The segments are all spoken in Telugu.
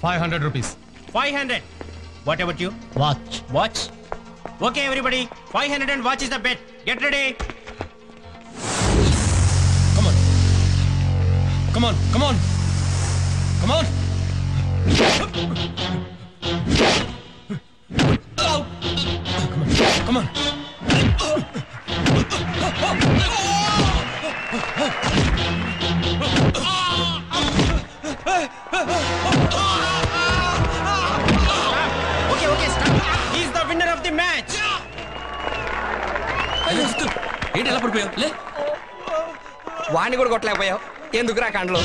Five hundred rupees five hundred what about you watch watch okay everybody five hundred and watch is the bet get ready come on come on come on come on come on okay okay stop is the winner of the match ఏంటి ఎలా పడిపోయావు లే వాణ్ణి కూడా కొట్టలేకపోయావు ఎందుకురా కండ్లు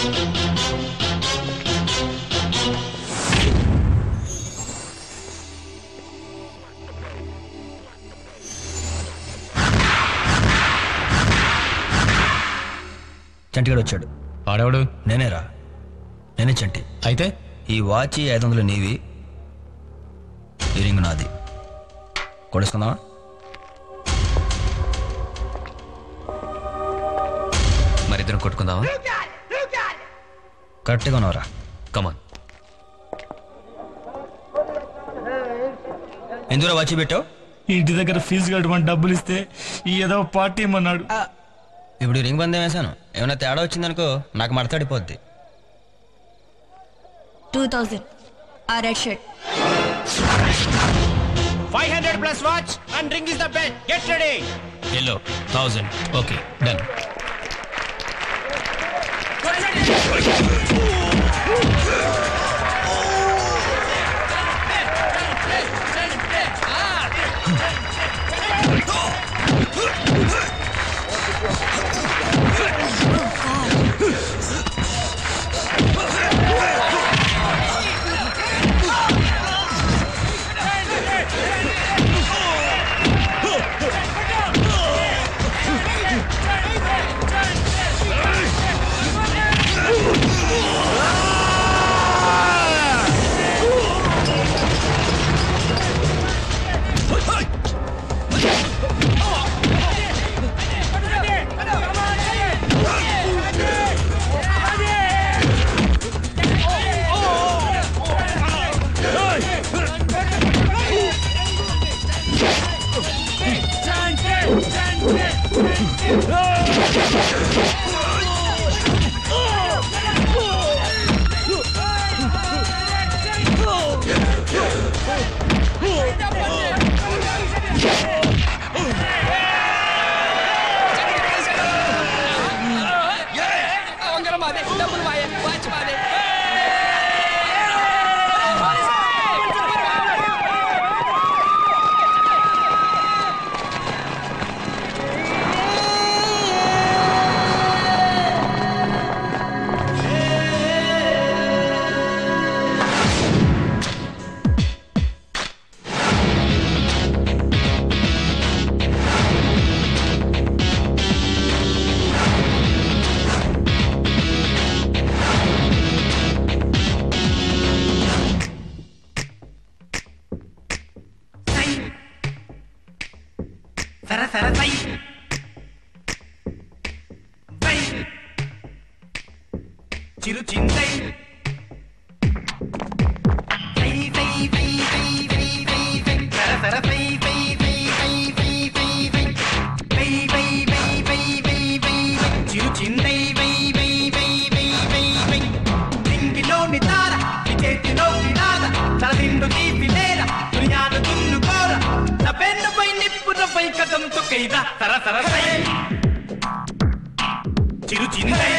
చంటిగాడు వచ్చాడు ఆడేవాడు నేనేరా నేనే చంటి అయితే ఈ వాచ్ ఐదు వందలు నీవి ఈ రింగ్ నాది కొడుకుందామా మరిద్దరం కొట్టుకుందామా కరెక్ట్గా ఉన్నావురా కమాన్ ఎందులో వాచి పెట్టావు ఇంటి దగ్గర ఫీజు కట్టమని డబ్బులు ఇస్తే ఈ ఏదో పార్టీ ఇమ్మన్నాడు ఇప్పుడు ఈ రింగ్ బందం వేసాను ఏమైనా తేడా వచ్చిందనుకో నాకు మడతాడిపోద్ది టూ థౌజండ్ ఆ red shirt five hundred plus watch and ring is the bet get ready yellow thousand okay done ఉంగరం మాదే డబ్బులు మాయే వాచ్ మాదే సర సర సై సై చిరు చింతై సై సై సై సై సై సై సై సర సర సై సై సై సై సై సై సై సై సై సై సై సై సై సై చిరు చింతై సై సై సై సై సై సై రింగిలోని తార నీ చేతిలో నాద తలదిండు తీపి నేల దునియాను దున్నుకోర నా పెన్నుపై నిప్పులపై కథం తొక్కైదా సర సర సై చిరు చింతై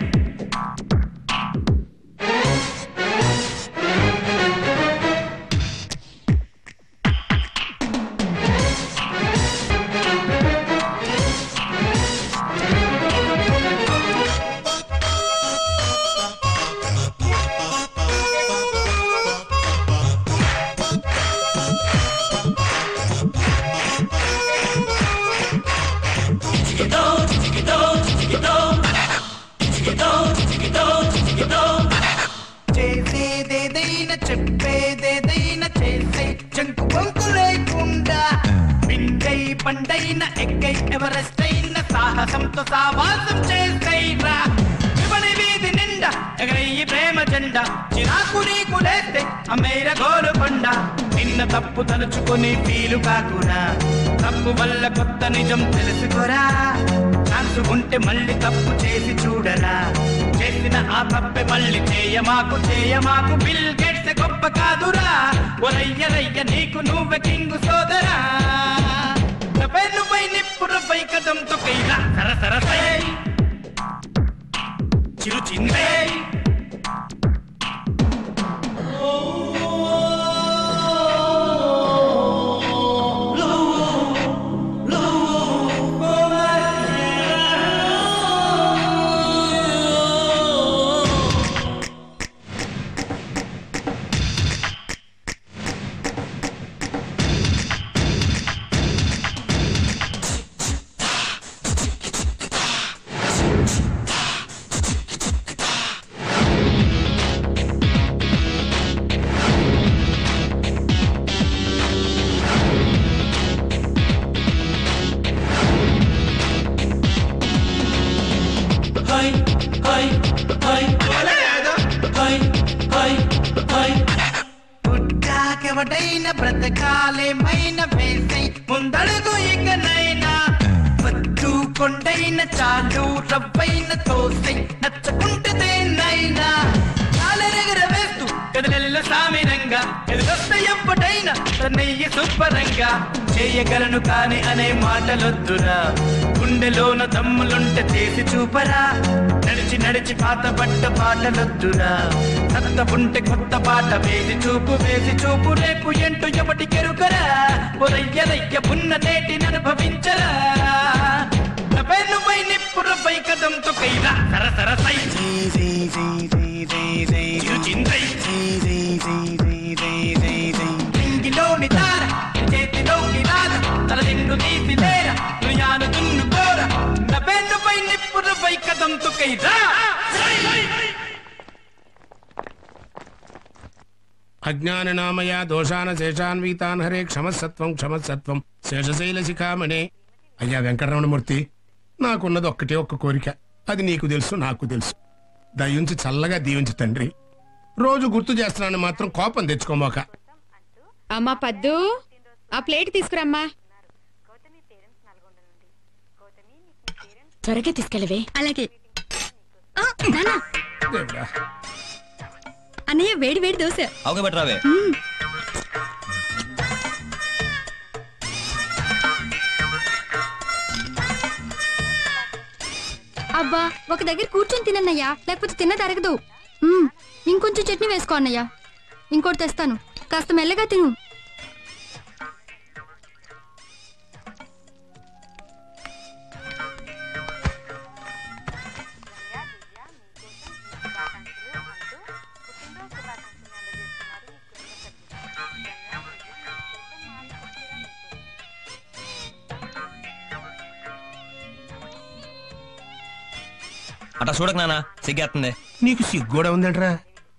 చేసేదేదైనా చెప్పేదేదైనా చేసే జంకు వంకు లేకుండా పిండై పండైన ఎక్కై ఎవరెస్ట్ అయిన సాహసంతో సావాసం చేసైరా శివని వీధి నిండా ఎగరయ్యి ప్రేమ జెండా జెండ చిరాకు నీకు లేస్తే అమ్మేర గోలుకొండ నిన్న తప్పు తలుచుకొని ఫీలు కాకురా తప్పు వల్ల కొత్త నిజం తెలుసుకోరా ఛాన్స్ ఉంటే మళ్ళీ తప్పు చేసి చూడరా చేసిన ఆ తప్పే మళ్ళీ చేయమాకు చేయమాకు బిల్ గేట్స్ గొప్ప కాదురా ఒరయ్యరయ్య నీకు నువ్వే కింగు సోదరా నువ్వై నిప్పురపై కదంతో కైరా సర సర సై చిరు చిందే పుట్టాకెవడైన బ్రతకాలేమైన వేసై ముందడుగు ఇకనైనా వద్దు కొండైన చాలు రవ్వైన తోసై నచ్చకుంటే దేన్నైనా కాలరెగర వేస్తూ కదలెల్ల సామిరంగా ఎదురొస్తే ఎప్పటైనా తన్నయ్య శుభ్రంగా చేయగలను కాని అనే మాటలొద్దురా గుండెలోన దమ్ములుంటే చేసి చూపరా నడిచి నడిచి పాత పట్ట పాటలొద్దురా సత్త ఉంటే కొత్త పాట వేసి చూపు వేసి చూపు రేపు ఎంటు ఎవటి కెరుకరా పొరయ్యదయ్య పున్న నేటిని అనుభవించరా నువ్వై నిప్పురపై కదంతో కైరా సర సర సై చిందై ఇంగిలోని తార చేతిలోని రాద తల నిండు తీసి లేర నుయాను దున్ను కోర నవ్వెన్నుపై నిప్పురపై కదంతో కైరా అజ్ఞాననామయ దోషాన శేషాన్వితాన్ హరే క్షమసత్వం క్షమసత్వం శేషశైల శిఖామణే అయ్యా వెంకటరమణమూర్తి నాకున్నది ఒక్కటే ఒక్క కోరిక అది నీకు తెలుసు నాకు తెలుసు దయించి చల్లగా దీవించు తండ్రి రోజు గుర్తు చేస్తున్నాను మాత్రం కోపం తెచ్చుకోమోక అమ్మా పద్దు ఆ ప్లేట్ తీసుకురమ్మా త్వరగా తీసుకెళ్ళవే అలాగే ఆ, నాన్న, దేవుడా అన్నయ్య వేడి వేడి దోశ అవుగా బెటరావే అబ్బా ఒక దగ్గర కూర్చొని తినన్నయ్యా లేకపోతే తిన్న తరగదు మ్మ్, ఇంకొంచెం చట్నీ వేసుకో అన్నయ్య ఇంకోటి తెస్తాను కాస్త మెల్లగా తిను అట్లా చూడకు నాన్న సిగ్గేస్తుంది నీకు సిగ్గోడా ఉందంట్రా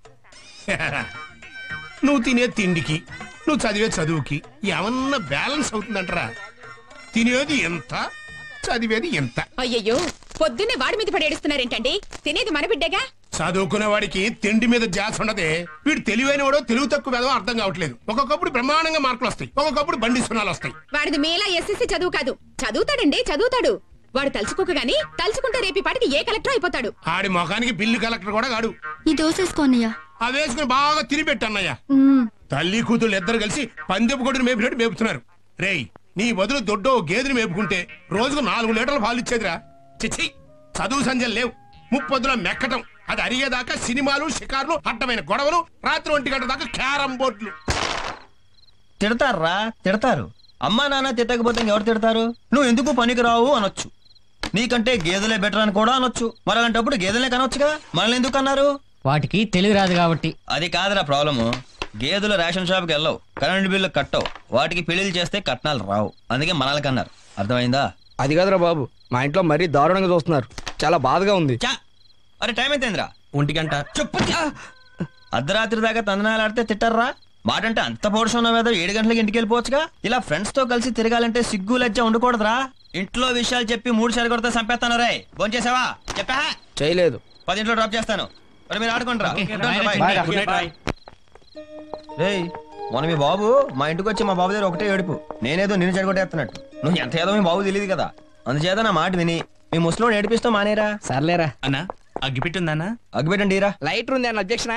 నువ్వు తినే తిండికి నువ్వు చదివే చదువుకి ఏమన్నా బ్యాలెన్స్ అవుతుందంటరా తినేది ఎంత చదివేది ఎంత అయ్యయ్యో పొద్దున్నే వాడి మీద పడి ఏడుస్తున్నారేంటండి తినేది మన బిడ్డగా చదువుకునే వాడికి తిండి మీద జాస్ ఉండదే వీడు తెలివైన వాడో తెలుగు తక్కువ వేదో అర్థం కావట్లేదు ఒక్కొక్కప్పుడు బ్రహ్మాండంగా మార్కులు వస్తాయి ఒక్కొక్కప్పుడు బండి సున్నాలు వస్తాయి వాడిది మేలా ఎస్ఎస్సి చదువు కాదు చదువుతాడండి చదువుతాడు వాడు తలుచుకోక గాని తలుచుకుంటే రేపి పాటికి ఏ కలెక్టర్ అయిపోతాడు ఆడి ముఖానికి బిల్లు కలెక్టర్ కూడా కాడు ఈ దోశ వేసుకో అన్నయ్య ఆ వేసుకుని బాగా తిని పెట్టన్నయ్య మ్మ్. తల్లి కూతురు ఇద్దరు కలిసి పందెపు కొడుకుని మేపినట్టు మేపుతున్నారు రేయ్ నీ బదులు దొడ్డో గేదెని మేపుకుంటే రోజుకు నాలుగు లీటర్లు పాలు ఇచ్చేదిరా చిచ్చి చదువు సంజలు లేవు ముప్పొద్దున మెక్కటం అది అరిగేదాకా సినిమాలు షికార్లు అడ్డమైన గొడవలు రాత్రి ఒంటి గంట దాకా క్యారం బోర్డులు తిడతారా తిడతారు అమ్మా నాన్న తిట్టకపోతే ఎవరు తిడతారు నువ్వు ఎందుకు పనికి రావు అనొచ్చు నీకంటే గేదెలే బెటర్ అని కూడా అనొచ్చు మరి అలాంటప్పుడు గేదెలే కనొచ్చుగా మనల్ని ఎందుకు అన్నారు వాటికి తెలుగు రాదు కాబట్టి అది కాదురా ప్రాబ్లము గేదెలు రేషన్ షాప్కి వెళ్ళవు కరెంట్ బిల్లు కట్టవు వాటికి పెళ్లిళ్ళు చేస్తే కట్నాలు రావు అందుకే మనల్ని కన్నారు అర్థమైందా అది కాదురా బాబు మా ఇంట్లో మరీ దారుణంగా చూస్తున్నారు చాలా బాధగా ఉంది చా అరే టైం అయితేంద్రా ఒంటి గంట చెప్పు అర్ధరాత్రి దాకా తందనాలు ఆడితే తిట్టారా మాటంటే అంత పౌరుషం ఉన్న మీద ఏడు గంటలకి ఇంటికి వెళ్ళిపోవచ్చుగా ఇలా ఫ్రెండ్స్ తో కలిసి తిరగాలంటే సిగ్గు లజ్జ ఉండకూడదురా ఇంట్లో విషయాలు చెప్పి మూడు సార్లు కొడితే చంపేస్తాను రే భోంచేసావా చెప్పా చేయలేదు పదింట్లో డ్రాప్ చేస్తాను మరి మీరు ఆడుకుంటారా Okay, ఉంటాను, bye, bye. Bye, good night రాయ్ రేయ్ మొన్న మీ బాబు మా ఇంటికి వచ్చి మా బాబు దగ్గర ఒకటే ఏడుపు నేనేదో నిన్ను చెడగొట్టేస్తున్నట్టు నువ్వు ఎంత ఏదో మీ బాబు తెలియదు కదా అందుచేత నా మాట విని మీ ముసలోని ఏడిపిస్తూ మానేరా సర్లేరా అన్నా అగ్గిపెట్టుందన్నా అగ్గిపెట్టండి రా లైటర్ ఉంది అన్న అబ్జెక్షనా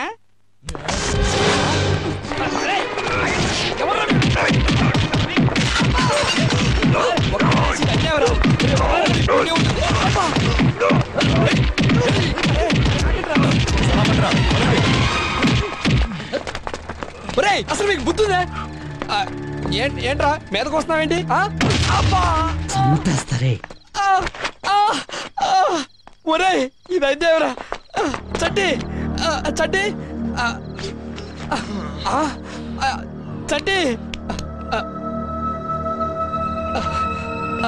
ఒరేయ్ అసలు మీకు బుద్ధి ఉందా ఆ, ఏం- ఏంట్రా మీదకి వస్తున్నావేంటి ఆ? అబ్బా! ఆ, ఆ, ఆ! ఒరేయ్ ఇదైతే ఎవరా చట్టి ఆ, చట్టి ఆ, ఆ, ఆ, చట్టి ఆ, ఆ,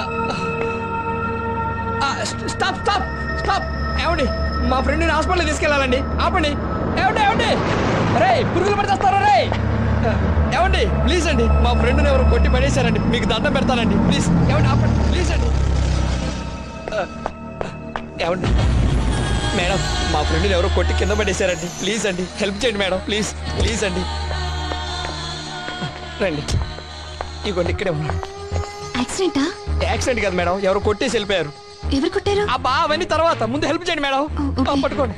ఆ, స్ట్- స్టాప్ స్టాప్ స్టాప్ ఏమండి మా ఫ్రెండ్ని హాస్పిటల్ తీసుకెళ్ళాలండి ఆపండి ఏమండి ఏమండి రే పురుగులు పడితేస్తారా రే ఏమండి ప్లీజ్ అండి మా ఫ్రెండ్ని ఎవరు కొట్టి పడేశారండి మీకు దండం పెడతానండి ప్లీజ్ ఏమండి ఆపండి ప్లీజ్ అండి ఆ, ఏమండి మేడం మా ఫ్రెండ్ని ఎవరో కొట్టి కింద పడేశారండి ప్లీజ్ అండి హెల్ప్ చేయండి మేడం ప్లీజ్ ప్లీజ్ అండి రండి ఇగోండి ఇక్కడే ఉన్నాడు యాక్సిడెంటా యాక్సిడెంట్ కదా మేడం ఎవరో కొట్టేసి వెళ్ళిపోయారు ఎవరు కొట్టారు అబ్బా అవన్నీ తర్వాత ముందు హెల్ప్ చేయండి మేడం ఓ, ఓకే. ఆ, పట్టుకోండి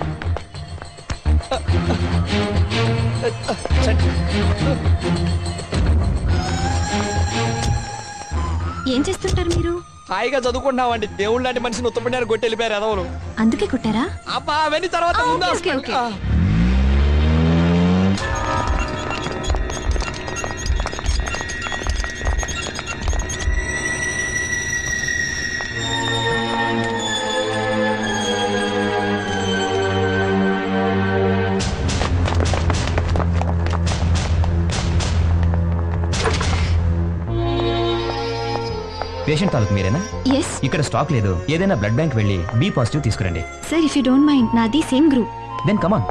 చండి. ఏం చేస్తుంటారు మీరు హాయిగా చదువుకుంటున్నామండి దేవుళ్ళు లాంటి మనిషిని ఉత్తపడినారు కొట్టి వెళ్ళిపోయారు ఎదవలు అందుకే కొట్టారా అబ్బా అవన్నీ తర్వాత ఆ, ముందు ఓకే, ఓకే, ఆ. పేషెంట్ తాలూకు మీరేనా ఎస్ ఇక్కడ స్టాక్ లేదు ఏదైనా బ్లడ్ బ్యాంక్ వెళ్ళి బి పాజిటివ్ తీసుకురండి sir if you don't mind నాది same group then come on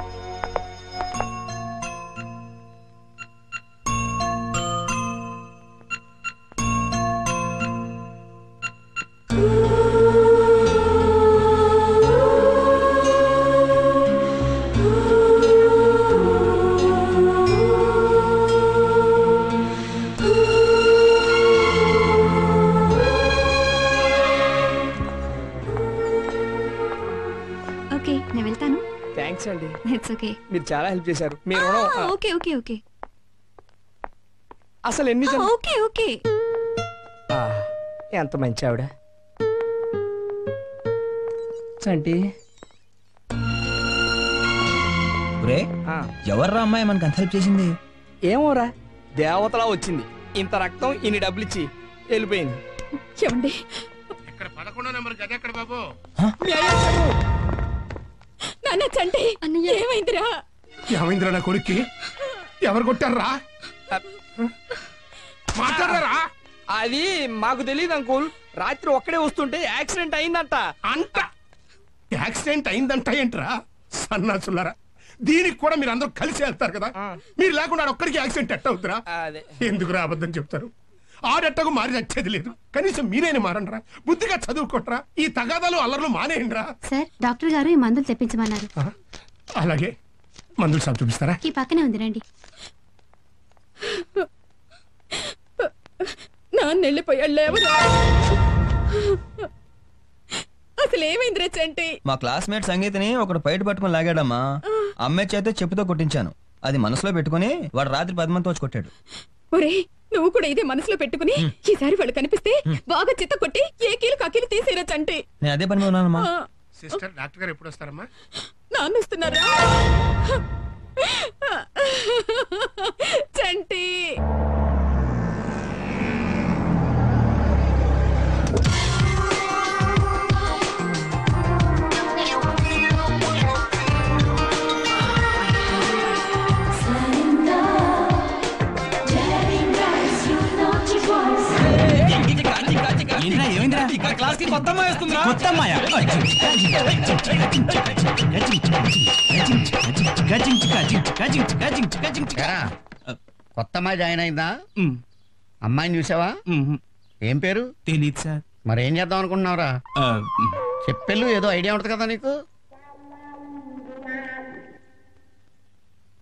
okay నేను వెళ్తాను థ్యాంక్స్ అండి ఇట్స్ ఓకే మీరు చాలా హెల్ప్ చేశారు మీరు రుణం ఆ, ఓకే ఓకే ఓకే అసలు ఎన్ని జన్- ఓకే ఓకే ఆ, ఎంత మంచి ఆవిడ చంటి రే ఆ, ఎవర్రా అమ్మాయి మనకు అంత హెల్ప్ చేసింది ఏమోరా దేవతలా వచ్చింది ఇంత రక్తం ఇన్ని డబ్బులు ఇచ్చి వెళ్ళిపోయింది ఏమండి ఇక్కడ పదకొండో నెంబర్ గది ఎక్కడ బాబు మీ అయ్య వచ్చారు. నాన్న చంటి అన్నయ్య. ఏమైందిరా ఏమైందిరా నా కొడుక్కి ఎవరు కొట్టారా మాట్లాడరా అది మాకు తెలియదు అంకుల్ రాత్రి ఒక్కడే వస్తుంటే యాక్సిడెంట్ అయిందంట అంత యాక్సిడెంట్ అయిందంట ఏంట్రా సన్నాసులారా దీనికి కూడా మీరు అందరూ కలిసి వెళ్తారు కదా ఆ. మీరు లేకుండా ఆడ ఒక్కడికి యాక్సిడెంట్ ఎట్ట అవుతురా అదే ఎందుకు అబద్ధం చెప్తారు ఆడెట్టకు మారి చచ్చేది లేదు కనీసం మీరైనా మారండ్రా బుద్ధిగా చదువుకోట్రా ఈ తగాదాలు అల్లర్లు మానేయండిరా సార్ డాక్టర్ గారు ఈ మందులు తెప్పించమన్నారు ఆ, అలాగే మందులు సాగు చూపిస్తారా ఈ పక్కనే ఉంది రండి నాన్న వెళ్ళిపోయాడు లేవరా అసలు ఏమైందిరా చంటి మా క్లాస్మేట్ సంగీతని ఒకడు బయట పట్టుకొని లాగాడమ్మా అమ్మాయి చేత చెప్పుతో కొట్టించాను అది మనసులో పెట్టుకుని వాడు రాత్రి పది మంది వచ్చి కొట్టాడు ఒరే నువ్వు కూడా ఇదే మనసులో పెట్టుకుని ఈసారి వాళ్ళు కనిపిస్తే బాగా చిత్త కొట్టి ఏ కీలు కకీలు తీసేరా చంటి నేను అదే పని మీద ఉన్నానమ్మా ఆ, సిస్టర్ డాక్టర్ గారు ఎప్పుడు వస్తారమ్మా నాన్న వస్తున్నారా చంటి ఏంట్రా ఏమైందిరా క్లాస్ కి కొత్త అమ్మాయి వస్తుందా కొత్త అమ్మాయ ఎరా, కొత్త అమ్మాయి జాయిన్ అయిందా అమ్మాయిని చూసావా ఏం పేరు తెలీదు సార్ మరి ఏం చేద్దాం అనుకుంటున్నావురా చెప్పెళ్ళు ఏదో ఐడియా ఉంటుంది కదా నీకు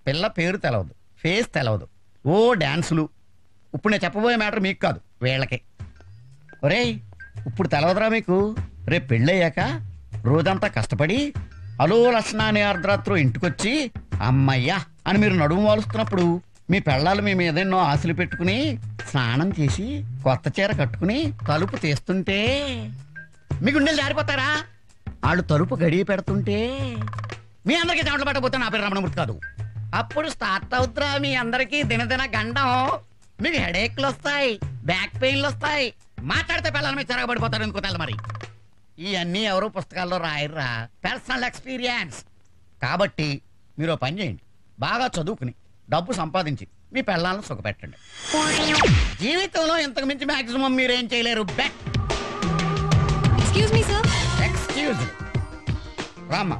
పిల్ల పేరు తెలవదు ఫేస్ తెలవదు ఓ డాన్సులు ఇప్పుడు నేను చెప్పబోయే మ్యాటర్ మీకు కాదు వీళ్ళకి ఒరేయ్ ఇప్పుడు తెలవదురా మీకు రేపు పెళ్ళయ్యాక రోజంతా కష్టపడి అలో లక్షణ అనే అర్ధరాత్రు ఇంటికొచ్చి అమ్మయ్యా అని మీరు నడుము వాలుస్తున్నప్పుడు మీ పెళ్ళాలు మీ మీద ఎన్నో ఆశలు పెట్టుకుని స్నానం చేసి కొత్త చీర కట్టుకుని తలుపు తీస్తుంటే మీ గుండెలు జారిపోతారా వాళ్ళు తలుపు గడియ పెడుతుంటే మీ అందరికీ చెమటలు పట్టబోతే నా పేరు రమణమూర్తి కాదు అప్పుడు స్టార్ట్ అవుతురా మీ అందరికీ దినదిన గండం మీకు హెడేక్లు వస్తాయి బ్యాక్ పెయిన్లు వస్తాయి మాట్లాడితే పిల్లల మీద చెరగబడిపోతారు ఎందుకో తెల్ల మరి ఇవన్నీ ఎవరు పుస్తకాల్లో రాయర్రా పర్సనల్ ఎక్స్పీరియన్స్ కాబట్టి మీరు ఓ పని చేయండి బాగా చదువుకుని డబ్బు సంపాదించి మీ పిల్లలను సుఖపెట్టండి జీవితంలో ఇంతకు మించి మాక్సిమం మీరేం చేయలేరు bet excuse me sir excuse రామ్మా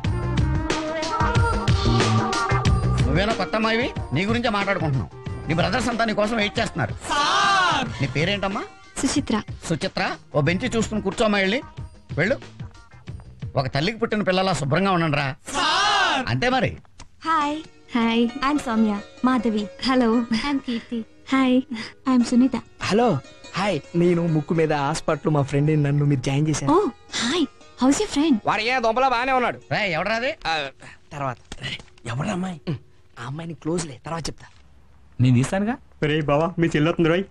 నువ్వేనా కొత్త అమ్మాయివి నీ గురించే మాట్లాడుకుంటున్నావు నీ బ్రదర్స్ అంతా నీ కోసం వెయిట్ చేస్తున్నారు నీ పేరేంటమ్మా సుచిత్ర సుచిత్ర ఓ బెంచి చూసుకుని కూర్చోమ్మా వెళ్ళి వెళ్ళు ఒక తల్లికి పుట్టిన పిల్లలా శుభ్రంగా ఉండండి రా అంతే మరి hi hi I'm Soumya Madhavi hello I'm Keerthi hi I'm Sunitha hello hi నేను ముక్కు మీద హాస్పిటల్ మా ఫ్రెండ్ నన్ను మీరు జాయిన్ చేశారు oh hi how's you friend వాడు ఏ దొంపలా బాగానే ఉన్నాడు రా ఎవడరాది ఆ, తర్వాత ఎవరు అమ్మాయి ఆ అమ్మాయిని క్లోజ్ లే తర్వాత చెప్తా నేను తీస్తానుగా రే బావా మీ చెల్లొస్తుంది రోయ్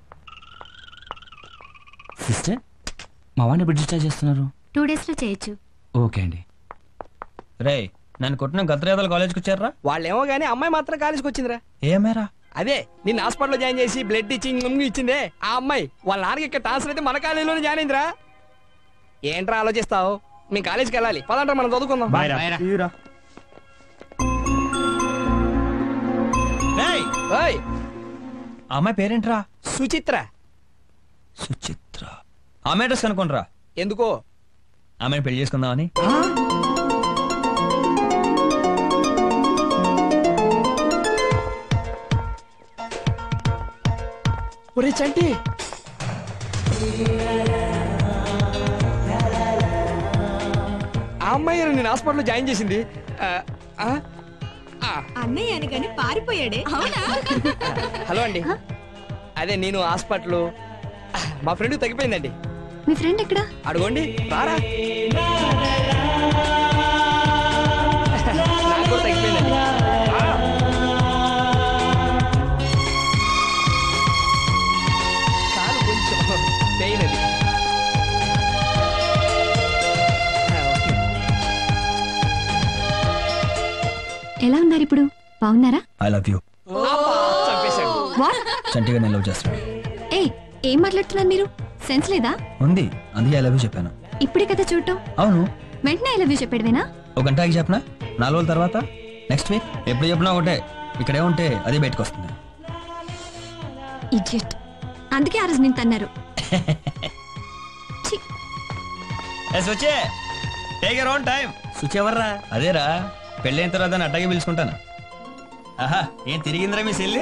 సిస్టర్ మా వాడిని ఎప్పుడు డిశ్చార్జ్ చేస్తున్నారు టూ డేస్ లో చేయొచ్చు ఓకే అండి రే నన్ను కొట్టిన గతరేదాలు కాలేజ్కి వచ్చారా వాళ్ళేమో గానీ అమ్మాయి మాత్రం కాలేజ్కి వచ్చిందిరా ఏమేరా అదే నిన్న హాస్పిటల్లో జాయిన్ చేసి బ్లడ్ ఇచ్చి ఇంగ్ ఇచ్చిందే ఆ అమ్మాయి వాళ్ళ నాన్నకి ఇక్కడ ట్రాన్స్ఫర్ అయితే మన కాలేజీలోనే జాయిన్ అయిందిరా ఏంట్రా ఆలోచిస్తావు మీ కాలేజ్కి వెళ్ళాలి పదంటారా మనం చదువుకుందాం బాయ్ రా బాయ్రా. తీరా. రేయ్ ఓయ్ ఆ అమ్మాయి పేరేంట్రా సుచిత్ర సుచిత్ర ఆమె అడ్రస్ కనుకోనరా ఎందుకో ఆమెను పెళ్లి చేసుకుందామని ఒరే చంటి ఆ అమ్మాయి నేను హాస్పిటల్లో జాయిన్ చేసింది ఆ, ఆ, ఆ, అన్నయ్య అనగానే పారిపోయాడే అవునా హలో అండి అదే నేను హాస్పిటల్ మా ఫ్రెండ్ తగ్గిపోయిందండి మీ ఫ్రెండ్ ఎక్కడా అడుగోండి రారా నాకు కూడా తగ్గిపోయిందండి రా. చాలు కొంచెం పెయిన్ అది ఆ, ఓకే. ఎలా ఉన్నారు ఇప్పుడు బాగున్నారా ఐ లవ్ యూ అబ్బా, చంపేశాడు వాట్ చంటిగా నేను లవ్ చేస్తున్నాడు ఏ ఏం మాట్లాడుతున్నారు మీరు సెన్స్ లేదా ఉంది అందుకే ఐ లవ్ యూ చెప్పాను ఇప్పుడే కదా చూడటం అవును వెంటనే ఐ లవ్ యూ చెప్పాడువేనా ఒక గంటకి చెప్పనా నాలుగు రోజుల తర్వాత నెక్స్ట్ వీక్ ఎప్పుడు చెప్పినా ఒకటే ఇక్కడే ఉంటే అది బయటకు వస్తుంది ఇడియట్ అందుకే ఆ రోజు నేను తన్నారు ఛీ, వచ్చే టేక్ యర్ ఓన్ టైం సుచెవర్రా అదేరా పెళ్ళైన తర్వాత నేను అట్టాగే పిలుచుకుంటాను ఆహా ఏం తిరిగిందిరా మీ సెల్లి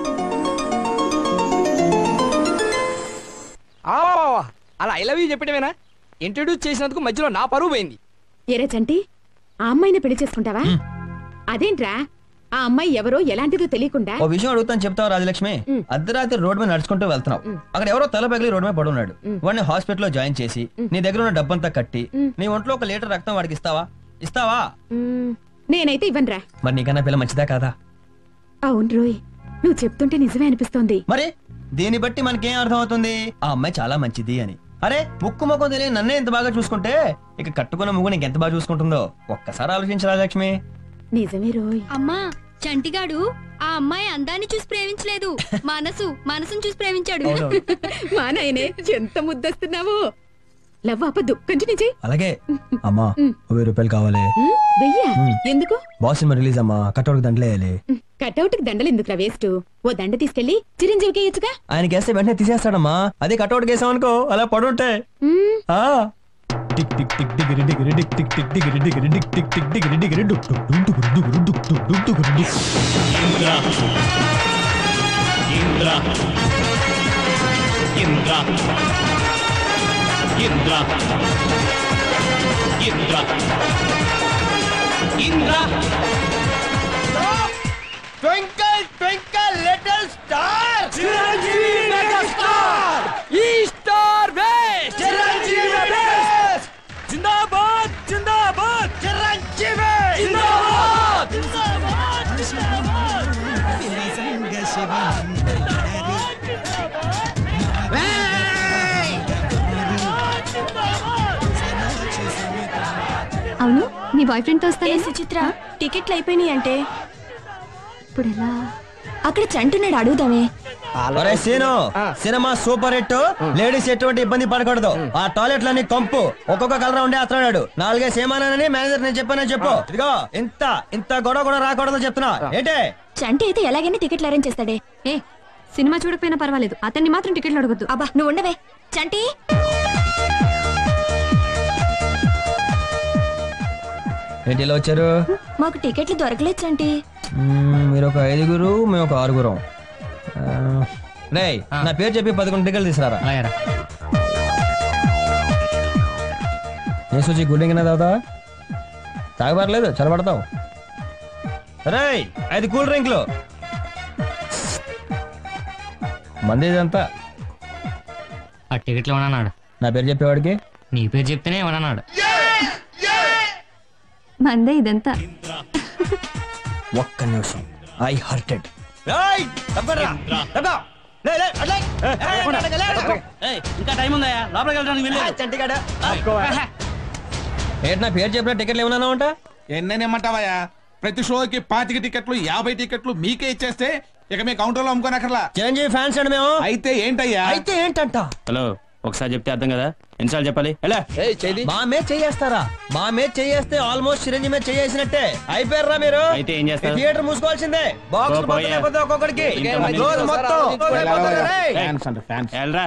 ఆ, అలా ఐ లవ్ యూ చెప్పడమేనా ఇంట్రడ్యూస్ చేసినందుకు మధ్యలో నా పరువు పోయింది ఎరే చంటి ఆ అమ్మాయిని పెళ్లి చేసుకుంటావా అదేంట్రా ఆ అమ్మాయి ఎవరో ఎలాంటిదో తెలియకుండా ఓ విషయం అడుగుతాను చెప్తావు రాజలక్ష్మి అర్ధరాత్రి రోడ్ మీద నడుచుకుంటూ వెళ్తున్నావు అక్కడ ఎవరో తల పగిలి రోడ్ మీద పడున్నాడు వాడిని హాస్పిటల్లో జాయిన్ చేసి నీ దగ్గర ఉన్న డబ్బంతా కట్టి నీ ఒంట్లో ఒక లీటర్ రక్తం వాడికి ఇస్తావా ఇస్తావా మ్మ్, నేనైతే ఇవ్వనురా మరి నీకన్నా పిల్ల మంచిదా కాదా అవును రోయ్ నువ్వు చెప్తుంటే నిజమే అనిపిస్తోంది మరి దీన్ని బట్టి మనకేం అర్థం అవుతుంది ఆ అమ్మాయి చాలా మంచిది అని అరే ముక్కు ముఖం తెలియని నన్నే ఇంత బాగా చూసుకుంటే ఇక కట్టుకున్న ముగ్గు నీకు ఎంత బాగా చూసుకుంటుందో ఒక్కసారి ఆలోచించు రాజలక్ష్మి నిజమే రోయ్ అమ్మా చంటిగాడు ఆ అమ్మాయి అందాన్ని చూసి ప్రేమించలేదు మనసు మనసుని చూసి ప్రేమించాడు మా నాయనే ఎంత ముద్దస్తున్నావో లవ్ ఆపద్దు కంటిన్యూ చేయి అలాగే అమ్మా వెయ్యి రూపాయలు కావాలి మ్మ్, వెయ్యా ఎందుకు బాస్ సినిమా రిలీజ్ అమ్మా కట్టోడికి దండలేయాలి కటౌట్ కి దండలు ఎందుకురా వేస్ట్ ఓ దండ తీసుకెళ్లి చిరంజీవికి వేయచ్చుగా ఆయనకి వేస్తే వెంటనే తీసేస్తాడమ్మా అదే కట్టౌట్ వేసాం అనుకో అలా పడుంటే మ్మ్, ఆ టిక్ టిక్ టిక్ డిగిరి డిగిరి టిక్ టిక్ టిక్ డిగిరి డిగిరి టిక్ టిక్ టిక్ డిగిరి డిగిరి డుక్ డుక్ డుక్ డుక్ డుక్ డుక్ డుక్ డుక్ డుక్ డుక్ డుక్. Indra Indra Indra Indra Indra twinkle twinkle little star Chiranjeevi megastar ఈ స్టార్ బేస్ చిరంజీవి best! జిందాబాద్ జిందాబాద్ చిరంజీవి జిందాబాద్ అవును మీ బాయ్ ఫ్రెండ్ తో వస్తాను సుచిత్ర టికెట్లు అయిపోయినాయి అంటే ఇప్పుడు ఎలా అక్కడ చంటున్నాడు అడుగుదామే ఒరే Seenu cinema super hit ladies ఎటువంటి ఇబ్బంది పడకూడదు ఆ టాయిలెట్లన్నీ కంపు ఒక్కొక్క కలర్ ఉండే అతడాడు నాలుగే సేమానని మేనేజర్ నేను చెప్పానని చెప్పు ఇదిగో ఇంత ఇంత గొడవ కూడా రాకూడదు చెప్తున్నా ఏంటే చంటి అయితే ఎలాగైనా టికెట్లు అరేంజ్ చేస్తాడే ఏ సినిమా చూడకపోయినా పర్వాలేదు అతన్ని మాత్రం టికెట్లు అడగొద్దు అబ్బా నువ్వు ఉండవే చంటి ఏంటి ఇలా వచ్చారు మాకు టికెట్లు దొరకలేదు చంటి మ్మ్, మీరు ఒక ఐదుగురు మేము ఒక ఆరుగురం రే నా పేరు చెప్పి పదకొండు టికెట్లు తీసుకురారా అలాగేరా ఏ సూచి గుడ్డింగ్ తాగుతా తాగబడలేదు చల్లబడతావు రే ఐదు కూల్ డ్రింక్లు మంది ఇదంతా ఆ టికెట్లు ఏమన్నాడు నా పేరు చెప్పేవాడికి నీ పేరు చెప్తేనే ఏమన్నాడు మందే ఇదంతా ఒక్క నిమిషం ఐ హర్టెడ్ ఇంకా టైం ఉందా లోపలికి వెళ్ళడానికి వెళ్ళి ఏంటి నా పేరు చెప్పిన టికెట్లు ఏమన్నా ఉంటా ఎన్నని ఇమ్మంటావయ్యా ప్రతి షోకి పాతిక టికెట్లు యాభై టికెట్లు మీకే ఇచ్చేస్తే ఇక మీ కౌంటర్లో అమ్ముకోనక్కర్లా చిరంజీవి ఫ్యాన్స్ అండి మేము అయితే ఏంటయ్యా అయితే ఏంటంట హలో ఒకసారి చెప్తే అర్థం కదా ఎన్నిసార్లు చెప్పాలి ఎలా మా మీద చెయ్యేస్తారా మా మీద చెయ్యేస్తే ఆల్మోస్ట్ చిరంజీవి మీద చెయ్యేసినట్టే అయిపోయారా మీరు అయితే ఏం చేస్తారు? ఈ థియేటర్ మూసుకోవాల్సిందే బాక్స్ ఓ పోయే. ఒక్కొక్కడికి ఇంతమంది రోజు మొత్తం రోజు అయిపోతుంది, రేయ్. ఫ్యాన్స్ అంటే ఫ్యాన్స్ వెళ్ళరా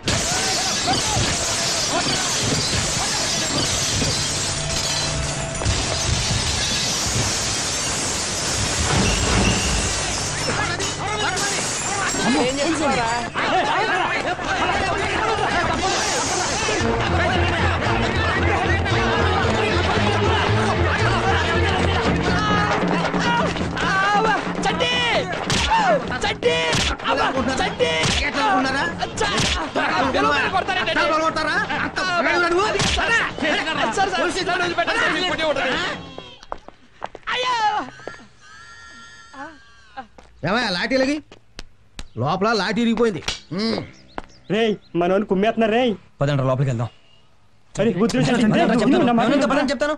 చంటి చంటి చంటి ఏమయ్యా లాఠీలకి లోపల లాఠీ ఇరిగిపోయింది రేయ్ మనోని కుమ్మేస్తున్నారు రేయ్ పదండ్రా లోపలికి వెళ్దాం సరే పదండ్రా, చెప్తాను పదండ్రా, పదండి చెప్తాను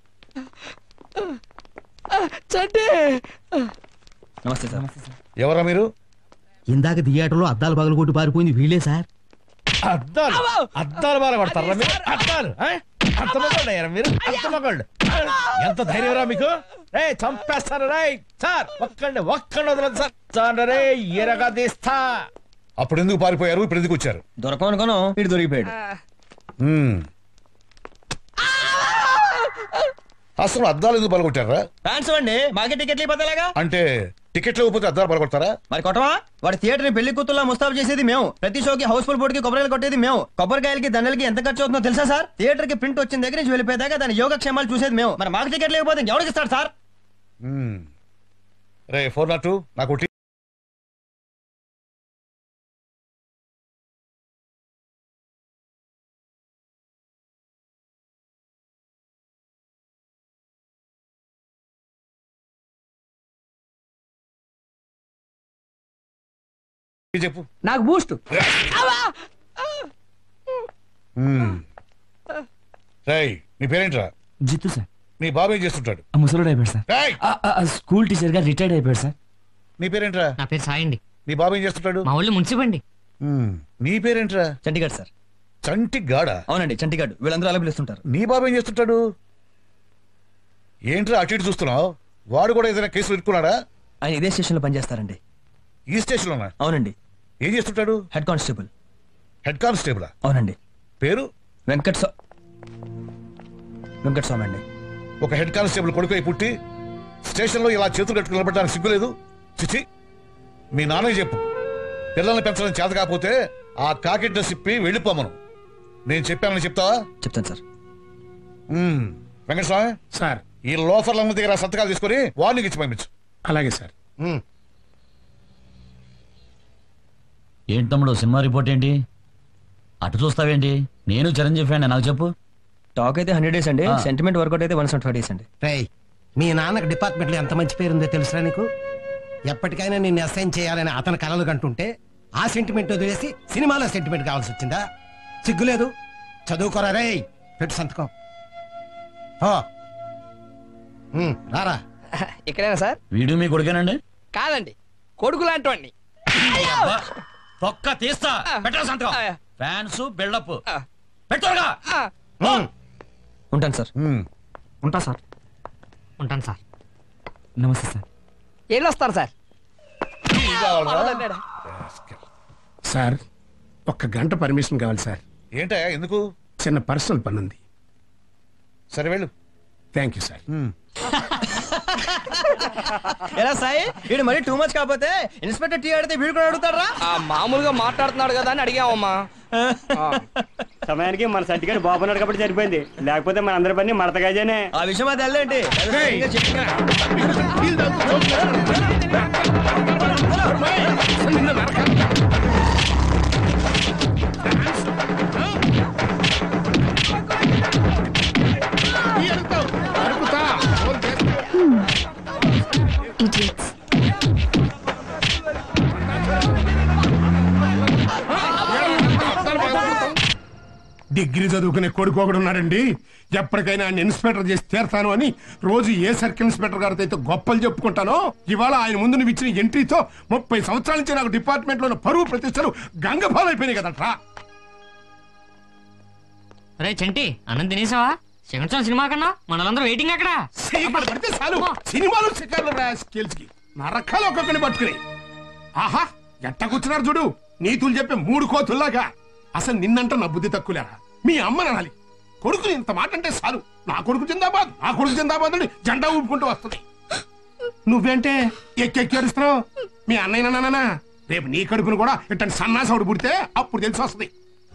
చంటి నమస్తే సార్ ఎవరా మీరు ఇందాక థియేటర్లో అద్దాలు పగలు కొట్టి పారిపోయింది వీళ్ళే సార్ అద్దాలు అద్దాలు బాగా కొడతారా మీరు అద్దాలు ఆ? అంత మగోళ్ళయ్యారా మీరు అంత మగోళ్ళు ఎంత ధైర్యం రా మీకు రే చంపేస్తాను రే సార్ ఒక్కండి ఒక్కండి వదలదు సార్ సార్ రే ఎరగా తీస్తా అప్పుడు ఎందుకు పారిపోయారు ఇప్పుడు ఎందుకు వచ్చారు దొరకం అనుకోను వీడు దొరికిపోయాడు మ్మ్. అసలు అద్దాలు ఎందుకు పలగొట్టారా ఫ్యాన్స్ అండి మాకే టికెట్లు ఇవ్వలేగా అంటే టికెట్లు ఇవ్వకపోతే అద్దాలు పలగొడతారా మరి కొట్టవా వాడి థియేటర్ ని పెళ్లి కూతుర్లా ముస్తాబు చేసేది మేము ప్రతి షోకి హౌస్ఫుల్ బోర్డుకి కొబ్బరికాయలు కొట్టేది మేము కొబ్బరికాయలకి దండలకి ఎంత ఖర్చు అవుతుందో తెలుసా సార్ థియేటర్ కి ప్రింట్ వచ్చిన దగ్గర నుంచి వెళ్ళిపోయేదాకా దాని యోగక్షేమాలు చూసేది మేము మరి మాకు టికెట్ లేకపోతే ఎవరికి ఇస్తాడు సార్ మ్మ్. రే ఫోర్ నాట్ టూ నాకు టి- చెప్పు నాకు బూస్ట్ మ్మ్. రేయ్ నీ పేరేంట్రా జిత్తు సార్ నీ బాబు ఏం చేస్తుంటాడు ఆ ముసలోడు అయిపోయాడు సార్ రేయ్ ఆ, ఆ, ఆ, స్కూల్ టీచర్ గా రిటైర్డ్ అయిపోయాడు సార్ నీ పేరేంట్రా నా పేరు సాయి అండి నీ బాబు ఏం చేస్తుంటాడు మా ఊళ్ళో మున్సిపండి మ్మ్. నీ పేరేంట్రా చంటిగాడ్ సార్ చంటి గాడా అవునండి చంటిగాడ్ వీళ్ళందరూ అలా పిలుస్తుంటారు నీ బాబు ఏం చేస్తుంటాడు ఏంట్రా అటు ఇటు చూస్తున్నావు వాడు కూడా ఏదైనా కేసులు ఇరుక్కున్నాడా ఆయన ఇదే స్టేషన్ లో పనిచేస్తారండి ఈ స్టేషన్లోనా అవునండి ఏం చేస్తుంటాడు హెడ్ కానిస్టేబుల్ హెడ్ కానిస్టేబుల్ అవునండి పేరు వెంకట్ స్వా వెంకట్ స్వామి అండి ఒక హెడ్ కానిస్టేబుల్ కొడుకు అయి పుట్టి స్టేషన్లో ఇలా చేతులు కట్టుకుని నిలబడడానికి సిగ్గులేదు చిచి మీ నాన్నకి చెప్పు పిల్లల్ని పెంచడం చేత కాకపోతే ఆ కాకి డ్రెస్ ఇప్పి వెళ్ళిపోమను నేను చెప్పానని చెప్తావా చెప్తాను సార్ మ్మ్. వెంకటస్వామి సార్ ఈ లోఫర్ల దగ్గర సంతకాలు తీసుకొని వార్నింగ్ ఇచ్చి పంపించు అలాగే సార్ ఏంటి తమ్ముడు సినిమా రిపోర్ట్ ఏంటి అటు చూస్తావేంటి నేను చిరంజీవి ఫ్యాన్ నాకు చెప్పు టాక్ అయితే హండ్రెడ్ డేస్ అండి ఆ. సెంటిమెంట్ వర్కౌట్ అయితే వన్ సెవెంటీ ఫైవ్ డేస్ అండి రేయ్ మీ నాన్నకు డిపార్ట్మెంట్లో ఎంత మంచి పేరుందో తెలుసురా నీకు ఎప్పటికైనా నిన్ను అసైన్ చేయాలని అతని కలలు కంటుంటే ఆ సెంటిమెంట్ వదిలేసి సినిమాలో సెంటిమెంట్ కావాల్సి వచ్చిందా సిగ్గులేదు చదువుకోరా రేయ్ పెట్టు సంతకం ఓ ఉమ్, రారా ఇక్కడేనా సార్ వీడియో మీ కొడుకేనండి కాదండి కొడుకు లాంటి తొక్క తీస్తా పెట్టరా సంతకం ఫ్యాన్స్ బిల్డప్ పెట్టరుగా ఉంటాను సార్ ఉంటా సార్ ఉంటాను సార్ నమస్తే సార్ వెళ్ళొస్తాను సార్ సార్ ఒక్క గంట పర్మిషన్ కావాలి సార్ ఏంటయ్యా ఎందుకు చిన్న పర్సనల్ పని ఉంది సరే వెళ్ళు థ్యాంక్ యూ సార్ ఎలా సాయి వీడు మరీ టూ మచ్ కాకపోతే ఇన్స్పెక్టర్ టీ ఆడితే వీడు కూడా అడుగుతారా ఆ మామూలుగా మాట్లాడుతున్నాడు కదా అని అడిగామమ్మా సమయానికి మన సర్టిఫికేట్ బాగున్నాడు కాబట్టి సరిపోయింది లేకపోతే మన అందరి పని మడతగాజేనే ఆ విషయం అది వెళ్ళేంటి డిగ్రీ చదువుకునే కొడుకు ఒకడు ఉన్నాడండి ఎప్పటికైనా ఆయన ఇన్స్పెక్టర్ చేసి తీరతాను అని రోజు ఏ సర్కిల్ ఇన్స్పెక్టర్ గారితో అయితే గొప్పలు చెప్పుకుంటానో ఇవాళ ఆయన ముందు నువ్వు ఇచ్చిన ఎంట్రీతో ముప్పై సంవత్సరాల నుంచి నాకు డిపార్ట్మెంట్ లో పరువు ప్రతిష్టలు గంగపాలైపోయినాయి కదట్రా రే చంటి అన్నం తినేసావా సెకండ్ షో సినిమా కన్నా మనలందరూ వెయిటింగ్ అక్కడ ఇక్కడ పడితే చాలు సినిమాలు శిఖర్లు రా స్కిల్స్ కి నరకాలు ఒక్కొక్కని పట్టుకుని ఆహా ఎట్ట కూర్చున్నారు చూడు నీతులు చెప్పే మూడు కోతుల్లాగా అసలు నిన్నంట నా బుద్ధి తక్కువలేరా మీ అమ్మని అనాలి కొడుకుని ఇంత మాట అంటే చాలు నా కొడుకు జిందాబాద్ నా కొడుకు జిందాబాద్ అని జెండా ఊపుకుంటూ వస్తుంది నువ్వేంటే ఎక్కెక్కి ఏడుస్తున్నావు మీ అన్నయ్య నాన్న రేపు నీ కడుపును కూడా ఇట్టని సన్నాసవుడు పుడితే అప్పుడు తెలిసి వస్తుంది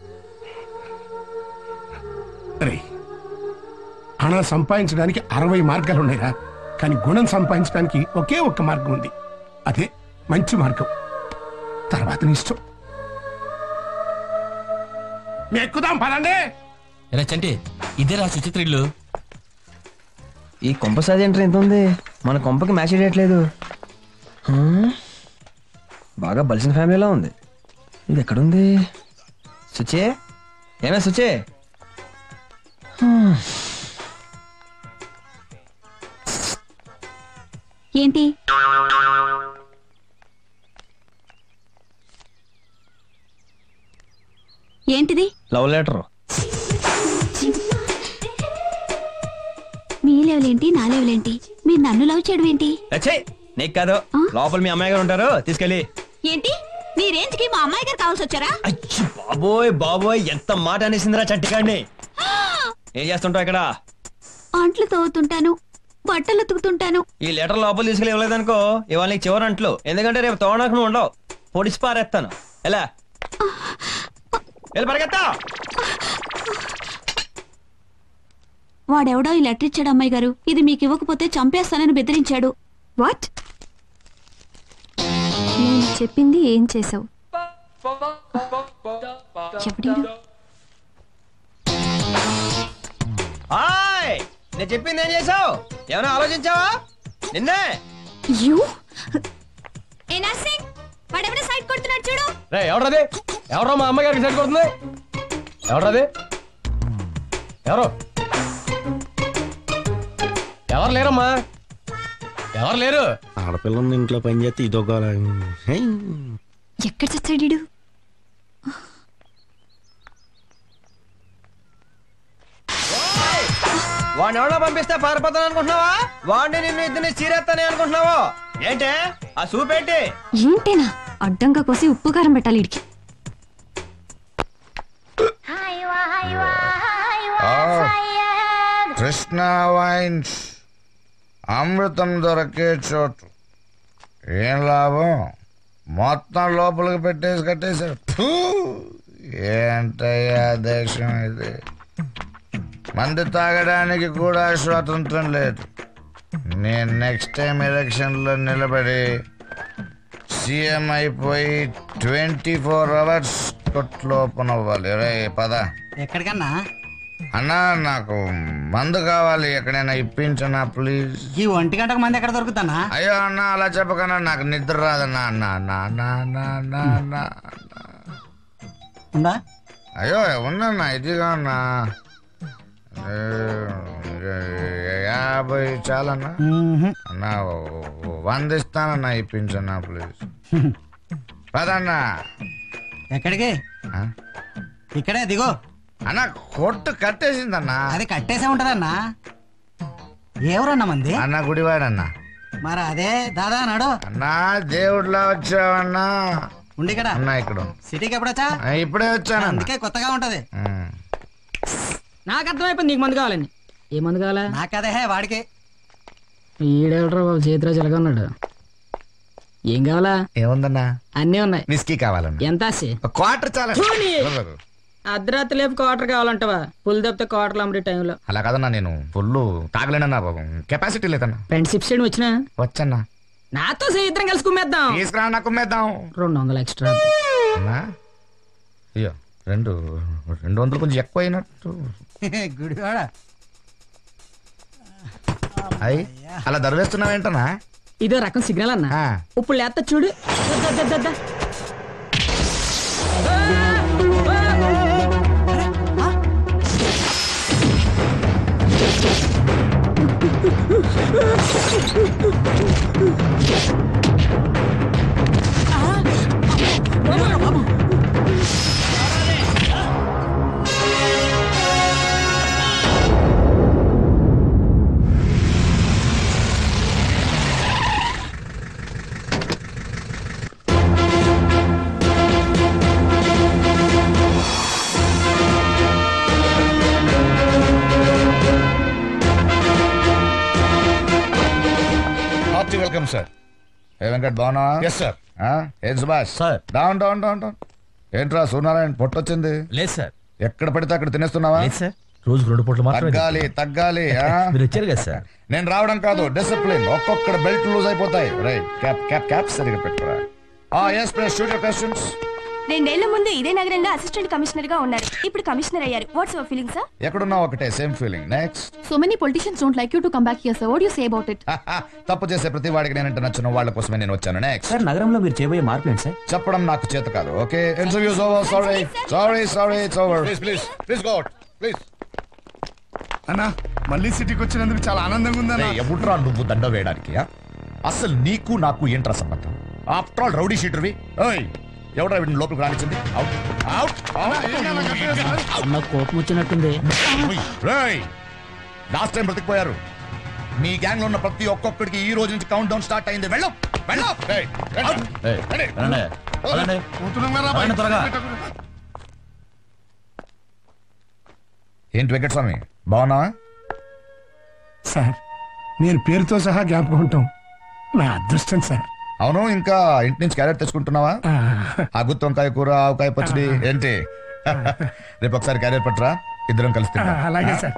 రే హణ సంపాదించడానికి అరవై మార్గాలు ఉన్నాయిరా కానీ గుణం సంపాదించడానికి ఒకే ఒక్క మార్గం ఉంది అదే మంచి మార్గం తర్వాత నీ ఇష్టం మీ ఎక్కుదాం పదండి ఎలా చంటి ఇదేరా సుచిత్ర ఇల్లు ఈ కొంప సాది ఎంటర్ ఎంత ఉంది మన కొంపకి మ్యాచ్ చేయట్లేదు బాగా బలిసిన ఫ్యామిలీలా ఉంది ఇది ఎక్కడుంది సుచే ఏమే సుచే హ్మ్. ఏంటి ఏంటిది లవ్ లెటర్ మీ లెవెల్ ఏంటి నా లెవెల్ ఏంటి మీరు నన్ను లవ్ చేయడం ఏంటి అచ్చే నీకు కాదు లోపల మీ అమ్మాయి గారు ఉంటారు తీసుకెళ్ళి ఏంటి మీ రేంజ్ కి మా అమ్మాయి గారు కావాల్సి వచ్చారా బాబోయ్ బాబోయ్ ఎంత మాట అనేసిందిరా చట్టికాడిని ఏం చేస్తుంటావు ఇక్కడ అంట్లు తవ్వుతుంటాను బట్టలు ఉతుకుతుంటాను ఈ లెటర్ లోపల తీసుకెళ్ళి ఇవ్వలేదనుకో ఇవాళ నీకు చివరి అంట్లు ఎందుకంటే రేపు తోడకు నువ్వు ఉండవు పొడిసి పారేస్తాను ఎలా వెళ్ళి పరిగెత్తా వాడెవడో ఈ లెటర్ ఇచ్చాడు అమ్మాయి గారు ఇది మీకు ఇవ్వకపోతే చంపేస్తానని బెదిరించాడు వాట్ నేను చెప్పింది ఏం చేసావు ఎవడీడు? హాయ్ నేను చెప్పింది ఏం చేసావు ఏమైనా ఆలోచించావా నిన్నే యూ ఏ నర్సింగ్ వాడెవడో సైడ్ కొడుతున్నాడు చూడు రే ఎవరది ఎవరో మా అమ్మగారికి సైడ్ కొడుతుంది ఎవరది ఎవరు ఎవరు లేరమ్మా ఎవరు లేరు ఆడపిల్లని ఇంట్లో పని చేస్తే ఇదొక ఎక్కడ చచ్చాడు వాడిని ఎవడో పంపిస్తే పారిపోతాను అనుకుంటున్నావా వాడిని నిన్ను ఇద్దరిని చీరేస్తానే అనుకుంటున్నావా ఏంటే ఆ సూపేంటి ఏంటేనా అడ్డంగా కోసి ఉప్పు కారం పెట్టాలి ఇడికి కృష్ణ వైన్స్ అమృతం దొరికే చోటు ఏం లాభం మొత్తం లోపలికి పెట్టేసి కట్టేశారు ఫూ! ఏంటయ్యా దేశం ఇది మంది తాగడానికి కూడా స్వాతంత్రం లేదు నేను నెక్స్ట్ టైం ఎలక్షన్లో నిలబడి సీఎం అయిపోయి ట్వంటీ ఫోర్ అవర్స్ కొట్లు ఓపెన్ అవ్వాలి రే పద ఎక్కడికన్నా అన్నా నాకు మందు కావాలి ఎక్కడైనా ఇప్పించనా ప్లీజ్ ఈ ఒంటి గంటకు మంది ఎక్కడ దొరుకుతానా అయ్యో అన్న అలా చెప్పకన్నా నాకు నిద్ర రాదన్నా అన్న అన్న అన్న అన్న అన్న అన్న ఉందా అయ్యో ఉందన్నా ఇదిగా అన్నా ఏ, యాభై చాలన్నా అన్నా ఓ- ఓ వంద ఇస్తానన్నా ఇప్పించన్నా ప్లీజ్ పదన్నా ఎక్కడికి ఆ? ఇక్కడే దిగో అన్న కొట్టు కట్టేసిందన్నా అది కట్టేసే ఉంటదన్నా ఎవరన్నా మంది అన్న గుడివాడన్నా మరి అదే దాదా నాడు అన్నా దేవుడిలా వచ్చావన్నా ఉండి ఇక్కడ అన్నా ఇక్కడ సిటీకి ఎప్పుడొచ్చా ఆ, ఇప్పుడే వచ్చానన్నా అందుకే కొత్తగా ఉంటది ఉమ్. నాకు అర్థమైపోయింది నీకు మందు కావాలండి ఏ మందు కావాలా నాకదే వాడికి ఈడెవడరా బాబు చేతిరాజు ఎలాగా ఉన్నాడు ఏం కావాలా ఏముందన్నా అన్నీ ఉన్నాయి విస్కీ కావాలన్నా ఎంత ఆశ క్వార్టర్ చాలా చూని. అర్ధరాత్రి లేపు క్వార్టర్ కావాలంటవా పుల్ తప్పితే క్వార్టర్లు అమ్మడే టైంలో అలా కాదన్నా నేను ఫుల్ తాగలేనన్నా బాబు కెపాసిటీ లేదన్నా ఫ్రెండ్షిప్ సైడ్ వచ్చినా వచ్చన్నా నాతో ఇద్దరం కలిసి కుమ్మేద్దాం తీసుకురా నాకు కుమ్మేద్దాం రెండు వందలు ఎక్స్ట్రా అన్నా అయ్యో రెండు రెండు వందలు కొంచెం ఎక్కువ అయినట్టు గుడివాడ అయ్యి అలా దరివేస్తున్నావేంటనా ఇదో రకం సిగ్నల్ అన్న ఇప్పుడు లేత చూడు ద, ద, ద, ద. హార్టీ వెల్కమ్ సార్ ఏ వెంకట్ బాగున్నా ఎస్ సార్ ఏం Subhash sir down down down down ఏంట్రా సూర్యనారాయణ పొట్టొచ్చింది లేదు సార్ ఎక్కడ పడితే అక్కడ తినేస్తున్నావా లేదు సార్ రోజు రెండు పూటలు మాత్రమే తగ్గాలి తగ్గాలి ఆ? మీరు వచ్చారు కదా సార్ నేను రావడం కాదు డిసిప్లిన్ ఒక్కొక్కడ బెల్ట్ లూజ్ అయిపోతాయి రైట్ క్యాప్ క్యాప్ క్యాప్ సరిగా పెట్టుకురా ఆ yes press shoot your questions రెండేళ్ల ముందు ఇదే నగరంలో అసిస్టెంట్ కమిషనర్ గా ఉన్నారు ఇప్పుడు కమిషనర్ అయ్యారు వాట్స్ యువర్ ఫీలింగ్ సార్ ఎక్కడున్నా ఒకటే same feeling next so many politicians don't like you to come back here sir what you say about it తప్పు చేసే ప్రతి వాడికి నేనంటే నచ్చిన వాళ్ళ కోసమే నేను వచ్చాను నెక్స్ట్ సార్ నగరంలో మీరు చేయబోయే మార్పు ఏంటి సార్ చెప్పడం నాకు చేత కాదు okay interviews over sorry sorry sorry it's over please please please go please అన్నా మళ్ళీ సిటీకి వచ్చినందుకు చాలా ఆనందంగా ఉందన్నా ఎప్పుడురా నువ్వు దండ వేయడానికి ఆ? అసలు నీకు నాకు ఏంట్రా సంబంధం ఆఫ్టర్ ఆల్ రౌడీ షీటర్వి ఓయ్ ఎవడ్రా వీడిని లోపలికి రానిచ్చింది అవుట్ అవుట్ నాకు కోపం వచ్చినట్టుంది లాస్ట్ టైం బ్రతికిపోయారు మీ గ్యాంగ్ లో ఉన్న ప్రతి ఒక్కొక్కడికి ఈ రోజు నుంచి కౌంట్ డౌన్ స్టార్ట్ అయింది వెళ్ళు వెళ్ళు ఏయ్, out. రండి. రండి త్వరగా. ఏంటి వెంకటస్వామి బాగున్నావా సార్ నేను పేరుతో సహా జ్ఞాపకం ఉంటాం నా అదృష్టం సార్ అవును ఇంకా ఇంటి నుంచి క్యారెట్ తెచ్చుకుంటున్నావా ఆ గుత్తి వంకాయ కూర ఆవకాయ పచ్చడి ఏంటి రేపు ఒకసారి క్యారెట్ పట్టరా ఇద్దరం కలిసి తిందాం. అలాగే సార్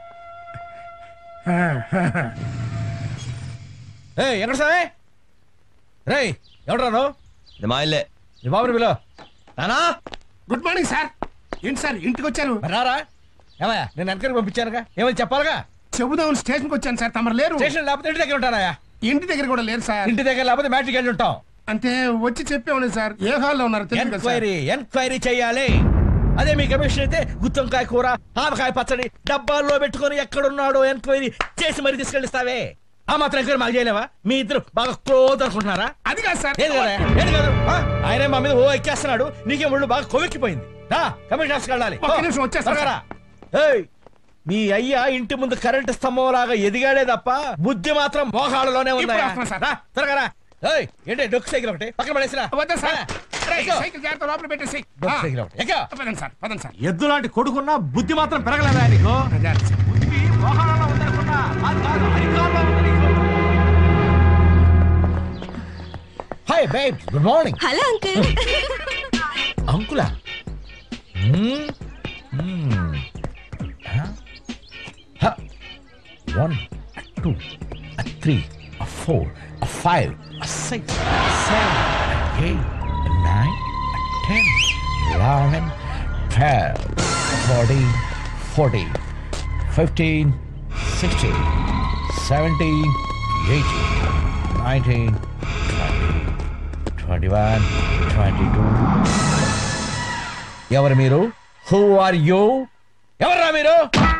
ఏ ఎక్కడ సామే రేయ్ ఎవడరా నువ్వు మా ఇల్లే నీ బాబుని పిలో నానా గుడ్ మార్నింగ్ సార్ ఏంటి సార్ ఇంటికి వచ్చాను రారా ఏమయ్యా నేను వెనకరికి పంపించానుగా ఏమని చెప్పాలిగా చెబుదాం స్టేషన్కి వచ్చాను సార్ తమరు లేరు స్టేషన్ లేకపోతే ఇంటి దగ్గర ఉంటానయ్యా ఇంటి దగ్గర కూడా లేరు సార్ ఇంటి దగ్గర లేకపోతే మ్యాట్రిక్ వెళ్ళి ఉంటాం అంటే వచ్చి చెప్పేవాళ్ళు సార్ ఏ హాల్లో ఉన్నారు తెలియదు కదా సార్. ఎంక్వైరీ ఎంక్వైరీ చేయాలి అదే మీ కమిషన్ అయితే గుత్తంకాయ కూర ఆవకాయ పచ్చడి డబ్బాల్లో పెట్టుకొని ఎక్కడున్నాడో ఎంక్వైరీ చేసి మరి తీసుకెళ్ళిస్తావే ఆ మాత్రం ఎంక్వైరీ మాకు చేయలేవా మీ ఇద్దరు బాగా క్లోజ్ అనుకుంటున్నారా అది కాదు సార్ ఏది కదా ఏది కాదు ఆ? ఆయనే మా మీద ఓ ఎక్కేస్తున్నాడు నీకే ఒళ్ళు బాగా కొవ్వెక్కిపోయింది రా కమిషన్ ఆఫీస్కి వెళ్ళాలి ఒక్క ఓ, నిమిషం వచ్చేస్తా, త్వరగా రా. ఏయ్ మీ అయ్యా ఇంటి ముందు కరెంటు స్తంభం లాగా ఎదిగాడే తప్ప బుద్ధి మాత్రం మోకాళ్ళలోనే ఉందా ఇప్పుడు వస్తున్నా, సార్. రా, త్వరగా రా ఏయ్ ఏంటి డొక్కు సైకిల్ ఒకటి పక్కన పడేసిరా వద్దా సార్ రా. రేయ్, ఎక్కు. సైకిల్ జాగ్రత్త లోపల పెట్టేసి డొక్కు సైకిల్ ఒకటి ఎక్కు. పదండి సార్ పదండి సార్ ఎద్దు లాంటి కొడుకున్నా బుద్ధి మాత్రం పెరగలేదా నీకు బుద్ధి మోకాళ్ళలో ఉందనుకున్నా అది కాదు అరికాల్లో ఉంది నీకు hi babe good morning hello uncle అంకులా one two three four five six seven eight nine ten eleven twelve fourteen fourteen fifteen sixteen seventeen eighteen nineteen twenty one twenty two ఎవరు మీరు హూ ఆర్ యూ ఎవరా మీరు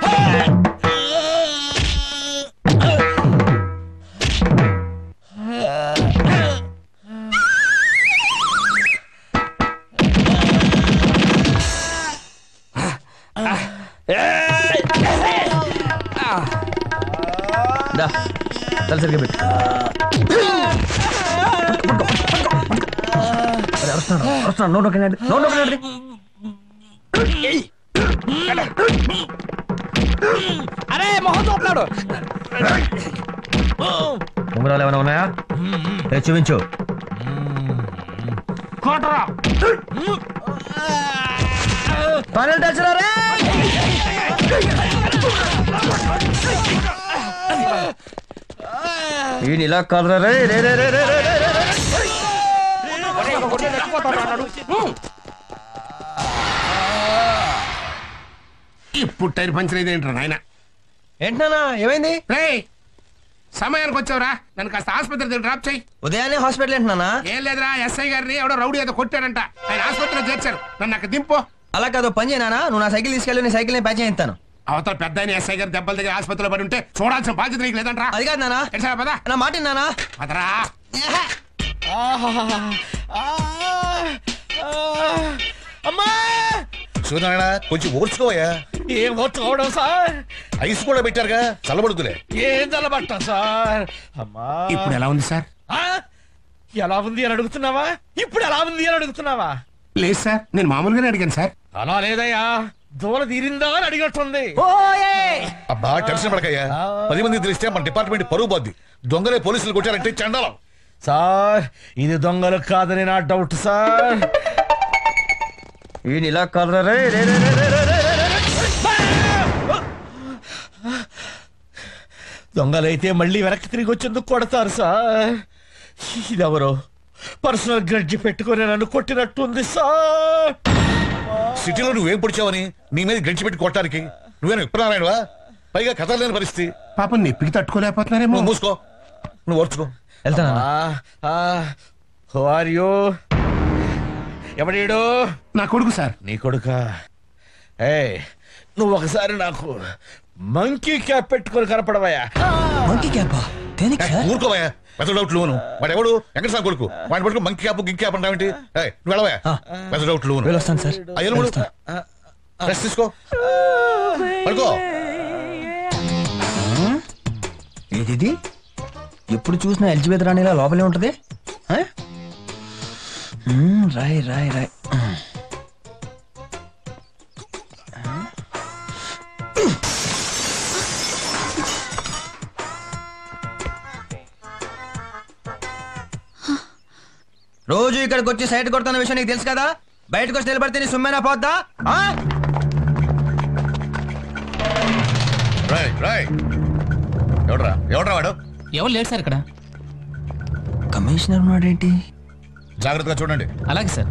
దా తల సరిగ్గా పెట్టు అరే, అరుస్తున్నాడు అరుస్తున్నాడు నోట్ నొక్కండి నోట్ నొక్కండి అరే మొహం చూపుతున్నాడు ఉంగరాలు ఏమైనా ఉన్నాయా ఏ, చూపించు పనులు తెచ్చినా రే ఈయన ఇలా కాదురా రే రే రే రే రే రే రే రే రే. ఇప్పుడు టైర్ పంచర్ అయింది నాయన ఏంటన్నా ఏమైంది రే సమయానికి వచ్చావురా నన్ను కాస్త ఆసుపత్రి దగ్గర డ్రాప్ చేయి ఉదయాన్నే హాస్పిటల్ ఏంటన్నా ఏం లేదురా ఎస్ఐ గారిని ఎవడో రౌడీ ఏదో కొట్టాడంట ఆయన ఆసుపత్రిలో చేర్చారు నన్ను అక్కడ దింపో అలా కాదు పని చేయనా నువ్వు నా సైకిల్ తీసుకెళ్ళి నీ సైకిల్ ని ప్యాచ్ చేయిస్తాను అవతల పెద్ద ఆయన ఎస్ఐ గారి దెబ్బల దగ్గర ఆసుపత్రిలో పడి ఉంటే చూడాల్సిన బాధ్యత నీకు లేదంట్రా అది కాదు నానా ఎట్లా పదా నా మాట నానా పదరా అమ్మా సూర్యనారాయణ కొంచెం ఓర్చుకోవయ్యా ఏం వచ్చుకోవడం సార్ ఐస్ కూడా పెట్టారుగా చల్లబడుతులే ఏం చల్లబట్టం సార్ అమ్మా ఇప్పుడు ఎలా ఉంది సార్ ఆ? ఎలా ఉంది అని అడుగుతున్నావా ఇప్పుడు ఎలా ఉంది అని అడుగుతున్నావా లేదు సార్ నేను మామూలుగానే అడిగాను సార్ అలా లేదయ్యా దూల తీరిందా అని అడిగట్టుంది అబ్బా టెన్షన్ పడకయ్యా పది మంది తెలిస్తే మన డిపార్ట్మెంట్ పరువు పోద్ది దొంగలే పోలీసులు కొట్టారంటే చండాలం సార్ ఇది దొంగలు కాదని నా డౌట్ సార్ ఈయన ఇలా కాదురా రే రే రే రే రే రే రే రే రే. దొంగలైతే మళ్ళీ వెనక్కి తిరిగి వచ్చేందుకు కొడతారు సార్ ఇదెవరో పర్సనల్ గ్రడ్జి పెట్టుకొని నన్ను కొట్టినట్టుంది సార్ సిటీలో నువ్వేం పొడిచావని నీ మీద గడిచి పెట్టి కొట్టడానికి నువ్వేనా విప్రనారాయణవా పైగా కథ లేని పరిస్థితి పాపం నొప్పికి తట్టుకోలేకపోతున్నారేమో నువ్వు మూసుకో నువ్వు ఓర్చుకో హు ఆర్ యూ ఎవడీడు నా కొడుకు సార్ నీ కొడుక ఏ నువ్వు ఒకసారి నాకు మంకీ క్యాప్ పెట్టుకొని కనపడవయ్యా మంకీ క్యాపా దేనికి సార్ ఊరుకోవయ్యా పెద్ద డౌట్ లోను వాడు ఎవడు వెంకట సార్ కొడుకు వాడి పడుకు మంకి క్యాప్ గింక్ క్యాప్ అంటావేంటి ఏయ్, నువ్వు వెళ్ళవయ్యా పెద్ద డౌట్ లోను వెళ్ళొస్తాను సార్ అయ్యను రెస్ట్ తీసుకో పడుకో ఏదిది ఎప్పుడు చూసినా ఎలిజబెత్ రాణిలా లోపలే ఉంటది ఆ? మ్మ్, రాయ్ రాయ్ రాయ్ రోజు ఇక్కడికి వచ్చి సైట్ కొడుతున్న విషయం నీకు తెలుసు కదా బయటకు వచ్చి నిలబడితే నీ సుమ్మేనా పోద్దా ఆ? రాయ్ రాయ్ ఎవడరా ఎవడరా వాడు ఎవరు లేరు సార్ ఇక్కడ కమిషనర్ ఉన్నాడేంటి జాగ్రత్తగా చూడండి అలాగే సార్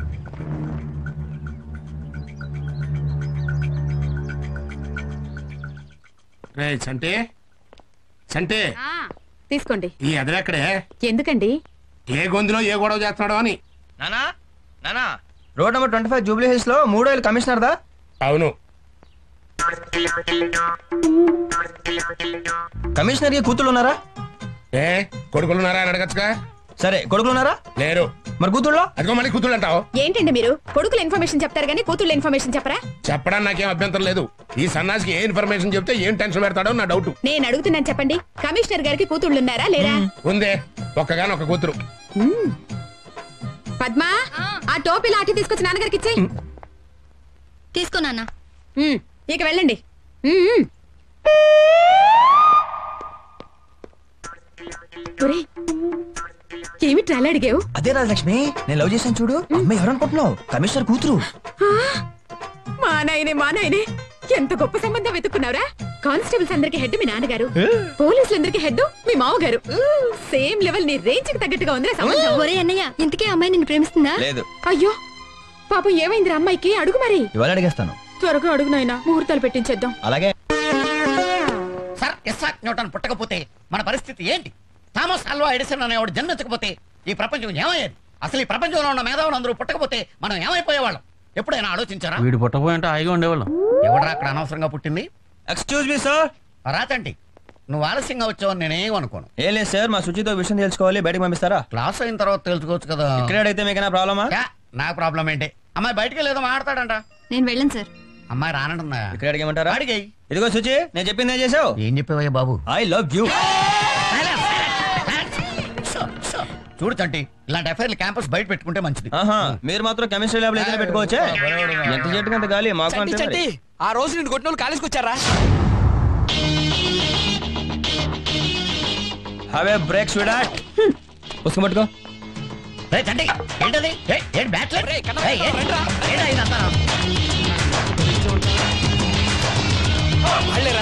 రే చంటే చంటే తీసుకోండి ఈ ఎదరెక్కడే ఎందుకండి ఏ గొంతులో ఏ గొడవ చేస్తున్నాడో అని నానా నానా road number twenty five Jubilee Hills లో మూడో ఏళ్ళు కమిషనర్ దా అవును కమిషనర్ కి కూతుళ్ళు ఉన్నారా ఏ కొడుకులు ఉన్నారా అని అడగచ్చుగా సరే కొడుకులు ఉన్నారా లేరు మరి కూతుళ్ళో అదిగో మళ్ళీ కూతుళ్ళు అంటావు ఏంటండి మీరు కొడుకుల ఇన్ఫర్మేషన్ చెప్తారు కానీ కూతుళ్ళ ఇన్ఫర్మేషన్ చెప్పరా చెప్పడానికి నాకేం అభ్యంతరం లేదు ఈ సన్నాసికి ఏ ఇన్ఫర్మేషన్ చెప్తే ఏం టెన్షన్ పెడతాడో నా డౌట్ నేను అడుగుతున్నాను చెప్పండి కమిషనర్ గారికి కూతుళ్ళు ఉన్నారా లేరా ఉందే ఒక్కగాని ఒక కూతురు మ్మ్. పద్మా ఆ టోపీ లాఠీ తీసుకొచ్చి నాన్నగారికి ఇచ్చేయి తీసుకో నాన్న మ్మ్. ఇక వెళ్ళండి మ్మ్. ఒరేయ్, ఏమిటి అలా అడిగావు అదే రాజలక్ష్మి నేను లవ్ చేశాను చూడు అమ్మాయి ఎవరు అనుకుంటున్నావు కమిషనర్ కూతురు ఆ, మా నాయనే మా నాయనే ఎంత గొప్ప సంబంధం వెతుక్కున్నావురా కానిస్టేబుల్స్ అందరికి హెడ్ మీ నాన్నగారు పోలీసులందరికి హెడ్ మీ మామగారు సేమ్ లెవెల్ నీ రేంజ్ కి తగ్గట్టుగా ఉంది సంబంధం ఒరే అన్నయ్య ఇంతకే అమ్మాయి నిన్ను ప్రేమిస్తుందా లేదు అయ్యో పాపం ఏమైంది అమ్మాయికి అడుగు మరి ఇవాళ అడిగేస్తాను త్వరగా అడుగు నాయనా ముహూర్తాలు పెట్టించేద్దాం అలాగే సార్ ఇస్సాక్ న్యూటన్ పుట్టకపోతే మన పరిస్థితి ఏంటి థామస్ అల్వా ఎడిసన్ అనేవాడు జన్మించకపోతే ఈ ప్రపంచం ఏమయ్యేది అసలు ఈ ప్రపంచంలో ఉన్న మేధావులు అందరూ పుట్టకపోతే మనం ఏమైపోయేవాళ్ళం ఎప్పుడైనా ఆలోచించారా వీడు పుట్టపోయింటే హాయిగా ఉండేవాళ్ళం ఎవడరా అక్కడ అనవసరంగా పుట్టింది ఎక్స్క్యూజ్ మీ సార్ రాచండి నువ్వు ఆలస్యంగా వచ్చావని నేనేం అనుకోను ఏం లేదు సార్ మా శుచితో విషయం తెలుసుకోవాలి బయటకు పంపిస్తారా క్లాస్ అయిన తర్వాత తెలుసుకోవచ్చు కదా ఇక్కడ అడిగితే మీకైనా ప్రాబ్లమా యా, నాకు ప్రాబ్లం ఏంటి అమ్మాయి బయటికి లేదో మాట్లాడతాడంట నేను వెళ్ళను సార్ అమ్మాయి రానంటుందా ఇక్కడ అడిగేమంటారా అడిగాయి ఇదిగో శుచి నేను చెప్పింది ఏం చేసావు ఏం చెప్పావయ్యా బాబు ఐ లవ్ యూ చూడు చంటి ఇలాంటి ఎఫ్ఐఆర్లు క్యాంపస్ బయట పెట్టుకుంటే మంచిది ఆహా మీరు మాత్రం కెమిస్ట్రీ ల్యాబ్ ఏదైనా పెట్టుకోవచ్చే ఎంత చెట్టుకు అంత గాలి మాకు చట్టి అంతే చట్టి మరి. ఆ రోజు నేను కొట్టిన వాళ్ళు కాలేజ్కి వచ్చారా హ్యావ్ ఏ బ్రేక్ స్వీడాట్ పుస్తకం పట్టుకో రే చంటి ఏంటది ఏ, ఏంటి బ్యాట్లెట్ రేయ్, కన్నా ఏయ్, ఏంటి? రండ్రా. ఏంటా ఇదంతా? వాళ్ళేరా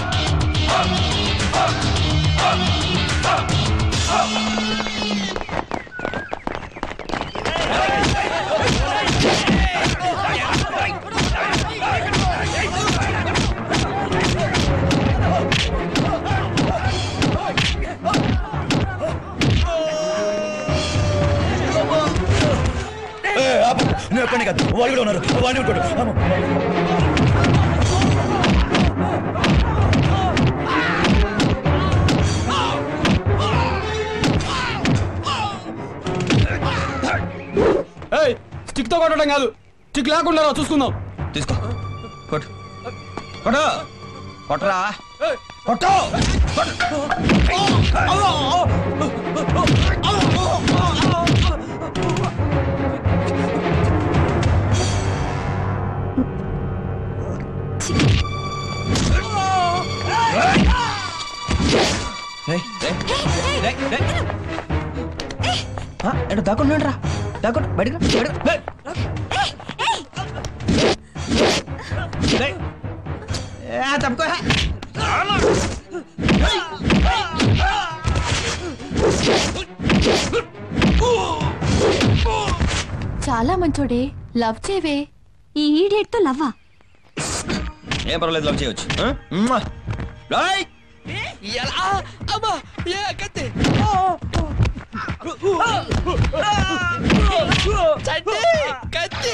నువ్వు ఎక్కడి కాదు వాళ్ళు కూడా ఉన్నారు వాళ్ళు కూడా ఏయ్ స్టిక్ తో కొట్టడం కాదు స్టిక్ లేకుండా రా, చూసుకుందాం తీసుకో కొట్టు కొట్టు కొట్టరా కొట్టు రేయ్, రేయ్, రేయ్, రేయ్. ఆ, ఎటు దాక్కుంటున్నాడు రా దాక్కుంటు బయటకు రా, బయటకు రేయ్. రేయ్. ఏ, తప్పుకో చాలా మంచోడే లవ్ చేవే ఈ ఈడియట్ తో లవ్వా ఏం పర్వాలేదు లవ్ చేయవచ్చు ఆ? మ్వా. రేయ్. ఎలా అమ్మా ఏ కత్తి చట్టి కత్తి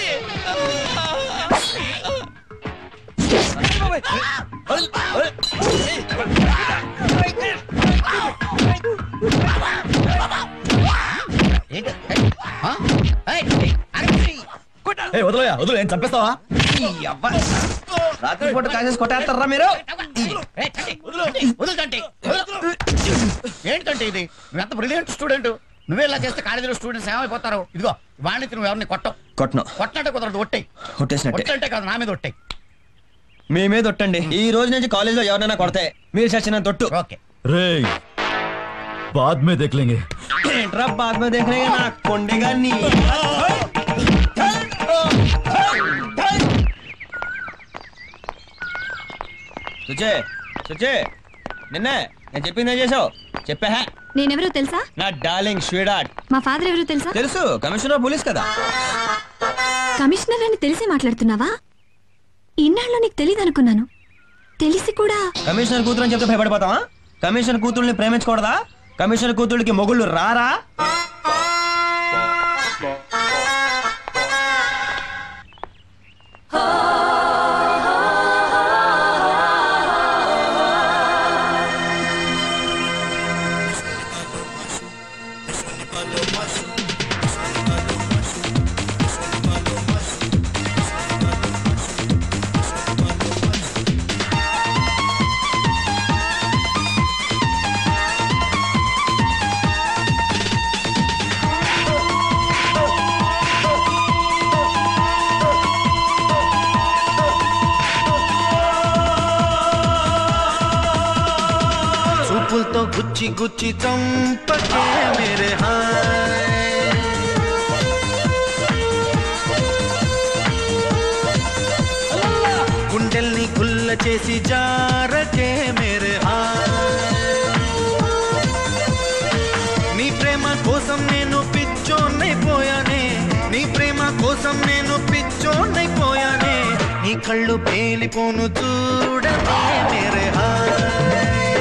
ఏంటి? ఏయ్, ఆ? ఏయ్, ఏయ్, అరే, ఏ వదలయా వదిలే ఏం చంపేస్తావా రాత్రి పూట కాసేసి కొట్టేస్తారా మీరు ఏయ్, చంటి, చంటి, వదులు చంటి, వదులు. ఏంటంటే ఇది నువ్వెంత బ్రిలియంట్ స్టూడెంట్ నువ్వే ఇలా చేస్తే కాలేజీలో స్టూడెంట్స్ ఏమైపోతారు ఇదిగో వాణికి నువ్వు ఎవరిని కొట్టవు కొట్టను కొట్టినట్టే కుదరదు ఒట్టేయి కొట్టేసినట్టే ఒట్టంటే కాదు నా మీద ఒట్టేయి మీ మీద ఒట్టండి ఈ రోజు నుంచి కాలేజ్ లో ఎవరైనా కొడితే మీరు చచ్చిన తొట్టు ఓకే రే बाद में देख लेंगे ఏంట్రా బాద్ మీద దేఖనేగా నా కొండగా నీ సుచే సుచే నిన్నే నేను చెప్పింది ఏం చేసావు చెప్పా నేనెవరో తెలుసా నా డార్లింగ్ స్వీడాట్ మా ఫాదర్ ఎవరో తెలుసా తెలుసు కమిషనర్ పోలీస్ కదా కమిషనర్ అని తెలిసి మాట్లాడుతున్నావా ఇన్నాళ్ళు నీకు తెలియదు అనుకున్నాను తెలిసి కూడా కమిషనర్ కూతురు అని చెప్తే భయపడిపోతావా కమిషనర్ కూతుర్ని ప్రేమించకూడదా కమిషనర్ కూతుళ్ళకి మొగుళ్ళు రారా చూపులతో గుచ్చి గుచ్చి చంపకే మేరే హాయ్ గుండెల్ని గుల్ల చేసి జారకే కోసం నేను పిచ్చోన్నైపోయానే నీ ప్రేమ కోసం నేను పిచ్చోన్నైపోయానే నీ కళ్ళు పేలిపోను చూడవే మేరే హాయ్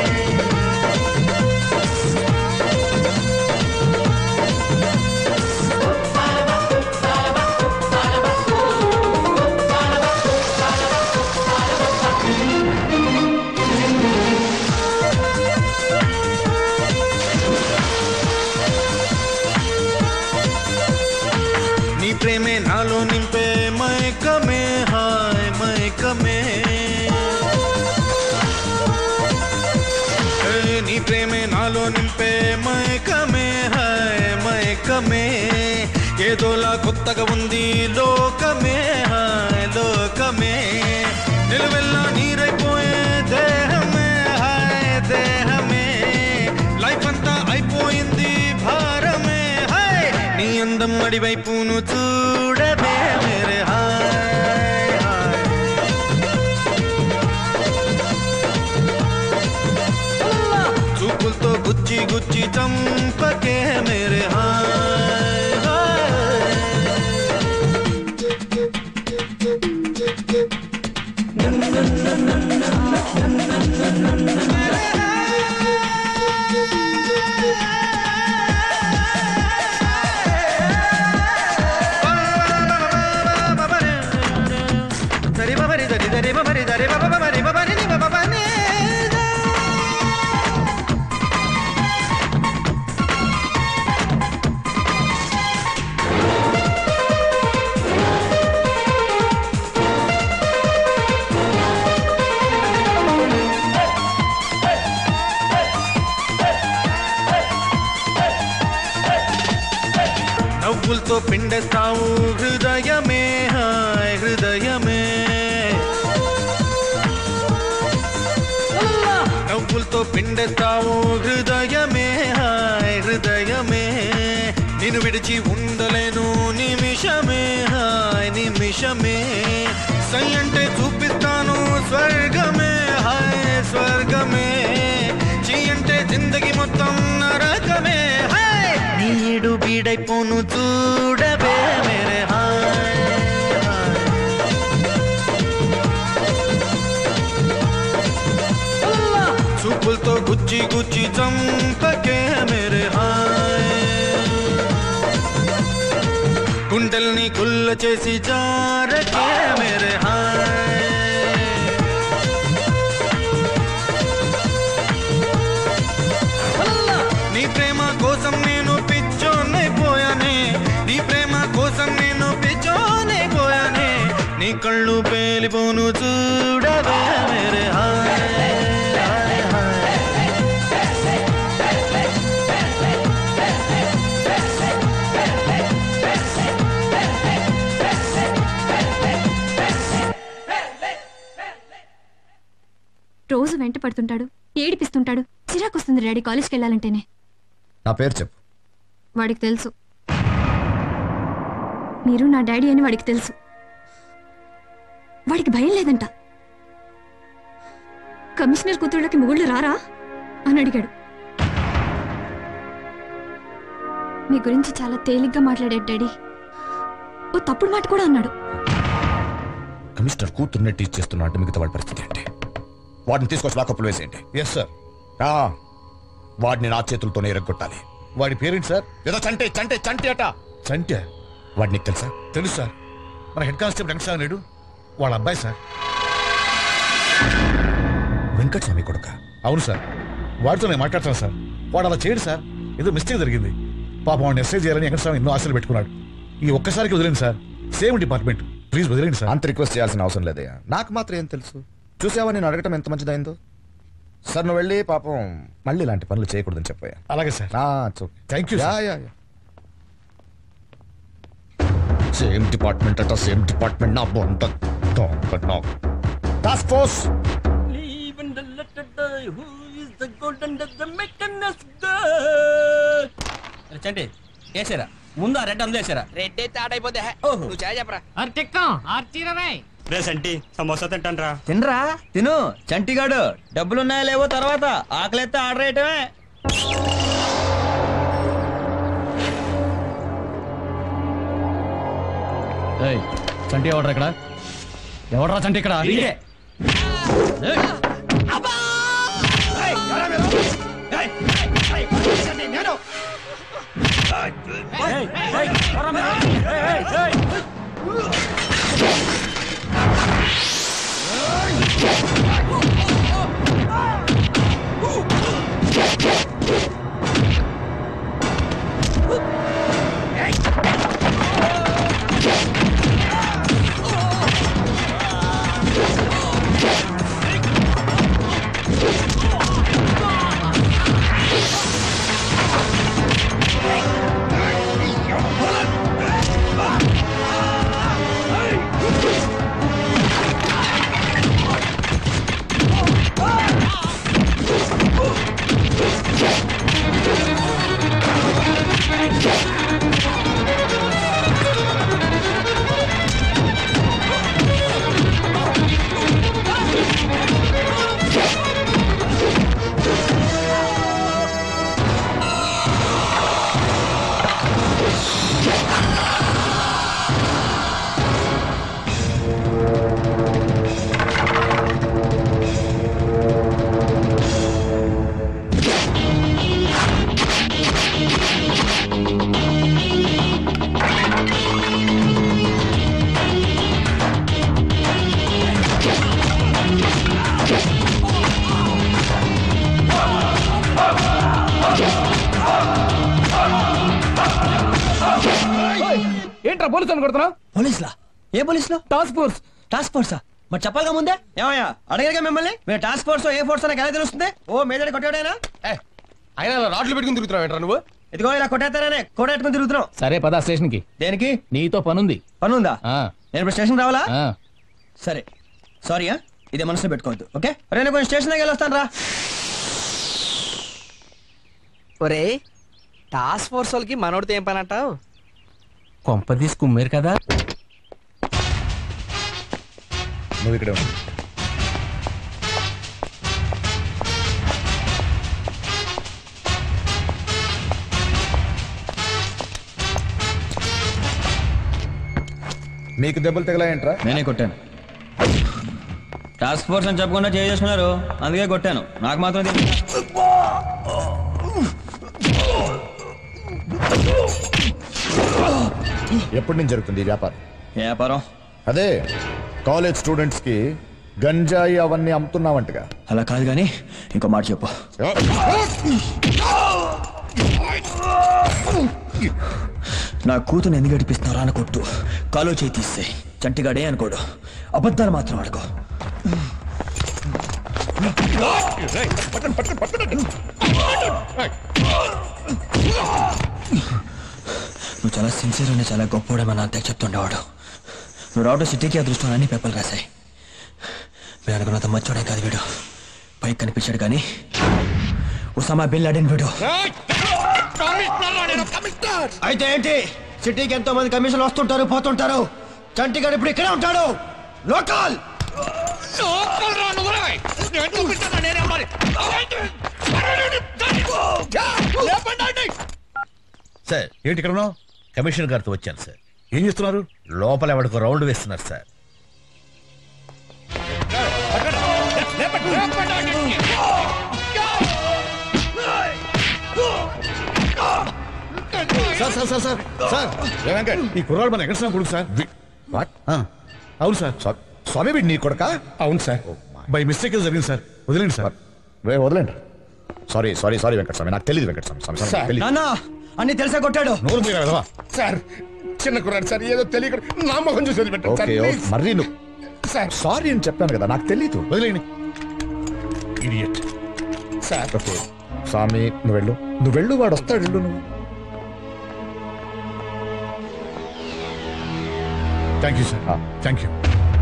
నీ ప్రేమే నాలో నింపే మైకమే హాయ్ మైకమే ఏ, నీ ప్రేమే నాలో నింపే మైకమే హాయ్ మైకమే ఏదోలా కొత్తగా ఉంది లోకమే హాయ్ లోకమే నిలువెల్లా నీరైపోయే దేహమే హాయ్ దేహమే లైఫ్ అంతా అయిపోయింది భారమే హాయ్ నీ అందం అడివైపును చూడవే మేరే హాయ్ హాయ్ చూపులతో గుచ్చి గుచ్చి చంపకే మేరే హాయ్ హాయ్ దరి బబరి దరి దరి బబరి దరి బబ బబరి బబరి ని బబ బని నవ్వులతో పిండేస్తావు హృదయమే హాయ్ హృదయమే నవ్వులతో పిండేస్తావు హృదయమే హాయ్ హృదయమే నిన్ను విడిచి ఉండలేను నిమిషమే హాయ్ నిమిషమే సై అంటే చూపిస్తాను స్వర్గమే హాయ్ స్వర్గమే చీ అంటే జిందగి మొత్తం నరకమే హాయ్ నీడు బీడైపోను చూడవే మేరే హాయ్ హాయ్. చూపులతో గుచ్చి గుచ్చి చంపకే మేరే హాయ్ గుండెల్ని కుల్ల చేసి జారకే మేరే హాయ్ నీ ప్రేమ కోసం నేను పిచ్చోనైపోయానే నీ ప్రేమ కోసం నేను పిచ్చోనైపోయానే నీ కళ్ళు పేలిపోను చూడవే మేరే హాయ్ హాయ్ హాయ్ రోజు వెంట పడుతుంటాడు ఏడిపిస్తుంటాడు చిరాకు వస్తుంది డాడీ కాలేజ్కి వెళ్ళాలంటేనే నా పేరు చెప్పు వాడికి తెలుసు మీరు నా డాడీ అని వాడికి తెలుసు వాడికి భయం లేదంట కమిషనర్ కూతుళ్ళకి మొగుళ్ళు రారా అని అడిగాడు మీ గురించి చాలా తేలిగ్గా మాట్లాడాడు డాడీ ఓ తప్పుడు మాట కూడా అన్నాడు కమిషనర్ కూతుర్నే టీచ్ చేస్తున్నా అంటే మిగతా వాడి పరిస్థితి ఏంటి వాడిని తీసుకొచ్చి లాకప్పులు వేసేయండి ఎస్ సార్ వాడిని నా చేతులతోనే ఎరగొట్టాలి వాడి పేరెంట్ సార్ ఏదో చంటే చంటే చంటే అట చంటే వాడి నీకు తెలుసా తెలుసు సార్ మన హెడ్ కానిస్టేబుల్ వెంకటస్వామి లేడు వాళ్ళ అబ్బాయి సార్ వెంకటస్వామి కొడుక అవును సార్ వాడితో నేను మాట్లాడతాను సార్ వాడు అలా చేయడు సార్ ఏదో మిస్టేక్ జరిగింది పాపం వాడిని ఎస్ఐ చేయాలని వెంకటస్వామి ఎన్నో ఆశలు పెట్టుకున్నాడు ఈ ఒక్కసారికి వదిలేండి సార్ సేమ్ డిపార్ట్మెంట్ ప్లీజ్ వదిలేండి సార్ అంత రిక్వెస్ట్ చేయాల్సిన అవసరం లేదయ్యా నాకు మాత్రం ఏం తెలుసు చూసావా నేను అడగటం ఎంత మంచిదైందో సార్ నువ్వు వెళ్ళి పాపం మళ్ళీ ఇలాంటి పనులు చేయకూడదని చెప్పాయా అలాగే sir thank you, sir. Same department అట సేమ్ డిపార్ట్మెంట్ నా బొంత టాస్క్ ఫోర్స్ చంటి వేసారా ముందు ఆ రెడ్ అందులో వేసారా రెడ్ అయితే ఆడైపోతే నువ్వు చేయ చెప్పరా అర్టిక్కం ఆర్చీరరాయ్ రే సంటి సమోసా తింటాను తినరా తిను చంటిగాడు డబ్బులున్నాయా లేవో తర్వాత ఆకలిస్తే ఆర్డర్ వేయటమే ఏయ్, చంటి ఎవడ్రా ఇక్కడ ఎవడ్రా చంటి ఇక్కడ వీడే. ఏయ్. ఏంట్రా పోలీసు అనుకుంటున్నావు పోలీసులా ఏ పోలీసులు టాస్క్ ఫోర్స్ టాస్క్ ఫోర్సా మరి చెప్పాలిగా ముందే ఏమయ్యా అడగరుగా మిమ్మల్ని మీరు టాస్క్ ఫోర్స్ ఏ ఫోర్స్ నాకు ఎలా తెలుస్తుంది ఓ మేజర్ కొట్టాడైనా ఆయన రాట్లు పెట్టుకుని తిరుగుతున్నావు ఏంట్రా నువ్వు ఇదిగో ఇలా కొట్టేస్తాననే కొట్టేట్టుకుని తిరుగుతున్నాం సరే పదా స్టేషన్ కి దేనికి నీతో పనుంది పనుందా ఆ, నేను ఇప్పుడు స్టేషన్ రావాలా ఆ. సరే సారీయా ఇదే మనసులో పెట్టుకోవద్దు ఓకే రే నేను కొంచెం స్టేషన్ దగ్గర వస్తాను రా ఒరే టాస్క్ ఫోర్స్ వాళ్ళకి మనోడితో ఏం పని అంటావు కొంప తీసుకుమ్మారు కదా నువ్వు ఇక్కడే ఉండు నీకు దెబ్బలు తగలాయంట్రా నేనే కొట్టాను టాస్క్ ఫోర్స్ అని చెప్పకుండా చేసుకున్నారు అందుకే కొట్టాను నాకు మాత్రం తెలియదు ఎప్పటి నుంచి జరుగుతుంది ఈ వ్యాపారం వ్యాపారం అదే కాలేజ్ స్టూడెంట్స్ కి గంజాయి అవన్నీ అమ్ముతున్నావంటగా అలా కాదు కానీ ఇంకో మాట చెప్పు నా కూతురు ఎందుకు గడిపిస్తున్నారా అని కొట్టు కాలో చేయి తీస్తే చంటిగాడే అనుకోడు అబద్ధాలు మాత్రం ఆడుకో నువ్వు చాలా సిన్సియర్ అని చాలా గొప్పవాడమని అంతే చెప్తుండేవాడు నువ్వు రావడం సిటీకి అదృష్టం అన్ని పేపర్లు రాశాయి మీరు అనుకున్నంత మచ్చోడే కాదు వీడు పైకి కనిపించాడు కానీ ఉసామా బిన్ లాడెన్ వీడు అయితే ఏంటి సిటీకి ఎంతో మంది కమిషన్లు వస్తుంటారు పోతుంటారు చంటిగాడు ఇప్పుడు ఇక్కడే ఉంటాడు లోకల్ సార్ ఏంటి ఇక్కడ ఉన్నావు కమిషనర్ గారితో వచ్చాను సార్ ఏం చేస్తున్నారు లోపల ఎవడికో రౌండ్ వేస్తున్నారు sir sir sir sir sir sir ఏ వెంకట్ ఈ కుర్రాడు మన వెంకటస్వామి కొడుకు సార్ వాట్ అవును సార్ స్వా- స్వామి వీడు నీ కొడక అవును సార్ బై మిస్టేక్ జరిగింది సార్ వదిలేండి సార్ వే వదిలేండి సారీ సారీ సారీ వెంకటస్వామి నాకు తెలియదు వెంకటస్వామి స్వామి సారీ, నాకు తెలీదు. నాన్న అన్ని తెలిసే కొట్టాడు నోరు మీద వెధవా. సార్ చిన్న కుర్రాడు సార్ ఏదో తెలియక నా మొహం చూసి వదిలిపెట్టాను సార్ ఓకే ఓకే. ప్లీజ్. మర్రి నువ్వు సార్ సారీ అని చెప్పాను కదా నాకు తెలియదు వదిలేండి ఇడియట్ సార్ ఓకే స్వామి నువ్వు వెళ్ళు నువ్వు వెళ్ళు వాడు వస్తాడు వెళ్ళు నువ్వు thank you sir thank you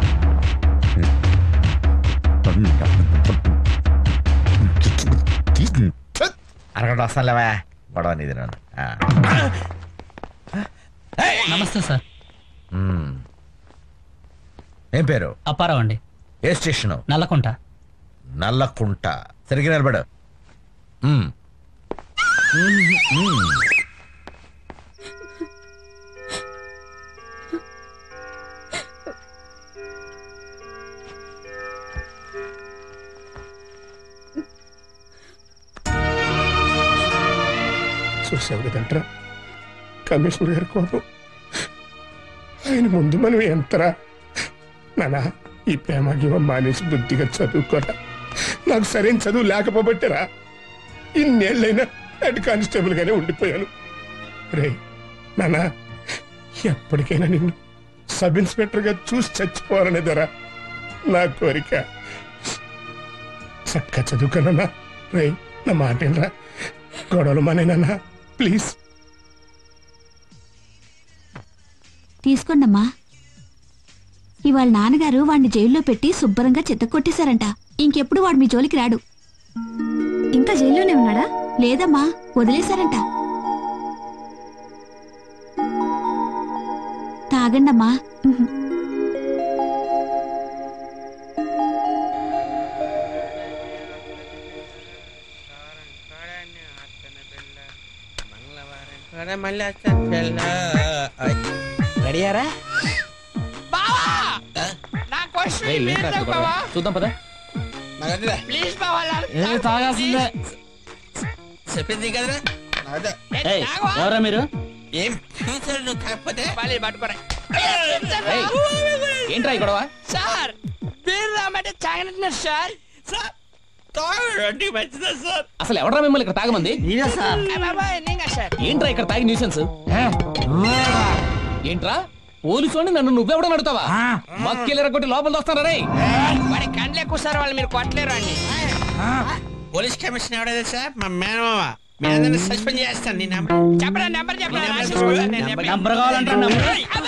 అరగంట వస్తానులేవా గొడవ నీది నన్ను ఆ. నమస్తే సార్ మ్మ్. ఏం పేరు అప్పారావు అండి ఏ స్టేషను నల్లకుంట నల్లకుంట సరిగ్గా నిలబడు మ్మ్. మ్మ్. కమిషనర్ గారి కోపం ఆయన ముందు మనం ఎంతరా నానా ఈ ప్రేమ గివ మానేసి బుద్ధిగా చదువుకోరా నాకు సరైన చదువు లేకపోబట్టరా ఇన్నేళ్ళైనా హెడ్ కానిస్టేబుల్ గానే ఉండిపోయాను రే నానా ఎప్పటికైనా నిన్ను సబ్ ఇన్స్పెక్టర్ గా చూసి చచ్చిపోవాలనేదరా నా కోరిక చక్క చదువుకున్నా రే నా మాట ఏంట్రా గొడవలు మానేనన్నా ప్లీజ్ తీసుకోండమ్మా ఇవాళ నాన్నగారు వాడిని జైల్లో పెట్టి శుభ్రంగా చెత్త కొట్టేశారంట ఇంకెప్పుడు వాడు మీ జోలికి రాడు ఇంకా జైల్లోనే ఉన్నాడా లేదమ్మా వదిలేశారంట తాగండమ్మా రెడీయారా బావా నా క్వశ్చన్ బావా చూద్దాం పదా ప్లీజ్ బావా ఏ తాగాల్సిందే చెప్పింది కదా ఏయ్, ఎవరా మీరు ఏం ఫ్యూచర్ నువ్వు కాకపోతే వాళ్ళు పట్టుకోరా ఏయ్, ఏంట్రా ఈ గొడవ సార్ మీరు రామంటే తాగినట్టున్నారు సార్ సార్ తాగండి మంచిదా సార్ అసలు ఎవడరా మిమ్మల్ని ఇక్కడ తాగమంది ఏ బాబాయ్ నేను సార్ ఏంట్రా ఇక్కడ తాగి న్యూసెన్స్ ఏంట్రా పోలీసు వాడిని నన్ను నువ్వెవడో నడుతావా మక్కిలు కొట్టి లోపల వస్తారా రే వాడి కండ్లు ఎక్కువ సార్ వాళ్ళు మీరు కొట్టలేరు అండి పోలీస్ కమిషన్ ఎవడైతే సార్ మా మేనమామ మీ అందరిని సస్పెండ్ చేస్తాను నీ నెంబర్ చెప్పరా నెంబర్ చెప్పరా నంబర్ కావాలంటారా నంబర్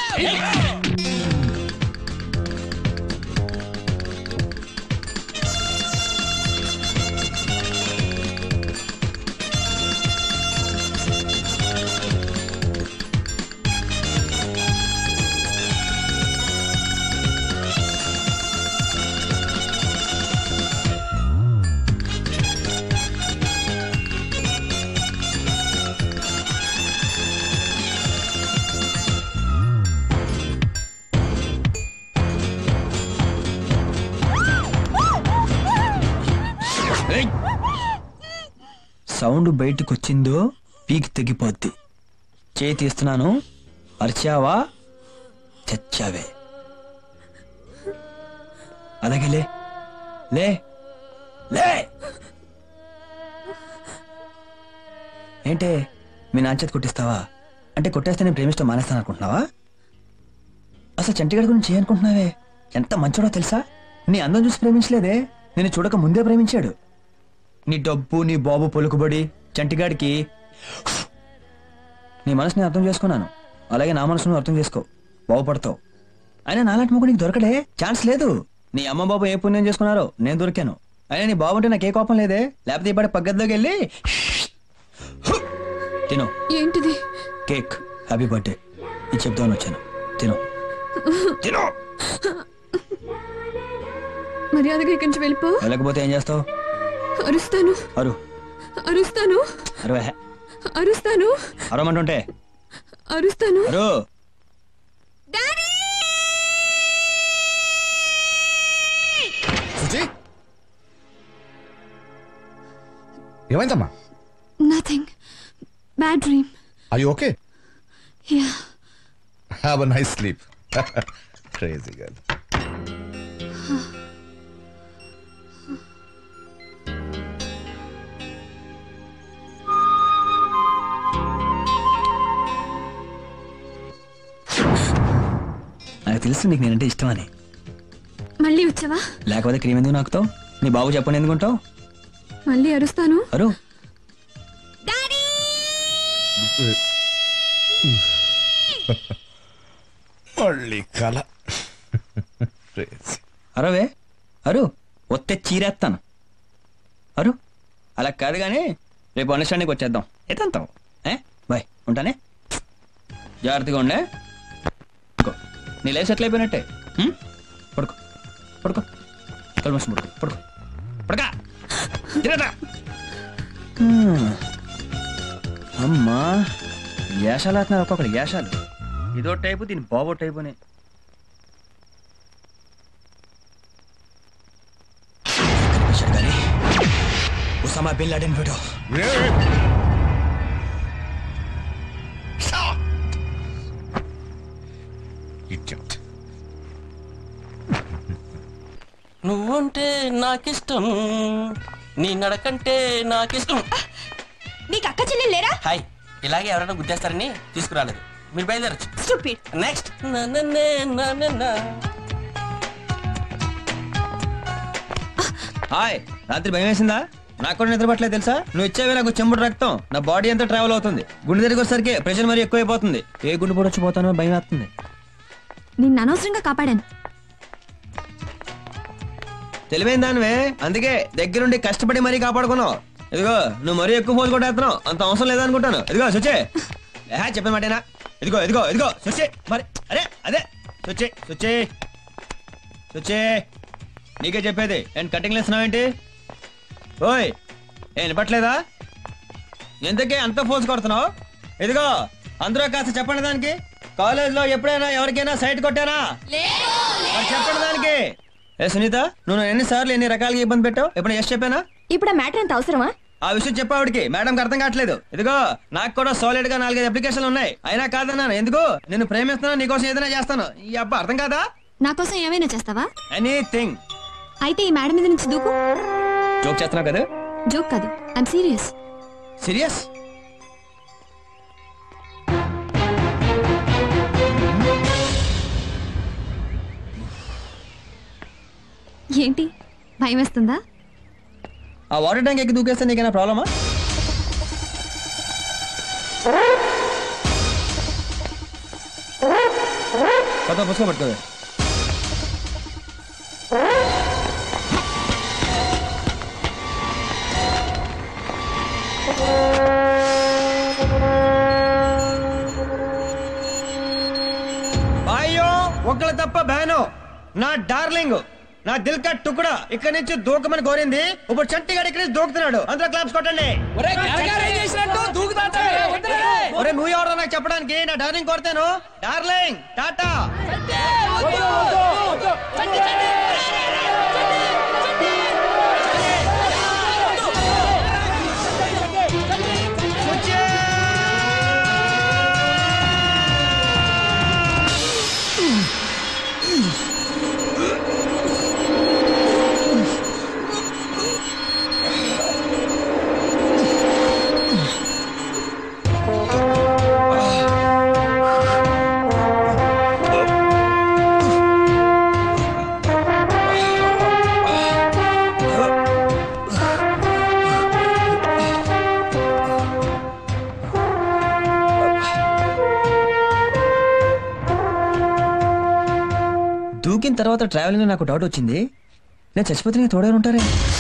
సౌండ్ బయటకు వచ్చిందో పీకి తెగిపోద్ది చేయి తీస్తున్నాను అరిచావా చచ్చావే అలాగే లే లే లే ఏంటే మీ నాన్న చేతి కొట్టిస్తావా అంటే కొట్టేస్తే నేను ప్రేమిస్తూ మానేస్తాను అనుకుంటున్నావా అసలు చంటిగడ గురించి ఏమనుకుంటున్నావే ఎంత మంచోడో తెలుసా నీ అందం చూసి ప్రేమించలేదే నేను చూడక ముందే ప్రేమించాడు నీ డబ్బు నీ బాబు పలుకుబడి చంటిగాడికి నీ మనసుని అర్థం చేసుకున్నాను అలాగే నా మనసును అర్థం చేసుకో బాగుపడతావు అయినా నాలాంటి మొగ్గు నీకు దొరకడే ఛాన్స్ లేదు నీ అమ్మ బాబు ఏ పుణ్యం చేసుకున్నారో నేను దొరికాను అయినా నీ బాబు అంటే నాకు ఏ కోపం లేదే లేకపోతే ఇప్పటి పగ్గద్లోకి వెళ్ళి తిను ఏంటిది కేక్ హ్యాపీ బర్త్డే ఇది చెప్తాను వచ్చాను తిను తిను మర్యాదగా ఇక్కడి నుంచి వెళ్ళిపో వెళ్ళకపోతే ఏం చేస్తావు అరుస్తాను అరు అరుస్తాను అరవై అరుస్తాను అరవమంటుంటే అరుస్తాను అరు శుచి ఏమైందమ్మా nothing bad dream I okay yeah have a nice sleep crazy girl నాకు తెలుసు నీకు నేనంటే ఇష్టమని మళ్ళీ వచ్చావా లేకపోతే క్రీమ్ ఎందుకు నాకుతావు నీ బాబు చెప్పండి ఎందుకుంటావు మళ్ళీ అరుస్తాను అరు మళ్ళీ కళ క్రేజీ అరవే అరు ఒత్తే చీరేస్తాను అరు అలా కాదు కానీ రేపు అండర్స్టాండింగ్ వచ్చేద్దాం ఎతంతావు ఏ బాయ్ ఉంటానే జాగ్రత్తగా ఉండే పడుకో. నీ లైఫ్ సెటిల్ అయిపోయినట్టే హ్మ్? పడుకో పడుకో కళ్ళు మూసుకుని పడుకో పడుకో పడకా తిరగరా హ్మ్. అమ్మా యాషాలు అవుతున్నారు ఒక్కొక్కరు యాషాలు ఇదో టైపు దీని బాబో టైపునే కనిపించాడు కానీ ఉసామా బిన్ లాడెన్ వీడు ఇట్ నువ్వుంటే నాకిష్టం నీ నడకంటే నాకిష్టం నీకు అక్క చెల్లెలు లేరా హాయ్ ఇలాగే ఎవరైనా గుద్దేస్తారని తీసుకురాలేదు మీరు బయలుదేరచ్చు స్టూపిడ్ నెక్స్ట్ హాయ్ రాత్రి భయం వేసిందా నాకు కూడా నిద్ర పట్టలేదు తెలుసా నువ్వు ఇచ్చేవే నాకు చెంబుడు రక్తం నా బాడీ అంతా ట్రావెల్ అవుతుంది గుండె దగ్గరికి వచ్చేసరికి ప్రెషర్ మరీ ఎక్కువైపోతుంది ఏ గుండె పొడి వచ్చిపోతానో భయం వేస్తుంది నిన్ను అనవసరంగా కాపాడాను తెలివైన దానివే అందుకే దగ్గరుండి కష్టపడి మరీ కాపాడుకున్నావు ఇదిగో నువ్వు మరీ ఎక్కువ ఫోన్ కొట్టేస్తున్నావు అంత అవసరం లేదనుకుంటాను ఇదిగో సుచే ఏహా చెప్పిన మాటేనా ఇదిగో ఇదిగో ఇదిగో సుచే మరి అరే అదే సుచే సుచే సుచే నీకే చెప్పేది నేను కటింగ్ లేస్తున్నావేంటి ఓయ్ ఏ వినపట్లేదా ఎందుకే అంత ఫోర్స్ కొడుతున్నావు ఇదిగో అందరూ కాస్త చెప్పండి దానికి కాలేజ్ లో ఎప్పుడైనా ఎవరికైనా సైట్ కొట్టానా మరి చెప్పండి దానికి ఏ సునీత నువ్వు నన్ను ఎన్నిసార్లు ఎన్ని రకాలుగా ఇబ్బంది పెట్టావు ఎప్పుడు ఎస్ చెప్పానా ఇప్పుడు ఆ మ్యాటర్ అంత అవసరమా ఆ విషయం చెప్పావిడికి మేడంకి అర్థం కావట్లేదు ఇదిగో నాకు కూడా సాలిడ్ గా నాలుగైదు అప్లికేషన్లు ఉన్నాయి అయినా కాదన్నాను ఎందుకు నేను ప్రేమిస్తున్నాను నీకోసం ఏదైనా చేస్తాను ఈ అబ్బా అర్థం కాదా నా కోసం ఏమైనా చేస్తావా ఎనీథింగ్ అయితే ఈ మేడం మీద నుంచి దూకు జోక్ చేస్తున్నావు కదా జోక్ కాదు ఐమ్ సీరియస్ సీరియస్ ఏంటి భయం వేస్తుందా ఆ వాటర్ ట్యాంక్ ఎక్కి దూకేస్తే నీకైనా ప్రాబ్లమా కొత్త పుస్తకం పట్టుకోవే అయ్యో ఒకళ్ళ తప్ప బ్యాను నా డార్లింగ్ నా దిల్ కా టుకుడా ఇక్కడి నుంచి దూకమని కోరింది ఇప్పుడు చంటిగాడు ఇక్కడి నుంచి దూకుతున్నాడు అందరూ క్లాప్స్ కొట్టండి ఒరే నువ్వు ఎవరో నాకు చెప్పడానికి నా డార్లింగ్ కోరుతాను డార్లింగ్ టాటా దూకిన తర్వాత ట్రావెలింగ్ నాకు డౌట్ వచ్చింది నేను చచ్చిపోతే నీకు తోడే ఉంటారే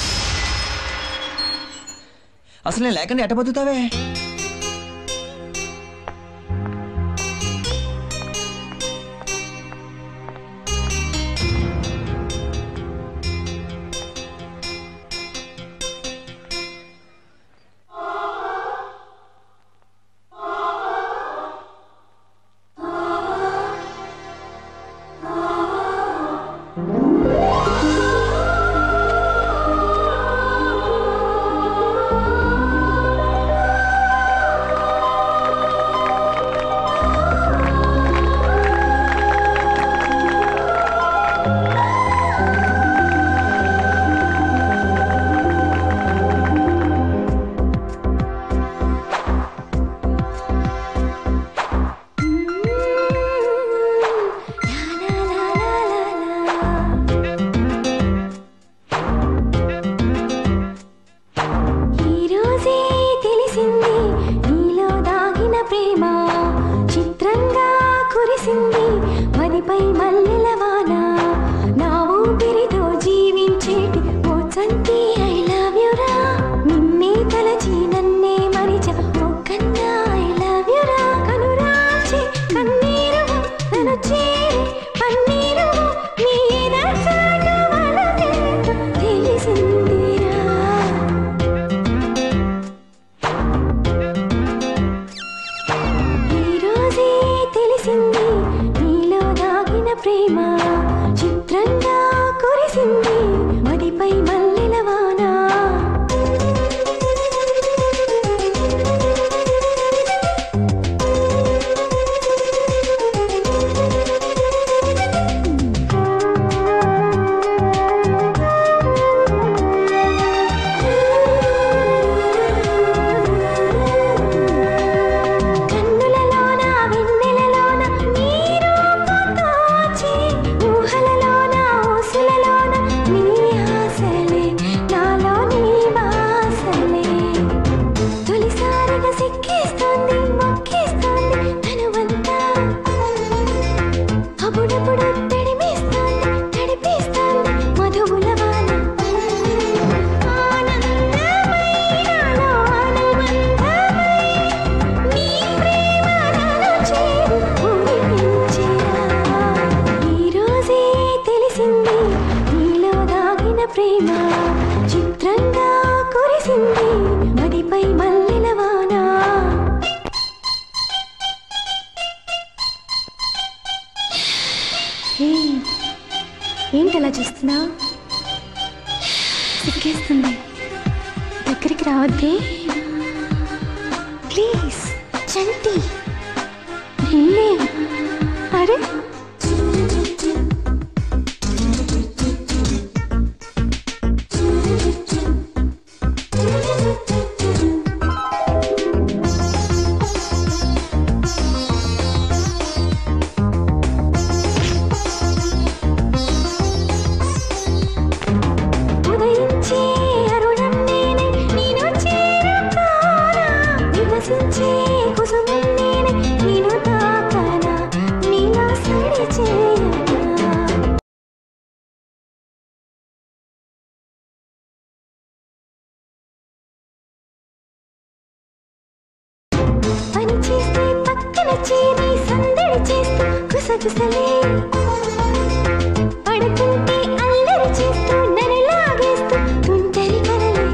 అసలు నేను లేకుండా ఎట్ట బతుకుతావే ఈ రోజే తెలిసింది నీలో దాగిన ప్రేమ చిత్రంగా కురిసింది మదిపై మల్లెల వాన నా ఊపిరితో జీవించేటి ఓ చంటి ఐ లవ్ యు రా నిన్నే తలచి నన్నే మరిచ ఓ కన్నా ఐ లవ్ యు రా కనురాచి కన్నీరు నన్ను చేరి పన్నీరు నీ ఎదచాటు మనసేంటో తెలిసిందిరా ఈ రోజే తెలిసింది నీలో దాగిన ప్రేమ చిత్రంగా కురిసింది మదిపై మల్లెల వాన ఏంటి అలా చూస్తున్నా సిగ్గేస్తుంది దగ్గరికి రావద్దే ప్లీజ్ చంటి నిన్నే అరే ఉదయించే అరుణం నేనే నేను చేరతానా వికసించే కుసుమం నేనే నేను తాకానా నీలా సడి చేయనా పని చేస్తే పక్కన చేరి సందడి చేస్తూ గుసగుసలే పడుకుంటే అల్లరి చేస్తూ నన్ను లాగేస్తూ తుంటరి కలలే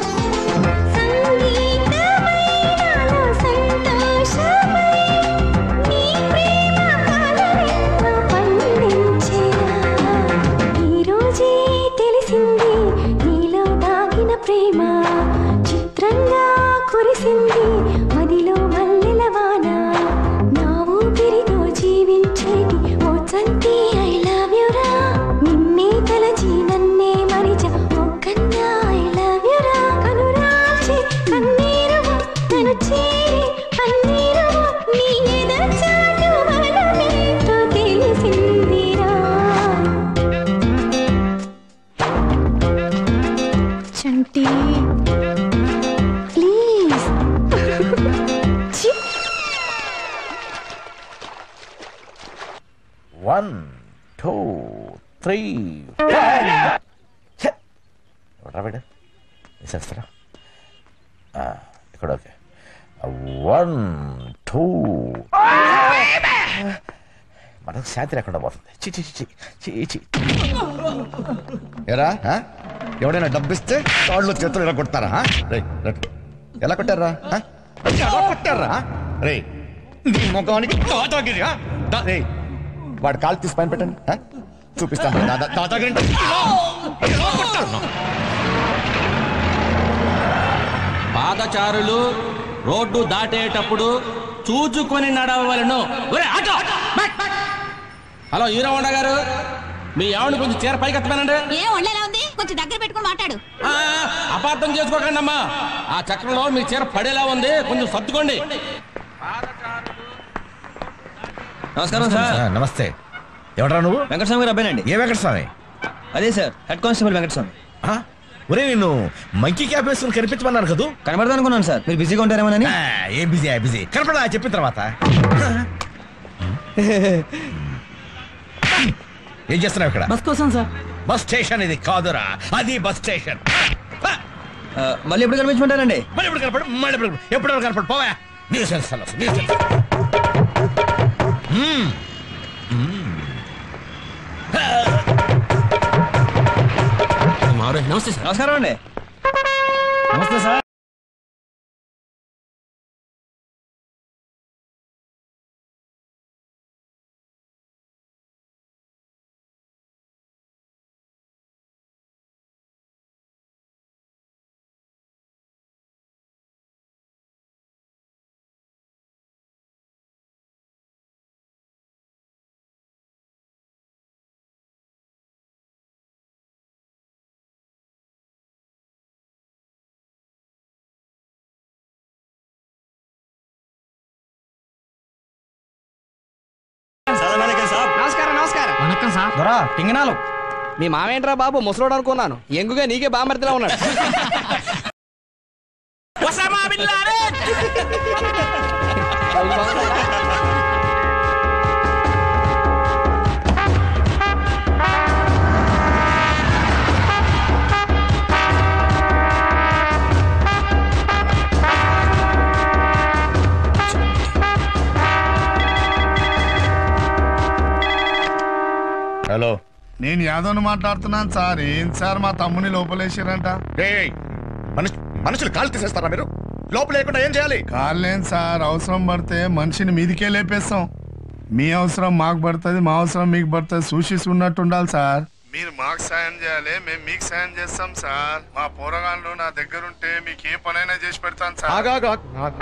సంగీతమై నాలో సంతోషమై నీ ప్రేమ కలలెన్నో పండించేనా ఈ రోజే తెలిసింది నీలో దాగిన ప్రేమ చిత్రంగా కురిసింది మదిలో మల్లెల వాన నా ఊపిరితో జీవించేటి ఓ చంటి ఐ లవ్ యు రా నిన్నే తలచి నన్నే మరిచ ఓ కన్నా ఐ లవ్ యు రా కనురాల్చి కన్నీరు నన్ను చేరి కన్నీరు నీ ఎద చాటు బలమేంటో తెలిసిందిరా చంటి ప్లీజ్ ఛీ వన్ టూ త్రీ రాబిడ వేసేస్తారా ఆ, ఇక్కడ ఓకే వన్ టూ మనకు శాంతి లేకుండా పోతుంది చి చి చి చి చి ఎరా ఆ? ఎవడైనా డబ్బిస్తే కాళ్ళు చేతులు ఇలా కొడతారా ఆ? రేయ్, రండి. ఎలా కొట్టారా ఆ? ఎలా కొట్టారా రే నీ ముఖానికి దాదాగిరి ఆ? దా- రేయ్, వాడు కాలు తీసి పైన పెట్టండి ఆ? చూపిస్తాను దాదా దాదాగిరి అంటే ఎలా కొట్టారు? పాదచారులు రోడ్డు దాటేటప్పుడు చూచుకొని నడవలను ఒరే, auto! Back, back! Hello hero Honda గారు మీ ఆవిడ కొంచెం చీర పైకి ఎత్తమేనండి ఏ ఒళ్ళేలా ఉంది కొంచెం దగ్గర పెట్టుకుని మాట్లాడు ఆ, అపార్థం చేసుకోకండి అమ్మా ఆ చక్రంలో మీ చీర పడేలా ఉంది కొంచెం సర్దుకోండి నమస్కారం సార్ ఆ, నమస్తే ఎవడరా నువ్వు వెంకటస్వామి గారు అబ్బాయినండి ఏ వెంకటస్వామి అదే సార్ హెడ్ కానిస్టేబుల్ వెంకటస్వామి ఆ? ఒరే నిన్ను మంకీ క్యాప్ వేసుకుని కనిపించమన్నారు కదూ కనబడదాం అనుకున్నాను సార్ మీరు బిజీగా ఉంటారేమోనని ఆ, ఏ బిజీ ఆ బిజీ కనపడా చెప్పిన తర్వాత ఏం చేస్తున్నావు ఇక్కడ బస్ కోసం సార్ బస్ స్టేషన్ ఇది కాదురా అది బస్ స్టేషన్ మళ్ళీ ఎప్పుడు కనిపించమంటారండి మళ్ళీ ఎప్పుడు కనపడు మళ్ళీ ఎప్పుడు ఎప్పుడు కనపడు పోవా nuisance fellows, nuisance మ్మ్. మ్మ్. నమస్తే సార్ నమస్కారం అండి నమస్తే సార్ నమస్కారం నమస్కారం వణక్కం సార్ దొరా పింగనాలు మీ మావేంట్రా బాబు ముసలోడు అనుకున్నాను ఎంగుగా నీకే బామర్దిలా ఉన్నాడు హలో నేను యాదవ్ని మాట్లాడుతున్నాను సార్ ఏం సార్ మా తమ్ముని లోపలేసారంట మనుషులు కాలు తీసేస్తారా మీరు లోపల లేకుండా ఏం చేయాలి కాలేం సార్ అవసరం పడితే మనిషిని మీదికే లేపేస్తాం మీ అవసరం మాకు పడుతుంది మా అవసరం మీకు పడుతుంది చూసి ఉన్నట్టు ఉండాలి సార్ మీరు మాకు సాయం చేయాలి మేము మీకు సాయం చేస్తాం సార్ మా పోరగాళ్ళు నా దగ్గర ఉంటే మీకు ఏ పనైనా చేసి పెడతాను సార్ ఆగాగా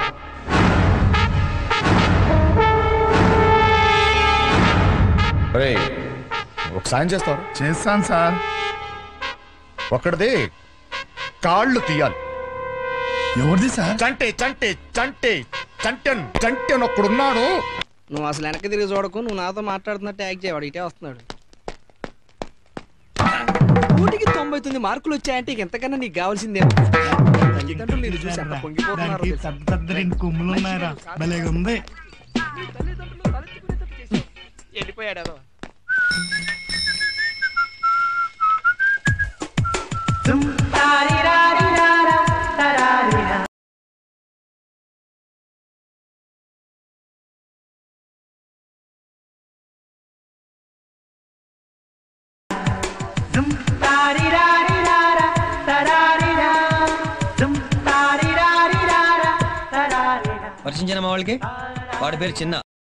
రే ఒక సాయం చేస్తారు చేస్తాను సార్ ఒక్కడిది కాళ్ళు తీయాలి ఎవరిది సార్ చంటే చంటే చంటే చంటన్ చంటన్ ఒక్కడున్నాడు నువ్వు అసలు వెనక్కి తిరిగి చూడకు నువ్వు నాతో మాట్లాడుతున్నట్టు యాక్ట్ చేయవాడు ఇటే వస్తున్నాడు నూటికి తొంభై తొమ్మిది మార్కులు వచ్చాయంటే ఇక ఎంతకన్నా నీకు కావాల్సిందే తల్లిదండ్రులు నేను చూసి ఎంత పొంగిపోతున్నారో తెలుసా? కొమ్ములు ఉన్నాయరా భలేగా ఉంది వెళ్ళిపోయాడు అదో పరిచించిన మా వాళ్ళకి వాడి పేరు చిన్న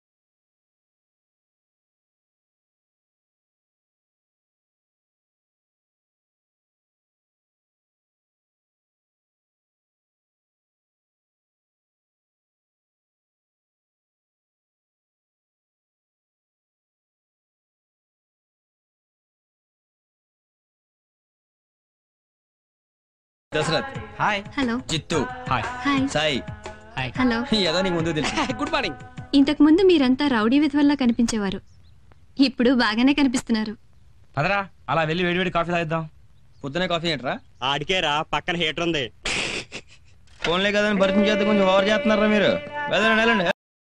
Dasharath hi hello Jittu hi hi Sai hello ఏదో నీకు ముందు తెలుసు గుడ్ మార్నింగ్ ఇంతకు ముందు మీరంతా రౌడీ విధవల్లా కనిపించేవారు ఇప్పుడు బాగానే కనిపిస్తున్నారు పదరా అలా వెళ్ళి వేడివేడి కాఫీ తాగిద్దాం పొద్దునే కాఫీ ఏంట్రా ఆడికేరా పక్కన హీటర్ ఉంది ఫోన్లే కదని పరిచయం చేస్తే కొంచెం ఓవర్ చేస్తున్నారా మీరు వెళ్ళండి వెళ్ళండి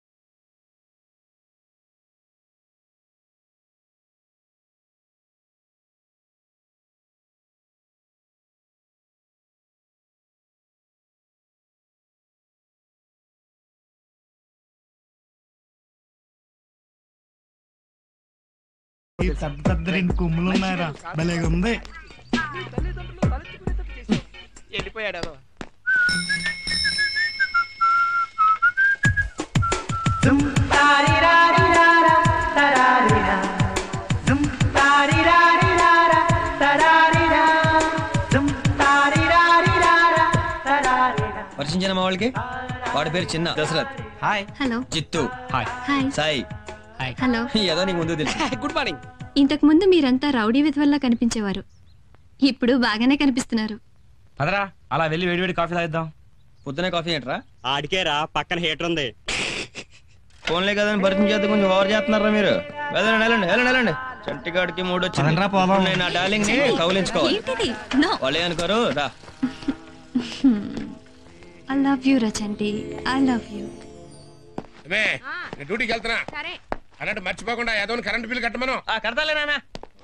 పెద్ద పెద్ద రెండు కొమ్ములు ఉన్నాయరా భలేగా ఉంది వెళ్ళిపోయాడు అదో పరిచించిన మా వాళ్ళకి వాడి పేరు చిన్న Dasharath hi hello Jittu hi hi Sai hello ఏదో నీకు ముందు తెలుసు గుడ్ మార్నింగ్ ఇంతకు ముందు మీరంతా రౌడీ విధవల్లా కనిపించేవారు ఇప్పుడు బాగానే కనిపిస్తున్నారు పదరా అలా వెళ్ళి వేడివేడి కాఫీ తాగిద్దాం పొద్దునే కాఫీ ఏంట్రా ఆడికేరా పక్కన హీటర్ ఉంది ఫోన్లే కదని పరిచయం చేస్తే కొంచెం ఓవర్ చేస్తున్నారా మీరు వెళ్ళండి వెళ్ళండి వెళ్ళండి వెళ్ళండి చంటిగాడికి మూడు వచ్చింది పదండ్రా పోదాం. ఇప్పుడు నేను నా డార్లింగ్ ని కౌలించుకోవాలి ఏంటిది నో వాళ్ళే అనుకోరు రా ఐ లవ్ యూ రచంటి ఐ లవ్ యూ అదే నేను డ్యూటీకి వెళ్తున్నా సరే అన్నట్టు మర్చిపోకుండా ఏదో కరెంట్ బిల్ కట్టమను కడతాలే నాన్న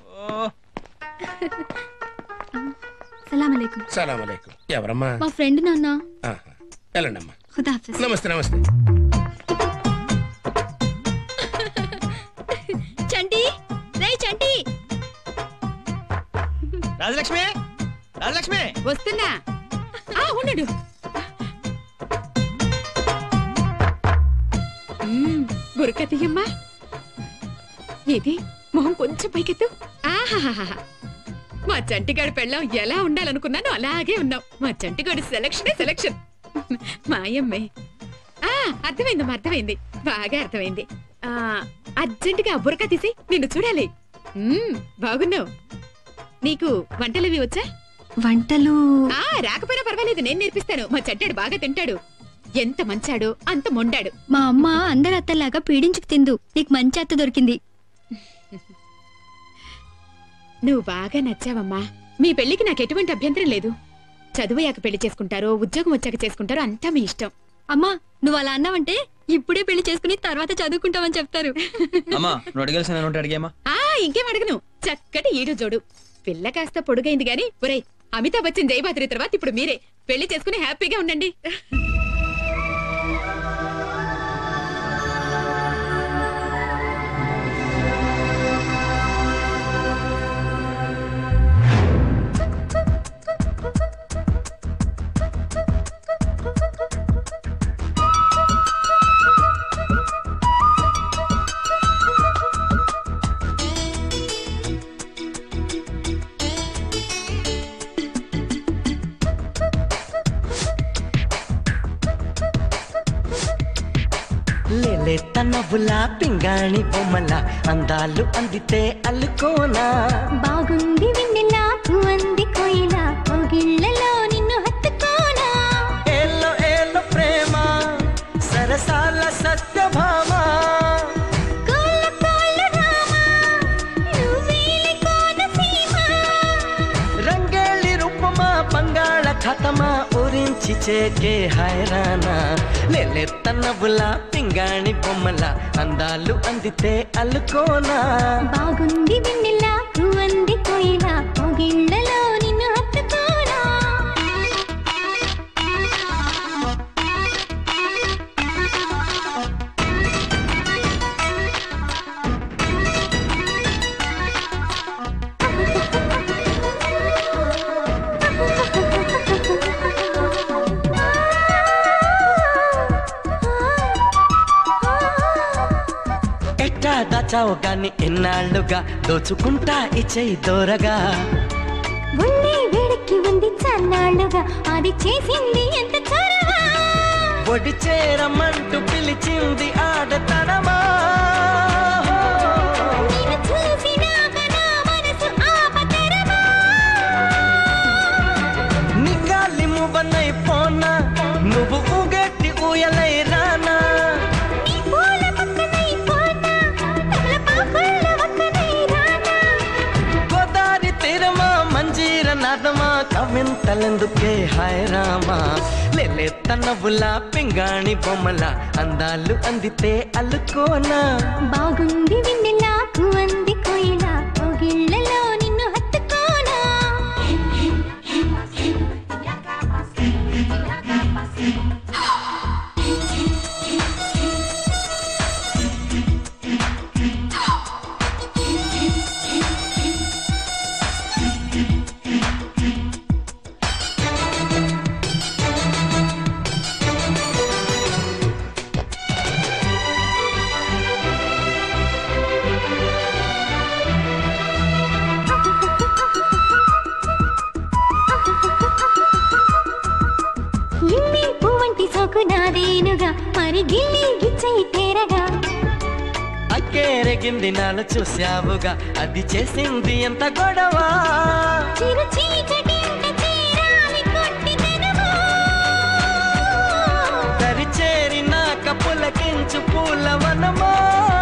సలాం అలైకుం సలాం అలైకుం ఎవరమ్మా మా ఫ్రెండ్ నాన్న ఆహా. వెళ్ళండి అమ్మా ఖుదాఫిజ్ నమస్తే నమస్తే చంటి రేయ్ చంటి రాజలక్ష్మి రాజలక్ష్మి వస్తున్నా ఆ ఉండు గురక తీయమ్మా ఇది మొహం కొంచెం పైకెత్తు ఆహాహాహా మా చంటిగాడి పెళ్ళం ఎలా ఉండాలనుకున్నానో అలాగే ఉన్నావు మా చంటిగాడి సెలక్షనే సెలక్షన్ మాయమ్మే ఆ అర్థమైందమ్మా అర్థమైంది బాగా అర్థమైంది ఆ అర్జెంటుగా ఆ బురక తీసి నిన్ను చూడాలి మ్మ్, బాగున్నావు నీకు వంటలవి వచ్చా వంటలు ఆ రాకపోయినా పర్వాలేదు నేను నేర్పిస్తాను మా చట్టాడు బాగా తింటాడు ఎంత మంచాడు అంత మొండాడు మా అమ్మ అందరి అత్తలాగా పీడించుకు తిందు నీకు మంచి అత్త దొరికింది నువ్వు బాగా నచ్చావమ్మా మీ పెళ్లికి నాకు ఎటువంటి అభ్యంతరం లేదు చదువయ్యాక పెళ్లి చేసుకుంటారో ఉద్యోగం వచ్చాక చేసుకుంటారో అంతా మీ ఇష్టం అమ్మా నువ్వు అలా అన్నావంటే ఇప్పుడే పెళ్లి చేసుకుని తర్వాత చదువుకుంటామని చెప్తారు అమ్మా నువ్వు అడిగాల్సిన నోటి అడిగామా ఆ ఇంకేం అడగను చక్కటి ఈడు జోడు పిల్ల కాస్త పొడుగైంది గాని ఒరేయ్ అమితాబ్ బచ్చన్ జయబాద్రి తర్వాత ఇప్పుడు మీరే పెళ్లి చేసుకుని హ్యాపీగా ఉండండి లేలేత నవ్వులా పింగాణి బొమ్మల అందాలు అందితే అల్లుకోనా బాగుంది వెన్నెలా పువ్వంది కోయిలా కోగిళ్ళలో నిన్ను హత్తుకోనా ఏలో ఏలో ప్రేమ సరసాల సత్యభామ కోళ్ళ కోళ్ళ రామ నువ్వేలి కోనసీమ రంగేళి రూపమా బంగాళ ఖతమా ఊరించి చేకే హైరానా లేలేత నవ్వులా పింగాణి బొమ్మల అందాలు అందితే అల్లుకోనా బాగుంది వెన్నెలా పువ్వంది కోయిలా కోగిళ్ళలో నిన్ను హత్తుకోనా ఎట్టా దాచావు గాని ఎన్నాళ్ళుగా దోచుకుంటా ఇచ్చేయి దూరగా ఉన్నే వేడికి ఉంది చన్నాళ్ళుగా అది చేసింది ఎంత చొరవ ఒడి చేరమంటూ పిలిచింది ఆడతనమా నిన్ను చూసినాక నా మనసు ఆపతరమా నిగాలి మువ్వనై పోనా నువ్వు ఊగెట్టి ఊయలై రానా నీ పూల పక్కనై పోనా తమలపాకుల పక్కనై రానా గోదారి తీరమా మంజీర నాదమా కవింతలెందుకే హాయ్ రామా లేలే తనవులా పింగాణి బొమ్మల అందాలు అందితే అల్లుకోనా బాగుంది వెన్నెలా పువ్వంది కోయిలా కోగిళ్ళలో నిన్ను హత్తుకోనా ఇన్ని పువ్వంటి సోకు నాదేనుగా మరి గిల్లి గిచ్చయి తేరగా అక్కేరగింది నాలు చూశావుగా అది చేసింది ఎంత గొడవ చిరు చీకటింట చీరాలి కొట్టిదెనుమా దరి చేరినాక పులకించు పూలవనమా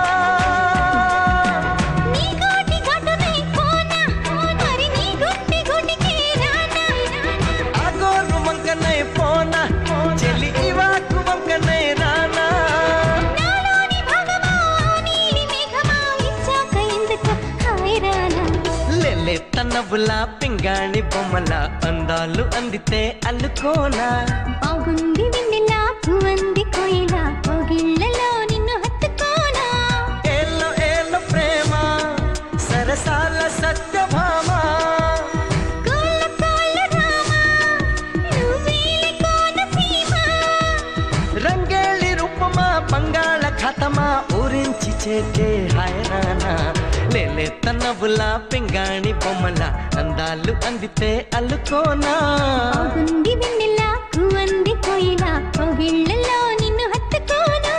నీ కోటి ఘటనై పోనా మరి నీ గుట్టి గుటికి రానా ఆ గోరు వంకనై పోనా చెల్లి ఇవాకు వంకనై రానా నాలోని భాగమా నీలి మేఘమా ఇచ్చాక ఎందుకు హాయ్ రానా లెల్లె తనవులా పింగాణి బొమ్మల అందాలు అందితే అల్లుకోనా బాగుంది వెన్నెలా పువ్వంది కోయిలా కోగిళ్ళలో నిన్ను హత్తుకోనా ఏలో ఏలో ప్రేమ సరసాల సత్యభామ కోళ్ళ కోళ్ళ రామ నువ్వేలి కోనసీమ రంగేళి రూపమా బంగాళ ఖతమా ఊరించి చేకే హైరానా లేలే తనవులా పింగాణి బొమ్మల అందాలు అందితే అల్లుకోనా బాగుంది వెన్నెలా పువ్వంది కోయిలా కోగిళ్ళలో నిన్ను హత్తుకోనా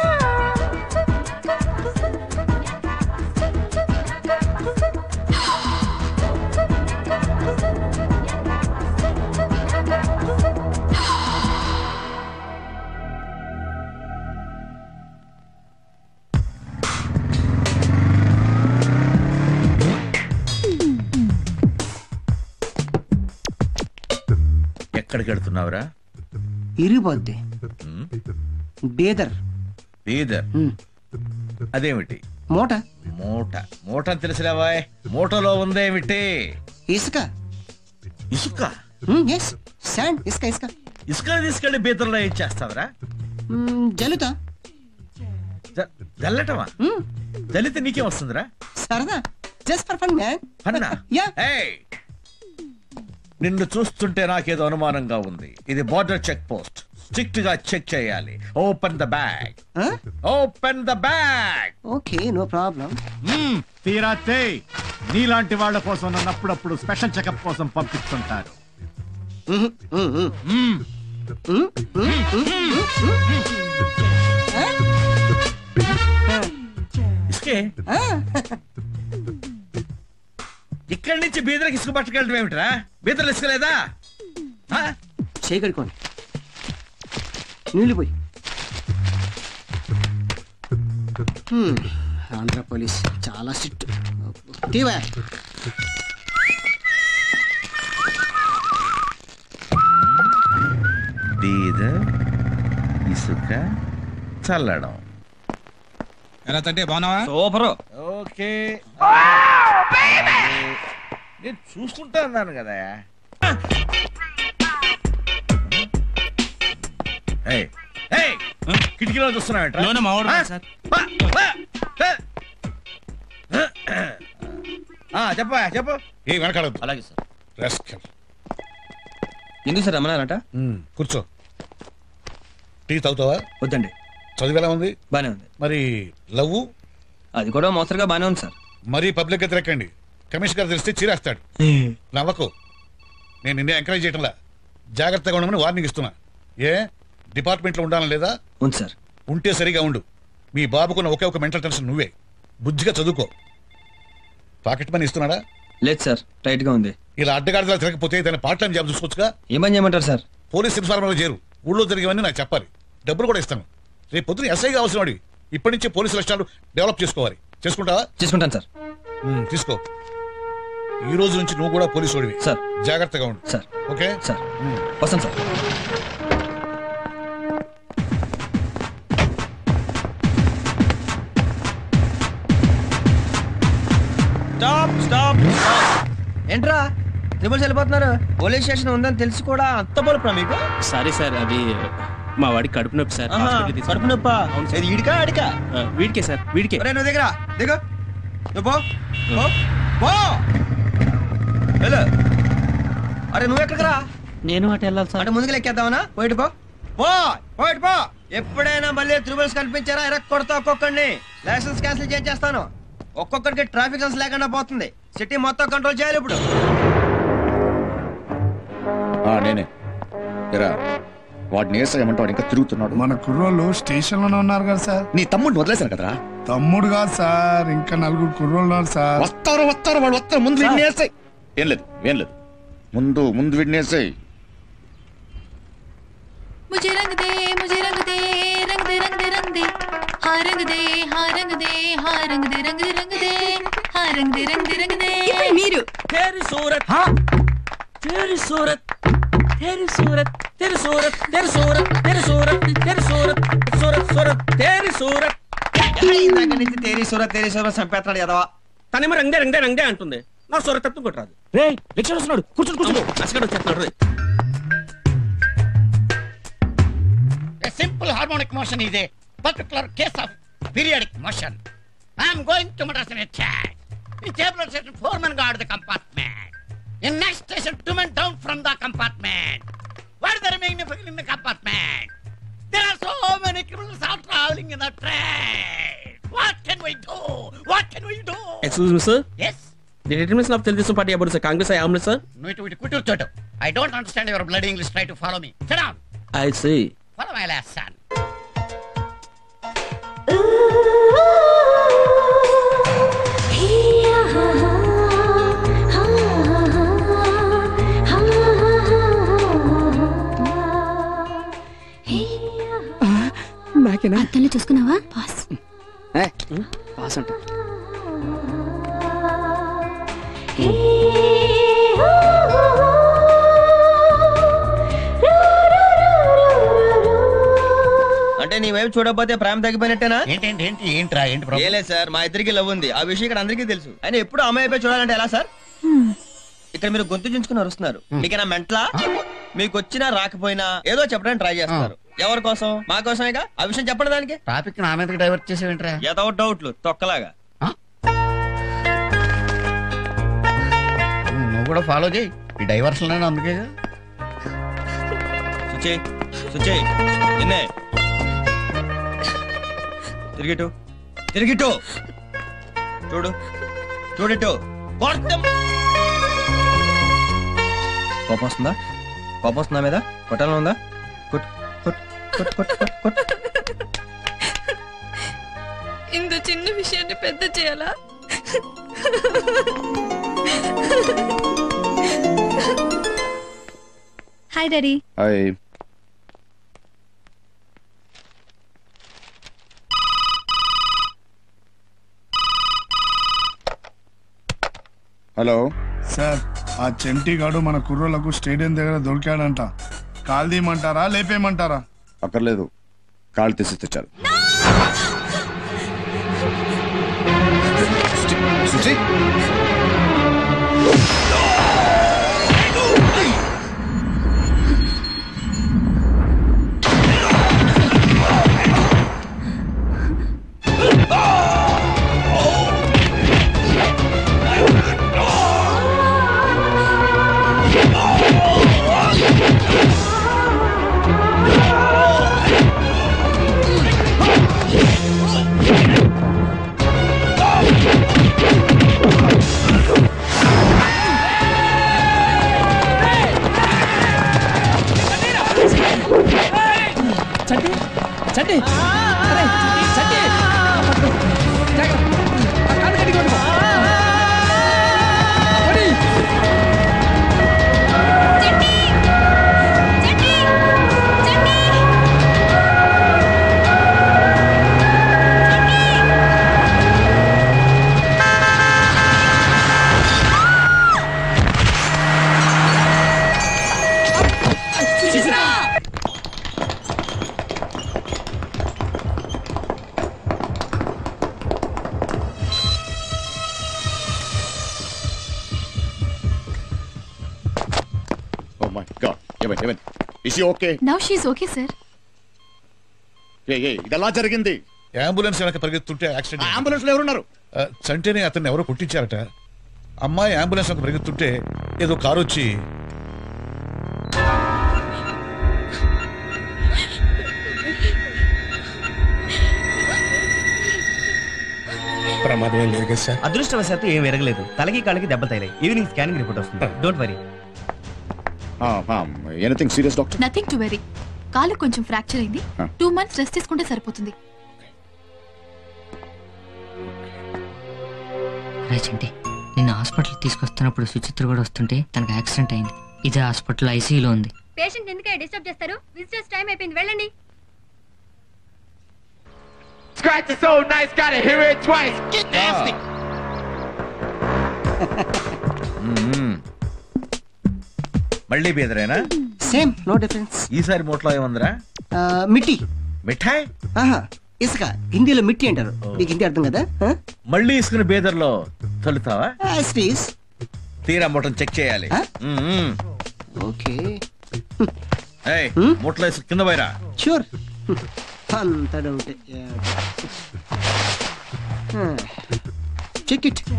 ఎక్కడికి వెళ్తున్నావురా ఇరిగిపోద్ది బేదర్ బీదర్ అదేమిటి మూట మూట మూట అని తెలిసిరావాయ్ మూటలో ఉందేమిటి ఇసుక ఇసుక ఎస్ శాండ్ ఇసుక ఇసుక ఇసుక తీసుకెళ్లి బీదర్లో ఏం చేస్తావురా మ్మ్, జల్లుతా జ- జల్లటమా జల్లితే నీకేం వస్తుందిరా సరదా జస్ట్ ఫర్ ఫన్ మ్యాన్ అన్నా యా ఏయ్! నిన్ను చూస్తుంటే నాకేదో అనుమానంగా ఉంది ఇది బార్డర్ చెక్ పోస్ట్ స్ట్రిక్ట్ గా చెక్ చేయాలి open the bag open the bag okay no problem తీరా తే నీలాంటి వాళ్ళ కోసం నన్ను అప్పుడప్పుడు స్పెషల్ చెకప్ కోసం పంపిస్తుంటారు మ్మ్. ఓకే ఇక్కడి నుంచి బీదర్కి ఇసుక పట్టుకెళ్ళడం ఏమిట్రా బీదర్లు ఇసుక లేదా ఆ? చేయి కడుకోండి నీళ్ళు పోయి హ్మ్, ఆంధ్ర పోలీస్ చాలా స్ట్రిక్ట్ తీవా బీదర్ ఇసుక చల్లడం ఎలా తంటే బాగున్నావా సూపర్ ఓకే నేను చూసుకుంటా అన్నాను కదా ఏయ్, ఏయ్, కిటికీలో చూస్తున్నావు లోన మా వాడు సార్. చెప్ప చెప్పు ఏ వెనకాడదు అలాగే సార్ రాస్కల్. ఎందుకు సార్ రమ్మన్నారట కూర్చో టీ తాగుతావా వద్దండి చదువు ఎలా ఉంది బానే ఉంది మరి లవ్ అది కూడా మోస్తరుగా బానే ఉంది సార్ మరీ పబ్లిక్ గా తిరగండి కమిషన్ గారు తెలిస్తే చీరేస్తాడు నవ్వకు నేను నిన్నే ఎంకరేజ్ చేయటంలా జాగ్రత్తగా ఉండమని వార్నింగ్ ఇస్తున్నా ఏ డిపార్ట్మెంట్ లో ఉండాలని లేదా ఉంది సార్ ఉంటే సరిగా ఉండు మీ బాబుకున్న ఒకే ఒక మెంటల్ టెన్షన్ నువ్వే బుద్ధిగా చదువుకో పాకెట్ మనీ ఇస్తున్నాడా లేదు సార్ టైట్ గా ఉంది ఇలా అడ్డగాడిలా తిరగకపోతే దాని పార్ట్ టైం జాబ్ చూసుకోవచ్చుగా ఏం పని చేయమంటారు సార్ పోలీస్ ఇన్ఫార్మర్లో చేరు ఊళ్ళో జరిగేవన్నీ నాకు చెప్పాలి డబ్బులు కూడా ఇస్తాను రేపు పొద్దున ఎస్ఐ కావాల్సిన వాడివి ఇప్పటి నుంచే పోలీసు లక్షణాలు డెవలప్ చేసుకోవాలి చేసుకుంటావా చేసుకుంటాను సార్ ఉమ్, తీసుకో ఈ రోజు నుంచి నువ్వు కూడా పోలీసు వాడివి సార్ జాగ్రత్తగా ఉండు సార్ ఓకే సార్ వస్తాను సార్ స్టాప్ స్టాప్ ఏంట్రా త్రిబుల్స్ వెళ్ళిపోతున్నారు పోలీస్ స్టేషన్ ఉందని తెలిసి కూడా అంత బలుపురా మీకు సారీ సార్ అది మా వాడికి కడుపు నొప్పి సార్ ఆహా, హాస్పిటల్కి తీసుకెళ్ళి- కడుపు నొప్పా ఇది ఈడికా ఆడికా ఆ, వీడికే సార్ వీడికే ఒరేయ్, నువ్వు దిగరా దిగు నువ్వు పో పో పో వెళ్ళు అరే నువ్వు ఎక్కడికి రా నేను అటు వెళ్ళాలి సార్ అంటే ముందుకు లెక్కేద్దామనా పోయిటు పో పో పోయిటు పో ఎప్పుడైనా మళ్ళీ త్రిబుల్స్ కనిపించారా ఇరక్ కొడతా ఒక్కొక్కడిని లైసెన్స్ క్యాన్సిల్ చేసేస్తాను ఒక్కొక్కరికి ట్రాఫిక్ సెన్స్ లేకుండా పోతుంది సిటీ మొత్తం కంట్రోల్ చేయాలి ఇప్పుడు నేనే ఎరా వాడిని వేసేయమంటాడు ఇంకా తిరుగుతున్నాడు మన కుర్రోళ్ళు స్టేషన్ లోనే ఉన్నారు కదా సార్ నీ తమ్ముడిని వదిలేశాను కదరా తమ్ముడు కాదు సార్ ఇంకా నలుగురు కుర్రోళ్ళు ఉన్నారు సార్ వస్తారు వస్తారు వాళ్ళు వస్తారు ముందు వీడిని వేసేయ్ ఏం లేదు ఏం లేదు ముందు ముందు వీడిని వేసేయ్ मुझे रंग दे मुझे रंग दे रंग दे रंग दे रंग दे हाँ रंग दे हाँ रंग दे हाँ रंग दे रंग दे रंग दे हाँ रंग दे रंग दे रंग दे మీరు तेरी सूरत तेरी सूरत तेरी सूरत तेरी सूरत तेरी सूरत तेरी सूरत तेरी सूरत सूरत सूरत तेरी सूरत ఇందాక నుంచి తేరీ సూరత్ తేరీ సూరత్ చంపేస్తాడు ఎదవా తనేమో రంగే రంగే రంగే అంటుంది నా సొరతత్వం కొట్టరాదు రే లెక్చర్ వస్తున్నాడు కూర్చొని కూర్చోడు అసలు వచ్చేస్తున్నాడు రే సింపుల్ హార్మోనిక్ మోషన్ ఇదే particular case of periodic motion I'm going to Madras in attack in table station four men guard the compartment in next station two men down from the compartment what the remaining in the compartment there are so many criminals are travelling in the train what can we do what can we do excuse me sir yes the determination of Telugu Desam party about sir Congress I omelette sir నువ్వు ఇటు ఇటు కుట్టు చోటు I don't understand your blood English try to follow me sit down I see follow my last son నాకేనా అద్దంలో చూసుకున్నావా పాస్ పాస్ అంట అంటే నీ వైపు చూడకపోతే ప్రేమ తగ్గిపోయినట్టేనా ఏంటంటే ఏంటి ఏంట్రా ఏంటి ఏ లేదు సార్ మా ఇద్దరికి లవ్ ఉంది ఆ విషయం ఇక్కడ అందరికీ తెలుసు అయినా ఎప్పుడు అమ్మాయి అయిపోయి చూడాలంటే ఎలా సార్ ఇక్కడ మీరు గొంతు చించుకుని వస్తున్నారు మీకైనా మెంట్లా మీకు వచ్చినా రాకపోయినా ఏదో చెప్పడానికి ట్రై చేస్తున్నారు ఎవరి కోసం మా కోసమేగా ఆ విషయం చెప్పండి దానికి టాపిక్ నా మీదకి డైవర్ట్ చేసేవేంట్రా ఏదో డౌట్లు తొక్కలాగా నువ్వు కూడా ఫాలో చేయి ఈ డైవర్షన్ అందుకే సుచే సుచే నిన్నే తిరిగిటు తిరిగిటు చూడు చూడిటు కొడతాం కోపం వస్తుందా కోపం వస్తుందా మీద కొట్టాలని ఉందా కొట్ కొట్ కొట్ కొట్ కొట్ కొట్ ఇంత చిన్న విషయాన్ని పెద్ద చేయాలా hi daddy hi hello sir ఆ చెంటి గాడు మన కుర్రోళ్లకు స్టేడియం దగ్గర దొరికాడంట కాల్ తీయమంటారా లేపేయమంటారా అక్కర్లేదు కాళ్ళు తీసి తెచ్చారు శుచి చంటి చంటి అరే చంటి పట్టుకో. జాగ్రత్త. ఆ కాలు గట్టిగా పట్టుకో. పడి. సుశీలా! ఓ మై గాడ్ ఏమైంది ఏమైంది is okay now she's okay sir ఏ ఏ ఇదెలా జరిగింది అంబులెన్స్ వెనక పరిగెత్తుంటే యాక్సిడెంట్ అంబులెన్స్ లో ఎవరున్నారు ఆ, చంటిని అతన్ని ఎవరో కొట్టించారట అమ్మాయి అంబులెన్స్ వెనక పరిగెత్తుంటే ఏదో కారు వచ్చి ప్రమాదం ఏం లేదు కదా సార్ అదృష్టవశాత్తు ఏం ఎరగలేదు తలకి కాళ్ళకి దెబ్బలు తగిలాయి ఈవినింగ్ స్కానింగ్ రిపోర్ట్ వస్తుంది don't worry anything serious doctor nothing to very కాలు కొంచెం ఫ్రాక్చర్ అయింది Huh. టూ మంత్స్ రెస్ట్ తీసుకుంటే సరిపోతుంది చింటి నిన్న హాస్పిటల్ తీసుకొస్తున్నప్పుడు సుచిత్ర కూడా వస్తుంటే తనకు యాక్సిడెంట్ అయింది ఇదే హాస్పిటల్ ఐసీయూలో ఉంది పేషెంట్ ఎందుకే డిస్టర్బ్ చేస్తారు విజిటర్స్ టైం అయిపోయింది వెళ్ళండి Scratch is so nice, gotta hear it twice. Get nasty. మళ్ళీ బీదరేనా సేమ్ నో డిఫరెన్స్ ఈసారి మూట్లో ఏముందిరా మిట్టి మిఠాయి ఆహా ఇసుక హిందీలో మిట్టి అంటారు మీకు హిందీ అర్థం కదా మళ్ళీ ఇసుకుని బీదర్లో తొలుతావా స్టీస్ తీరా మూటను చెక్ చేయాలి మ్మ్. ఓకే ఏయ్, మూటలో ఇసుక కింద పోయిరా షూర్ అంత డౌటే check it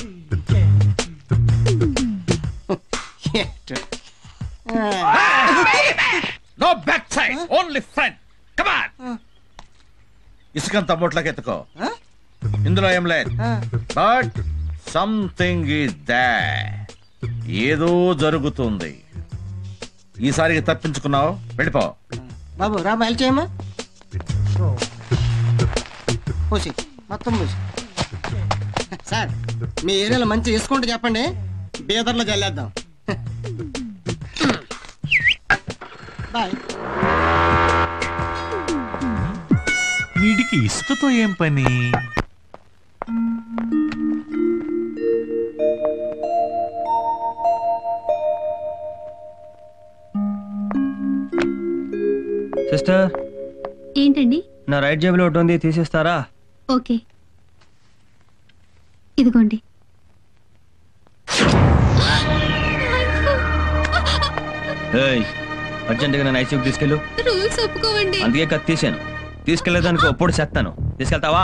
no back side only front come on ఇసుకంత మూటలోకి ఎత్తుకో ఇందులో ఏం లేదు బట్ సంథింగ్ ఈజ్ దా ఏదో జరుగుతుంది ఈసారికి తప్పించుకున్నావు వెళ్ళిపో బాబు రా బయలు చేయమ్మా పోసి మొత్తం పోసి సార్ మీ ఏరియాలో మంచి ఇసుకుంటే చెప్పండి బీదర్లో చల్లేద్దాం బాయ్ వీడికి ఇసుకతో ఏం పని సిస్టర్ ఏంటండి నా రైట్ జేబులో ఒకటి ఉంది తీసిస్తారా ఓకే ఇదిగోండి ఏయ్ అర్జెంటుగా నేను ఐసీయూకి తీసుకెళ్ళు రూల్స్ ఒప్పుకోవండి అందుకే కత్తి తీశాను తీసుకెళ్లేదానికి ఒప్పుడు చెప్తాను తీసుకెళ్తావా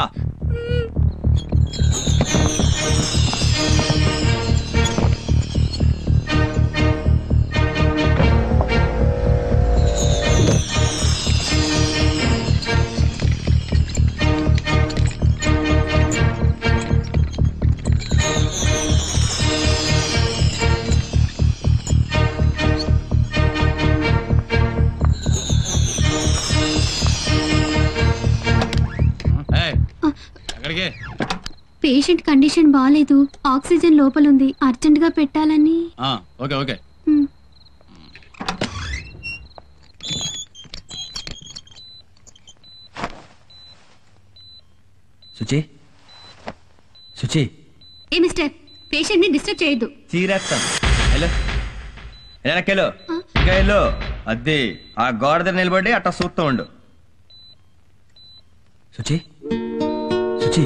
ఎక్కడికి పేషెంట్ కండిషన్ బాగాలేదు ఆక్సిజన్ లోపలుంది అర్జెంట్ గా పెట్టాలని ఆ, ఓకే ఓకే హ్మ్. సుచి సుచి ఏ మిస్టర్ పేషెంట్ ని డిస్టర్బ్ చేయొద్దు చీరేస్తాం హలో వెనకెళ్ళు ఇంకా వెళ్ళు అది ఆ గోడ దగ్గర నిలబడి అట్లా చూస్తూ ఉండు సుచి సుచి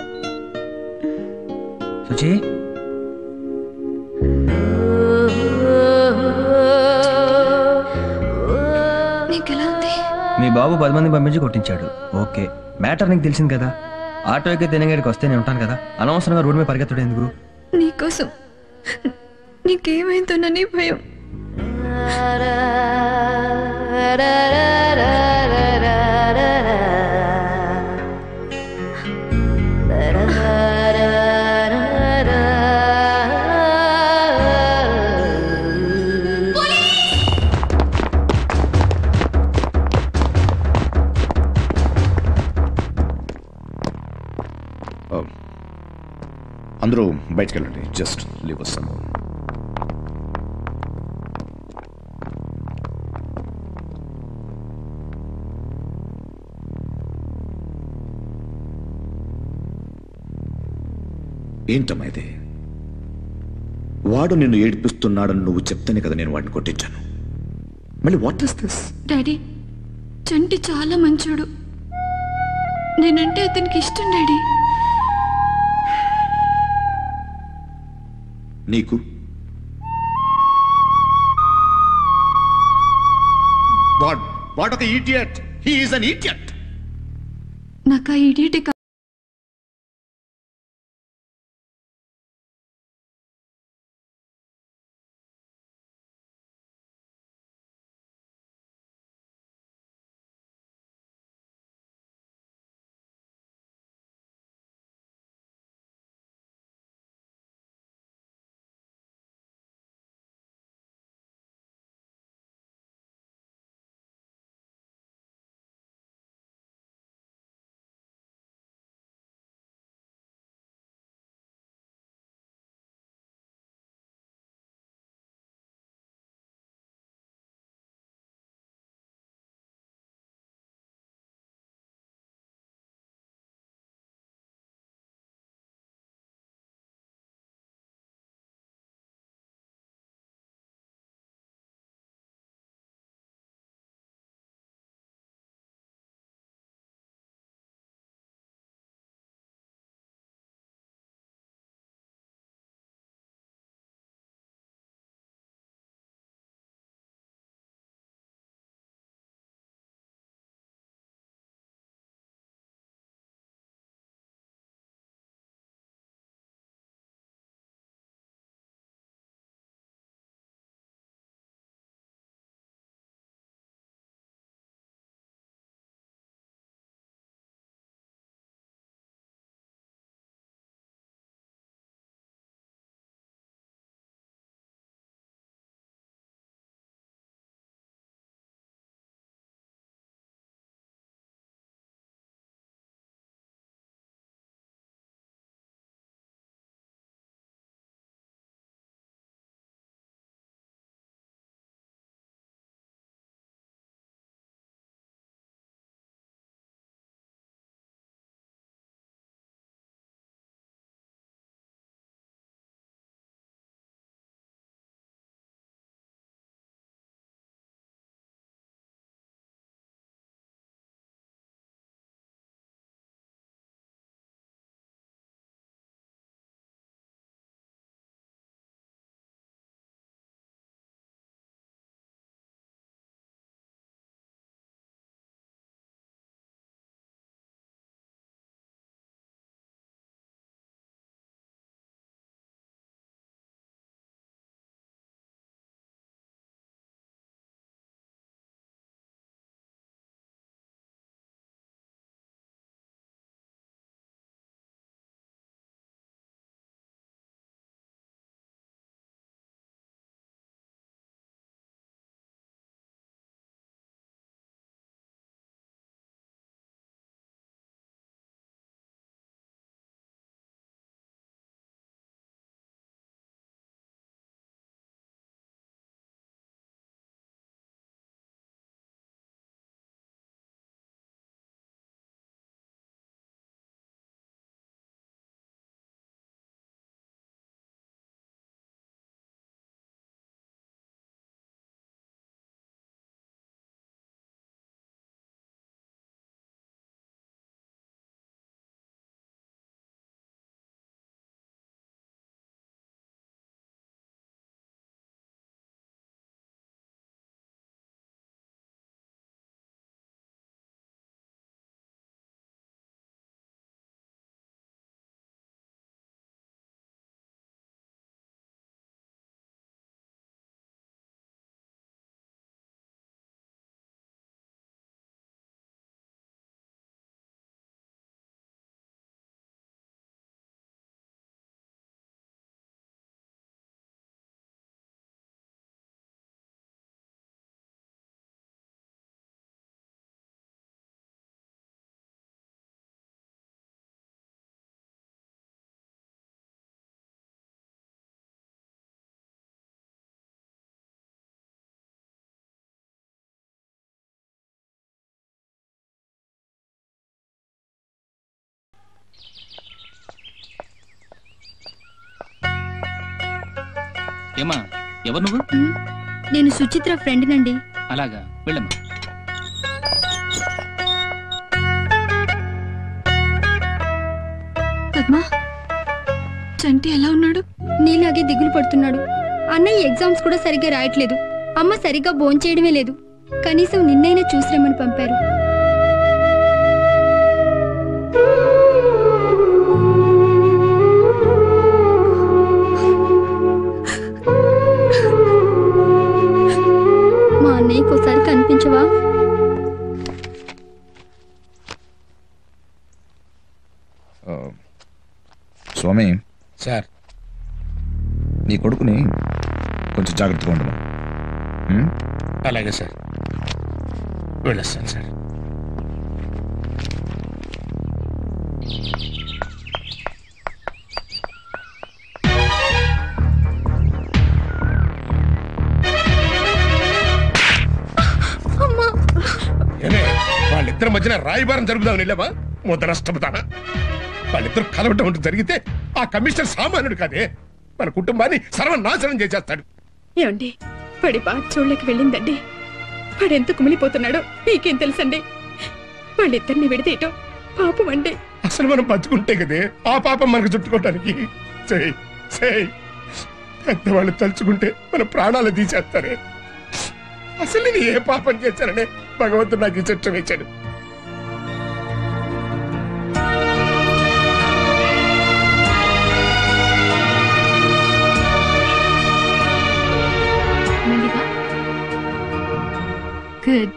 సుచి నీకెలా ఉంది మీ బాబు పది మంది పంపించి కొట్టించాడు ఓకే మ్యాటర్ నీకు తెలిసింది కదా ఆటో ఎక్కి తినగడికి వస్తే నేను ఉంటాను కదా అనవసరంగా రోడ్డు మీద పరిగెత్తడం ఎందుకు నీకోసం నీకేమైందోనని భయం అందరూ బయటికి వెళ్ళండి జస్ట్ లీవ్ వస్తాం ఏంటమ్మా ఇది వాడు నిన్ను ఏడిపిస్తున్నాడని నువ్వు చెప్తేనే కదా నేను వాడిని కొట్టించాను మళ్ళీ what is this daddy Chanti చాలా మంచోడు నేనంటే అతనికి ఇష్టం డాడీ నీకు వాడ్ వాడొక idiot he is an idiot నాకు ఆ ఇడియట్ ఏమా ఎవరు నువ్వు నేను సుచిత్ర ఫ్రెండ్నండి అలాగా వెళ్ళమ్మా పద్మా చంటి ఎలా ఉన్నాడు నీలాగే దిగులు పడుతున్నాడు అన్నయ్య ఎగ్జామ్స్ కూడా సరిగ్గా రాయట్లేదు అమ్మ సరిగ్గా భోంచేయడమే లేదు కనీసం నిన్నైనా చూసిరమ్మని పంపారు మా అన్నయ్యకి ఒకసారి కనిపించవా ఆ, స్వామి సార్ నీ కొడుకుని కొంచెం జాగ్రత్తగా ఉండము అలాగే సార్ వెళ్ళొస్తాను సార్ ఏమే వాళ్ళిద్దరి మధ్యన రాయబారం జరుగుదామని వెళ్ళావా ముద్రష్టపతానా వాళ్ళిద్దరు కలవటం అంటూ జరిగితే ఆ కమిషనర్ సామాన్యుడు కాదే మన కుటుంబాన్ని సర్వనాశనం చేసేస్తాడు ఏమండి వాడి బాగా చూడలేక వెళ్ళిందండి వాడు ఎంత కుమిలిపోతున్నాడో మీకేం తెలుసండి వాళ్ళిద్దరిని విడదీయటం పాపం అండి అసలు మనం బతుకుంటే కదే ఆ పాపం మనకు చుట్టుకోవటానికి చేయి చేయి పెద్దవాళ్ళు తలుచుకుంటే మన ప్రాణాలు తీసేస్తారే అసలు నేను ఏ పాపం చేశాననే భగవంతుడు నాకు ఈ చిత్రం ఇచ్చాడు మెల్లిగా గుడ్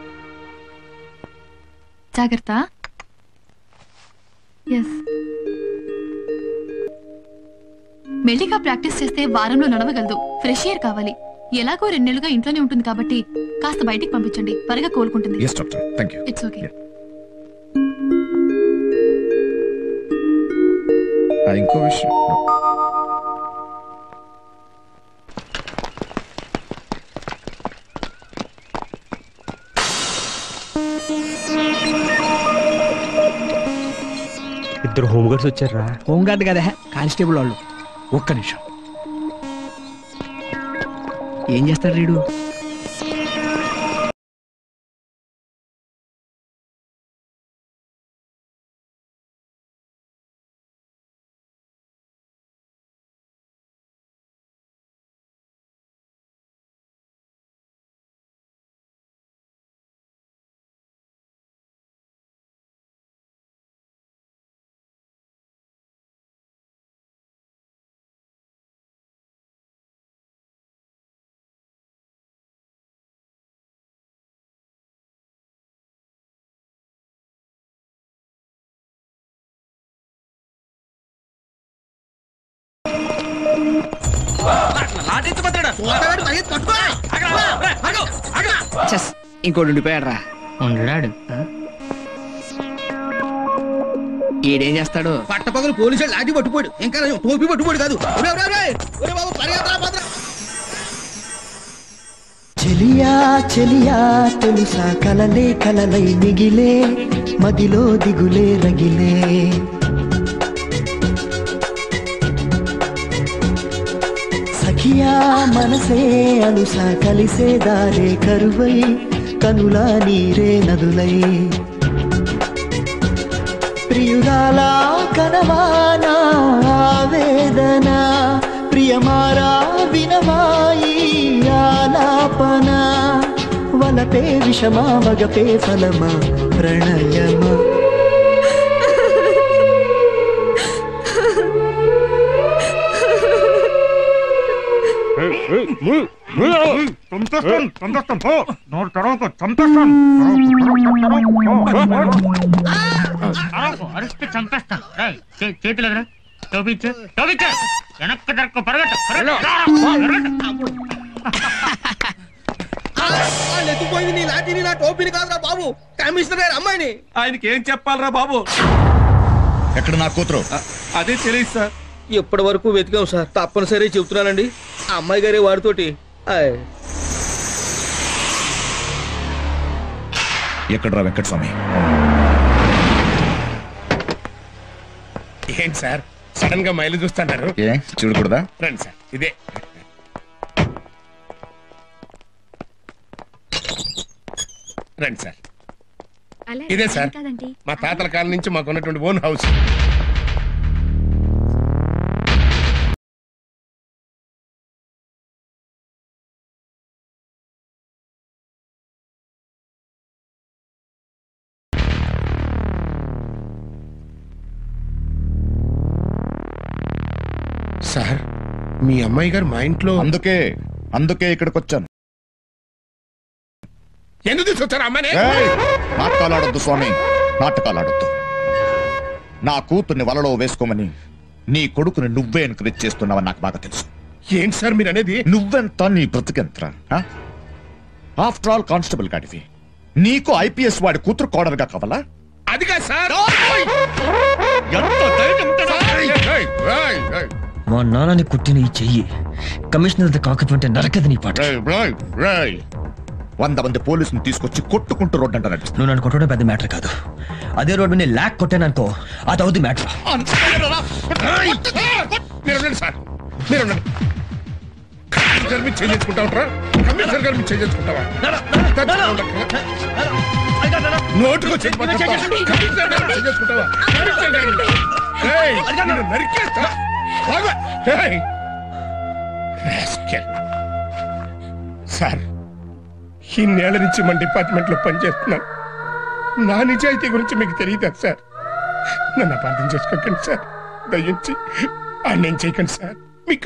జాగ్రత్త ఎస్ మెల్లిగా ప్రాక్టీస్ చేస్తే వారంలో నడవగలదు ఫ్రెష్ ఎయిర్ కావాలి ఎలాగో రెండేళ్లుగా ఇంట్లోనే ఉంటుంది కాబట్టి కాస్త బయటికి పంపించండి త్వరగా కోలుకుంటుంది yes doctor thank you it's okay ఇంకో విషయం ఇద్దరు హోంగార్డ్స్ వచ్చారా హోంగార్డ్ కదా కానిస్టేబుల్ వాళ్ళు ఒక్క నిమిషం ఏం చేస్తాడు రీడు చెస్ ఇంకోటి ఉండిపోయాడు రా ఉండడాడు ఈడేం చేస్తాడు పట్టపగలు పోలీసులు లాఠీ పట్టుకోడు ఇంకా నయం, టోపీ పట్టుకోడు కాదు ఒరే, ఒరే, ఒరే! ఒరే బాబు, పరిగెత్తరా, పోతరా. చెలియా చెలియా తెలుసా కలలే కలలై మిగిలే మదిలో దిగులే రగిలే సఖియా మనసే అలుసా కలిసే దారే కరువై కనులా నీరే నదులై ప్రియురాలా కనవానా వేదన ప్రియమారా వినవాయి ఆలాపన వలపే విషమా మగపే ఫలమా ప్రణయమా చంపేస్తాను చంపేస్తాను పో నోరు తెరవకు చంపేస్తాను అరవకు, అరిస్తే చంపేస్తాను రేయ్, చే- చేతులు ఎదురా టోపిచ్చు టోపిచ్చు వెనక్కి దొరకు పరగట్టు వాళ్ళు ఎత్తుపోయింది నీ లాఠీని నా టోపీని కాదురా బాబు కమిషనర్ గారు అమ్మాయిని ఆయనకి ఏం చెప్పాలరా బాబు ఎక్కడ నా కూతురు అదే తెలియదు సార్ ఇప్పటి వరకు వెతికాం సార్ తప్పనిసరి చెప్తున్నానండి ఆ అమ్మాయి గారి వాడితోటి ఆయ్. ఎక్కడరా వెంకట స్వామి ఏంటి సార్ సడన్ గా మైలు చూస్తుంటారు ఏ చూడకూడదా రండి సార్ ఇదే రండి సార్ ఇదే సార్ మా తాతల కాలం నుంచి మాకు ఉన్నటువంటి ఓన్ హౌస్ సార్ మీ అమ్మాయి గారు మా ఇంట్లో అందుకే అందుకే ఇక్కడికి వచ్చాను ఎందుకు తీసుకొచ్చారు అమ్మాయిని ఏయ్! నాటకాలు ఆడొద్దు స్వామి నాటకాలు ఆడొద్దు నా కూతుర్ని వలలో వేసుకోమని నీ కొడుకుని నువ్వే ఎంకరేజ్ చేస్తున్నావని నాకు బాగా తెలుసు ఏంటి సార్ మీరు అనేది నువ్వెంత నీ బ్రతికెంత ఆఫ్టర్ ఆల్ కానిస్టేబుల్ గాడివి నీకు ఐపీఎస్ వాడి కూతురు కోడలుగా కావాలా అది కాదు సార్ మా నాన్నని కుట్టిన ఈ చెయ్యి కమిషనర్ కాకపోతే నరకదు నీ పాట వంద మంది పోలీసుని తీసుకొచ్చి కొట్టుకుంటూ రోడ్డు అంట నడుస్తుంది నువ్వు నన్ను కొట్టడం పెద్ద మ్యాటర్ కాదు అదే రోడ్డు నేను ల్యాక్ కొట్టాననుకో అది అవుతుంది మ్యాటర్ మీరు ఉండండి సార్ మీరు ఉండండి కమిషనర్ మీద చేంజ్ చేసుకుంటా ఉంటారా కమిషనర్ గారు మీద చేంజ్ చేసుకుంటావా నోటుకు వచ్చి కమిషనర్ గారు చేంజ్ చేసుకుంటావా కమిషనర్ గారు ఏయ్, నిన్ను నరికేస్తా ఆగు. ఏయ్. Rascal. సార్ ఇన్నేళ్ల నుంచి మన డిపార్ట్మెంట్ లో పనిచేస్తున్నాను నా నిజాయితీ గురించి మీకు తెలియదా సార్ నన్ను అపార్థం చేసుకోకండి సార్ దయించి ఆ నేను చేయకండి సార్ మీకు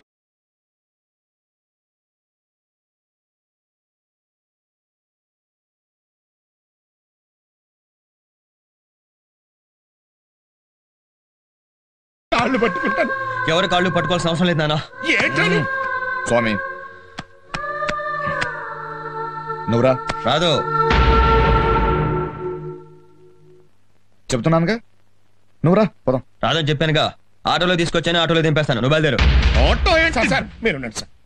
కాళ్ళు పట్టుకుంటాను ఎవరి కాళ్ళు పట్టుకోవాల్సిన అవసరం లేదు నాన్న ఏంటని స్వామి నువ్వురా రాదు చెప్తున్నానుగా నువ్వురా పోదాం రాదని చెప్పానుగా ఆటోలో తీసుకొచ్చాను ఆటోలో దింపేస్తాను నువ్వు బయలుదేరు ఆటో ఏంటి సార్ సార్ మీరు ఉండండి సార్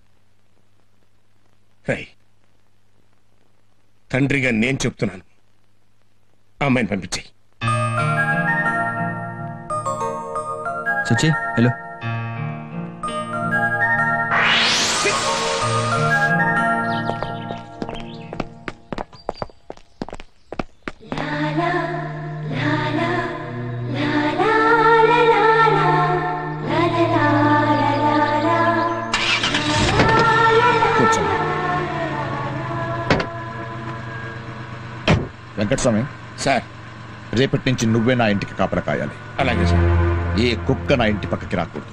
రై తండ్రిగా నేను చెప్తున్నాను ఆ అమ్మాయిని పంపించేయి సుచి హలో కూర్చో వెంకటస్వామి సార్ రేపటి నుంచి నువ్వే నా ఇంటికి కాపలా కాయాలి అలాగే సార్ ఏ కుక్క నా ఇంటి పక్కకి రాకూడదు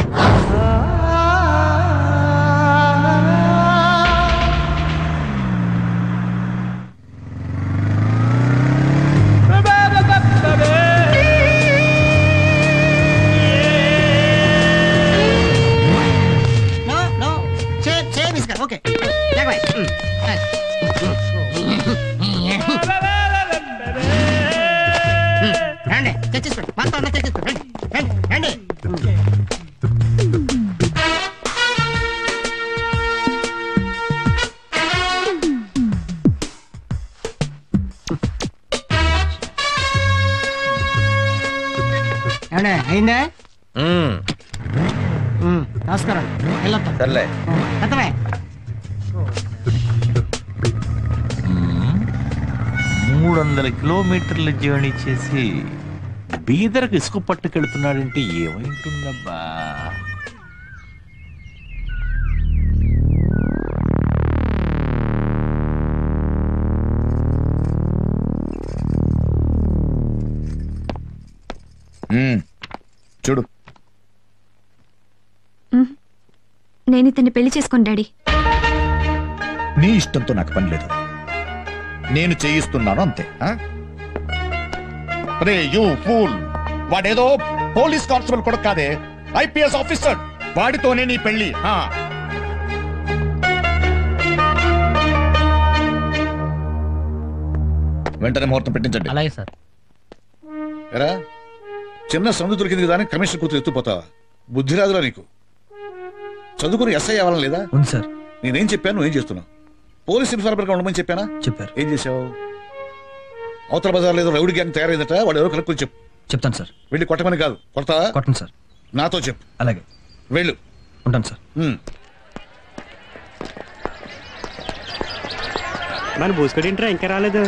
no no same same is okay లేకపోయి రండి తెచ్చేసుకోండి మొత్తం అంతా తెచ్చేసుకోండి రండి రండి రండి ఏమండి అయిందా ఉమ్, నమస్కారం వెళ్ళొద్దాం సర్లే అర్థమే మూడు వందల కిలోమీటర్ల జర్నీ చేసి బీదర్కి ఇసుక పట్టుకెళ్తున్నాడంటే ఏమైంటుందబ్బా మ్మ్. చూడు నేను ఇతన్ని పెళ్లి చేసుకోను డాడీ నీ ఇష్టంతో నాకు పని లేదు నేను చేయిస్తున్నాను అంతే ఆ? రే యూ ఫూల్ వాడేదో పోలీస్ కానిస్టేబుల్ కూడా కాదే ఐపీఎస్ ఆఫీసర్ వాడితోనే నీ పెళ్లి ఆ. వెంటనే ముహూర్తం పెట్టించండి అలాగే సార్ ఎరా చిన్న సందు దొరికింది కదా అని కమిషనర్ కూతురు ఎత్తుపోతావా బుద్ధి రాదురా నీకు చదువుకుని ఎస్ఐ అవ్వాలని లేదా ఉంది సార్ నేనేం చెప్పాను నువ్వేం చేస్తున్నావు పోలీస్ ఇన్ఫార్మర్గా ఉండమని చెప్పానా చెప్పారు ఏం చేశావు అవతల బజార్ లేదో రౌడీ గ్యాంగ్ తయారైందట వాడు ఎవరో కనుక్కొని చెప్పు చెప్తాను సార్ వెళ్ళి కొట్టమని కాదు కొడతావా కొట్టండి సార్ నాతో చెప్పు అలాగే వెళ్ళు ఉంటాను సార్ మన బూసుకొడింట్రా ఇంకా రాలేదు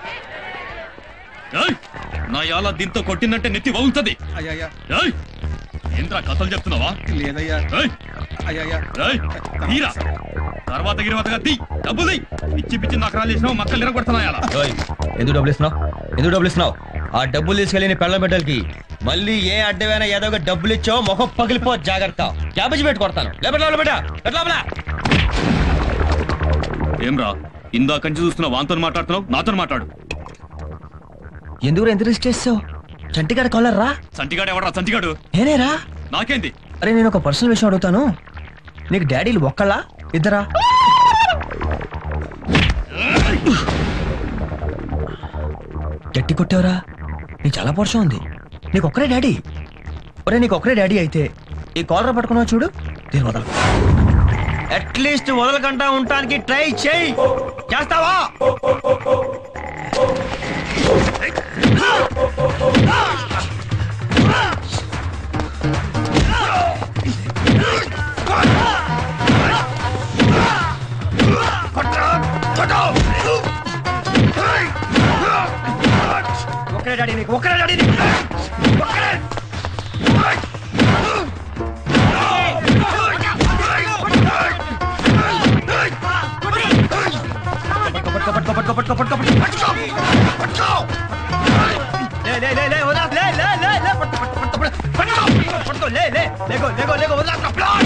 ఏయ్! నా యాల దీంతో కొట్టిందంటే నెత్తి వగులుతుంది అయ్యా ఏయ్! ఏంట్రా కథలు చెప్తున్నావా లేదయ్యా ఏయ్! అయ్యా ఏయ్! తీరా తర్వాత గిరివతగా తీ డబ్బులు తీ పిచ్చి పిచ్చి నకరాలు చేసినావు మక్కలు ఇరగొడుతున్నా యాల ఓయ్, ఎందుకు డబ్బులు ఇస్తున్నావు ఎందుకు డబ్బులు ఇస్తున్నావు ఆ డబ్బులు తీసుకెళ్ళి నీ పెళ్ళ బిడ్డలకి మళ్ళీ ఏ అడ్డమైన ఏదో ఒక డబ్బులు ఇచ్చో మొహం పగిలిపో జాగ్రత్త క్యాబేజీ పెట్టి కొడతాను లేబెట్ లోపల బిడ్డ ఎట్లా లోపల ఏం రా ఇందాక నుంచి చూస్తున్నావు వాంతో మాట్లాడుతున్నావు నాతో మాట్లాడు ఎందుకు ఎంత రిస్క్ చేస్తావు చంటిగాడ కాలర్ రా సంటిగాడు ఎవడరా సంటిగాడు నేనేరా నాకేంది అరే నేను ఒక పర్సనల్ విషయం అడుగుతాను నీకు డాడీలు ఒక్కళ్ళా ఇద్దరా గట్టి కొట్టావురా నీకు చాలా పరుషం ఉంది నీకు ఒక్కరే డాడీ ఒరే నీకు ఒక్కరే డాడీ అయితే ఈ కాలర్ పట్టుకున్నావు చూడు దీని వదలు అట్లీస్ట్ వదలకుండా ఉండటానికి ట్రై చేయి చేస్తావా ఒక్కరే డాడీ నీకు ఒక్కరే డాడీ నీకు ఒక్కరే పట్టుకో పట్టుకో పట్టుకో పట్టుకో పట్టుకో పట్టుకో పట్టుకో లే లే లే లే వదలా లే లే లే లే పట్టుకో పట్టుకో పట్టుకో పట్టుకో పట్టుకో లే లే లేగో లేగో లేగో వదలా ప్లాన్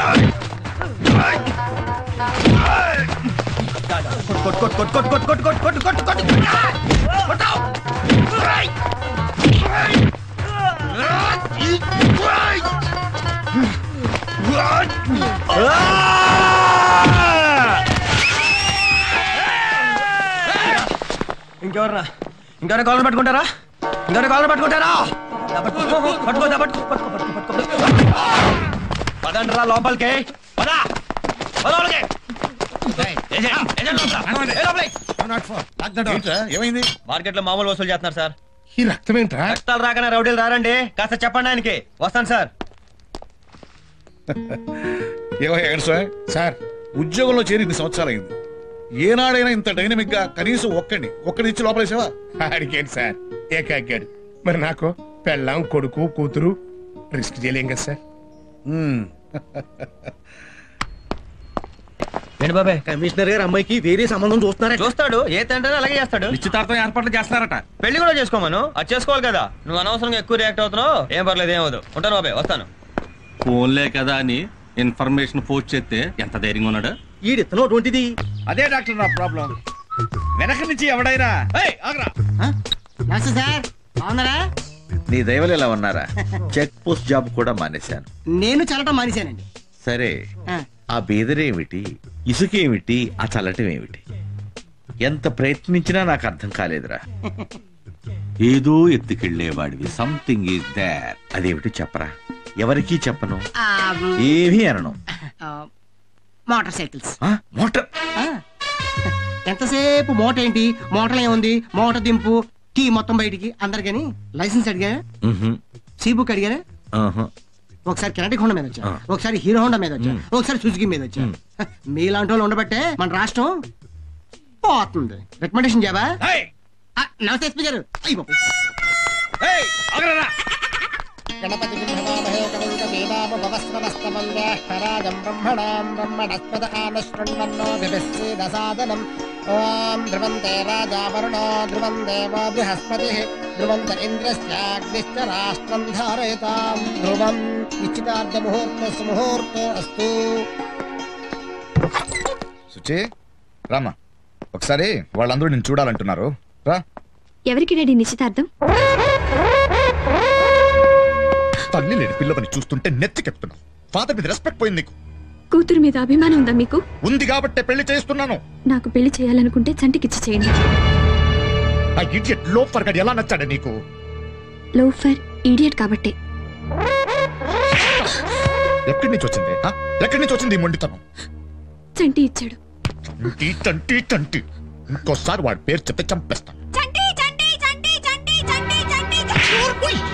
కొట్ కొట్ కొట్ కొట్ కొట్ కొట్ కొట్ కొట్ కొట్ కొట్ కొట్టావు ఇంకెవర్రా ఇంకెవరైనా కాలర్ పట్టుకుంటారా ఇంకెవరైనా కాలర్ పట్టుకుంటారా దా పట్టుకో, పట్టుకో దా పట్టుకో పట్టుకో పట్టుకో పట్టుకో పదండ్రా లోపలికి పదా పద లోపలికి ఏజెంట్, ఏజెంట్ లోపల. ఏ లోపలికి. ఏంట్రా ఏమైంది మార్కెట్ లో మామూలు వసూలు చేస్తున్నారు సార్ ఈ రక్తం ఏంట్రా రక్తాలు రాకనే రౌడీలు రారండి కాస్త చెప్పండి ఆయనకి వస్తాను సార్ ఏమయ్యా స్వామి సార్ ఉద్యోగంలో చేరి ఇన్ని సంవత్సరాలైంది ఏనాడైనా ఇంత డైనమిక్ గా కనీసం ఒక్కడిని ఒక్కడి ఇచ్చి లోపలేసావా అడిగాడు సార్ ఏకాగాడు మరి నాకు పెళ్ళాం కొడుకు కూతురు రిస్క్ చేయలేం కదా సార్ ఏంటి బాబాయ్ కమిషనర్ గారు అమ్మాయికి వేరే సంబంధం చూస్తున్నారా చూస్తాడు ఏ తండ్రి అలాగే చేస్తాడు నిశ్చితార్థం ఏర్పాట్లు చేస్తారట పెళ్లి కూడా చేసుకోమను అది చేసుకోవాలి కదా నువ్వు అనవసరంగా ఎక్కువ రియాక్ట్ అవుతున్నావు ఏం పర్లేదు ఏమవుదు ఉంటాను బాబాయ్ వస్తాను ఫోన్లే కదా అని ఇన్ఫర్మేషన్ పోస్ట్ చేస్తే ఎంత ధైర్యంగా ఉన్నాడు ఈడిత్తనం అటువంటిది అదే డాక్టర్ నా ప్రాబ్లం వెనక నుంచి ఎవడైనా ఏయ్, ఆగ్రా. నమస్తే సార్ బాగున్నారా నీ దైవలు ఎలా ఉన్నారా చెక్ పోస్ట్ జాబ్ కూడా మానేశాను నేను చల్లటం మానేశానండి సరే ఆ. ఆ బీదరేమిటి ఇసుకేమిటి ఆ చల్లటం ఏమిటి ఎంత ప్రయత్నించినా నాకు అర్థం కాలేదురా ఏదో ఎత్తుకెళ్లేవాడివి సంథింగ్ ఈజ్ దేర్ అదేమిటి చెప్పరా ఎవరికీ చెప్పను ఆ, ఏమీ అనను ఆ, మోటార్ సైకిల్స్ ఆ, మోటార్ ఆ. ఎంతసేపు మోట ఏంటి మోటార్ ఏముంది మోటార్ దింపు కీ మొత్తం బయటికి అందరికని లైసెన్స్ అడిగారా మ్హూ. సీ బుక్ అడిగారా ఆహా. ఒకసారి కెనటిక్ హోండా మీద వచ్చా ఒకసారి హీరో హోండా మీద వచ్చా ఒకసారి సుజుకి మీద వచ్చా మీలాంటి వాళ్ళు ఉండబట్టే మన రాష్ట్రం పోతుంది రికమెండేషన్ చేవా నమస్తే ఎస్పీ గారు అయ్యి బాబు గణపతి వేదామభవస్వస్తమల్యాహరాజం బ్రహ్మణాం బ్రహ్మణస్పద ఆనశృణ్వన్నో విభిశ్రీదసాదనం ఓం ధ్రువంతే రాజా వరుణో ధ్రువం దేవో బృహస్పతి ధ్రువంత ఇంద్రస్యాగ్నిశ్చ రాష్ట్రం ధారయతాం ధ్రువం నిశ్చితార్థ ముహూర్త సుముహూర్తో అస్తు సుచి రామా ఒకసారి వాళ్ళందరూ నేను చూడాలంటున్నారు రా ఎవరికి డాడీ నిశ్చితార్థం తల్లి లేని పిల్లవని చూస్తుంటే నెత్తికెత్తున్నావు ఫాదర్ మీద రెస్పెక్ట్ పోయింది నీకు కూతురు మీద అభిమానం ఉందా మీకు ఉంది కాబట్టే పెళ్లి చేస్తున్నాను నాకు పెళ్లి చేయాలనుకుంటే చంటికిచ్చి చేయండి ఆ ఇడియట్ లోఫర్ గడి ఎలా నచ్చాడే నీకు లోఫర్ ఈడియట్ కాబట్టి ఎక్కడి నుంచి వచ్చింది ఆ? ఎక్కడి నుంచి వచ్చింది ఈ మొండితనం చంటి ఇచ్చాడు టంటి టంటి టంటి ఇంకోసారి వాడి పేరు చెప్తే చంపేస్తాను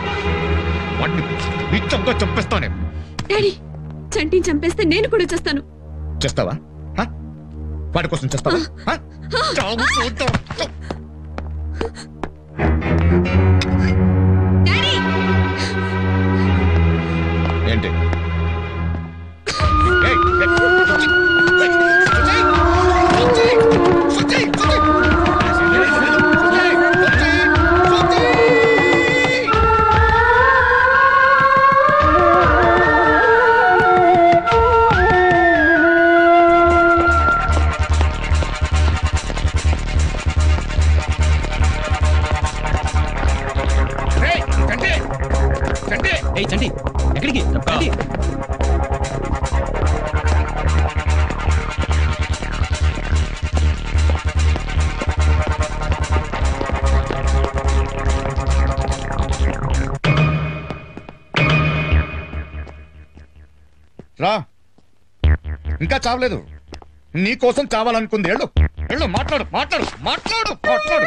వాడిని నిత్యంతో చంపేస్తానే డాడీ చంటిని చంపేస్తే నేను కూడా చేస్తాను చేస్తావా హ? వాడి కోసం చేస్తావా హ? చావు చూద్దాం. ఏంటి ఏయ్, ఏయ్, సుచి, ఏయ్, సుచి, సుచి, సుచి, సుచి. ఏయ్, చంటి చంటి ఏయ్ చంటి ఎక్కడికి చంటి రా ఇంకా చావలేదు నీ కోసం చావాలనుకుంది వెళ్ళు వెళ్ళు మాట్లాడు మాట్లాడు మాట్లాడు మాట్లాడు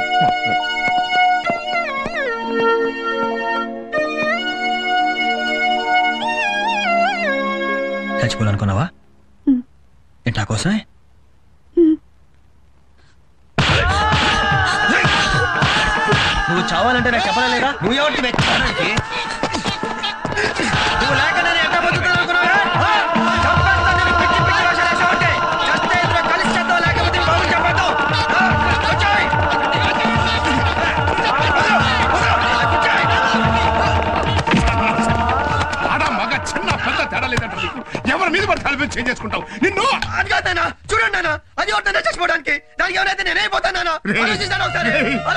చచ్చిపోవాలనుకున్నావా ఏంటి నా కోసమే నువ్వు చావాలంటే నాకు చెప్పలేదా నువ్వు ఎవరికి వ్యక్తి నువ్వు లేక నేను ఎట్లా బతుకుతాను అనుకున్నావురా? ఆ? చంపేస్తాను నిన్ను, పిచ్చి పిచ్చి వేషాలు వేసావు అంటే. చస్తే ఇద్దరు కలిసి చేద్దాం, లేకపోతే నీ బాబుని చంపేద్దాం. ఆ? వచ్చేయ్. ఆడ మగ చిన్న పెద్ద తేడా లేదంట నీకు. ఎవరి మీద పడి తలపి చేంజ్ చేసుకుంటావు నిన్ను అది కాదు నాన్న చూడండి నాన్న అది ఒకటి చచ్చిపోవడానికి దానికి ఎవరైతే నేనైపోతాను నాన్న ఆలోచించాను ఒకసారి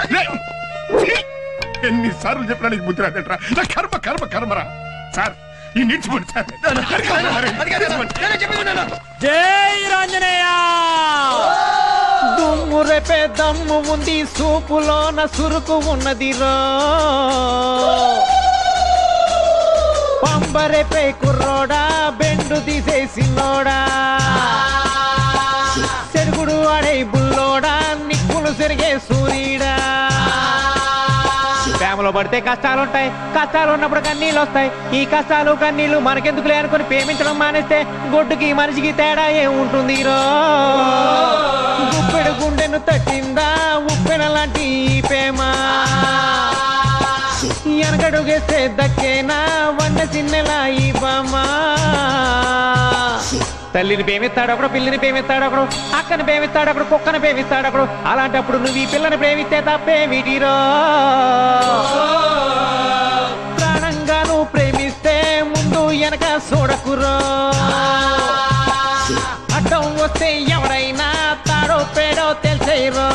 ఎన్నిసార్లు చెప్పినా నీకు బుద్ధి రాదంటరా నా కర్మ కర్మ కర్మరా సార్ ఈ నిడిచిపోండి సార్ జై రాంజనేయ దుమ్ము రేపే దమ్ము ఉంది సూపులోన సురుకు ఉన్నదిరో పంబరేపే కుర్రోడా బెండు తీసేసినోడా సెరుగుడు ఆడే బుల్లోడా నిక్కులు సెరిగే సూర్యుడా ప్రేమలో పడితే కష్టాలుంటాయి కష్టాలు ఉన్నప్పుడు కన్నీళ్ళు వస్తాయి ఈ కష్టాలు కన్నీళ్లు మనకెందుకులే అనుకుని ప్రేమించడం మానేస్తే గొడ్డుకి మనిషికి తేడా ఏముంటుంది రో గుప్పెడు గుండెను తట్టిందా ఉప్పెన లాంటి ఈ ప్రేమ వెనకడుగేస్తే దక్కేనా వన్న చిన్నెలా ఈ బామా తల్లిని ప్రేమిస్తాడు ఒకడు పిల్లిని ప్రేమిస్తాడు ఒకడు అక్కని ప్రేమిస్తాడు ఒకడు కుక్కని ప్రేమిస్తాడు ఒకడు అలాంటప్పుడు నువ్వు ఈ పిల్లని ప్రేమిస్తే తప్పేమిటిరో ప్రాణంగా నువ్వు ప్రేమిస్తే ముందు వెనక చూడకురో అడ్డం వస్తే ఎవరైనా తాడో పేడో తెలిసేరో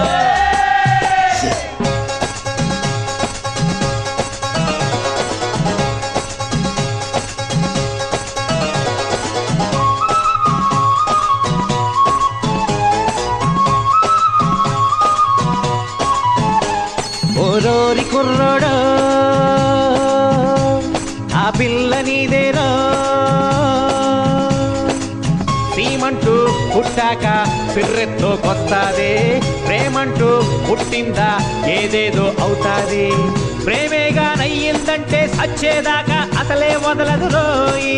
ఓరోరి కుర్రోడో ఆ పిల్ల నీదేరో సీమంటూ పుట్టాక పిర్రెత్తో కొస్తాదే ప్రేమంటూ పుట్టిందా ఏదేదో అవుతాది ప్రేమేగా నయ్యిందంటే సచ్చేదాకా అసలే వదలదు రోయి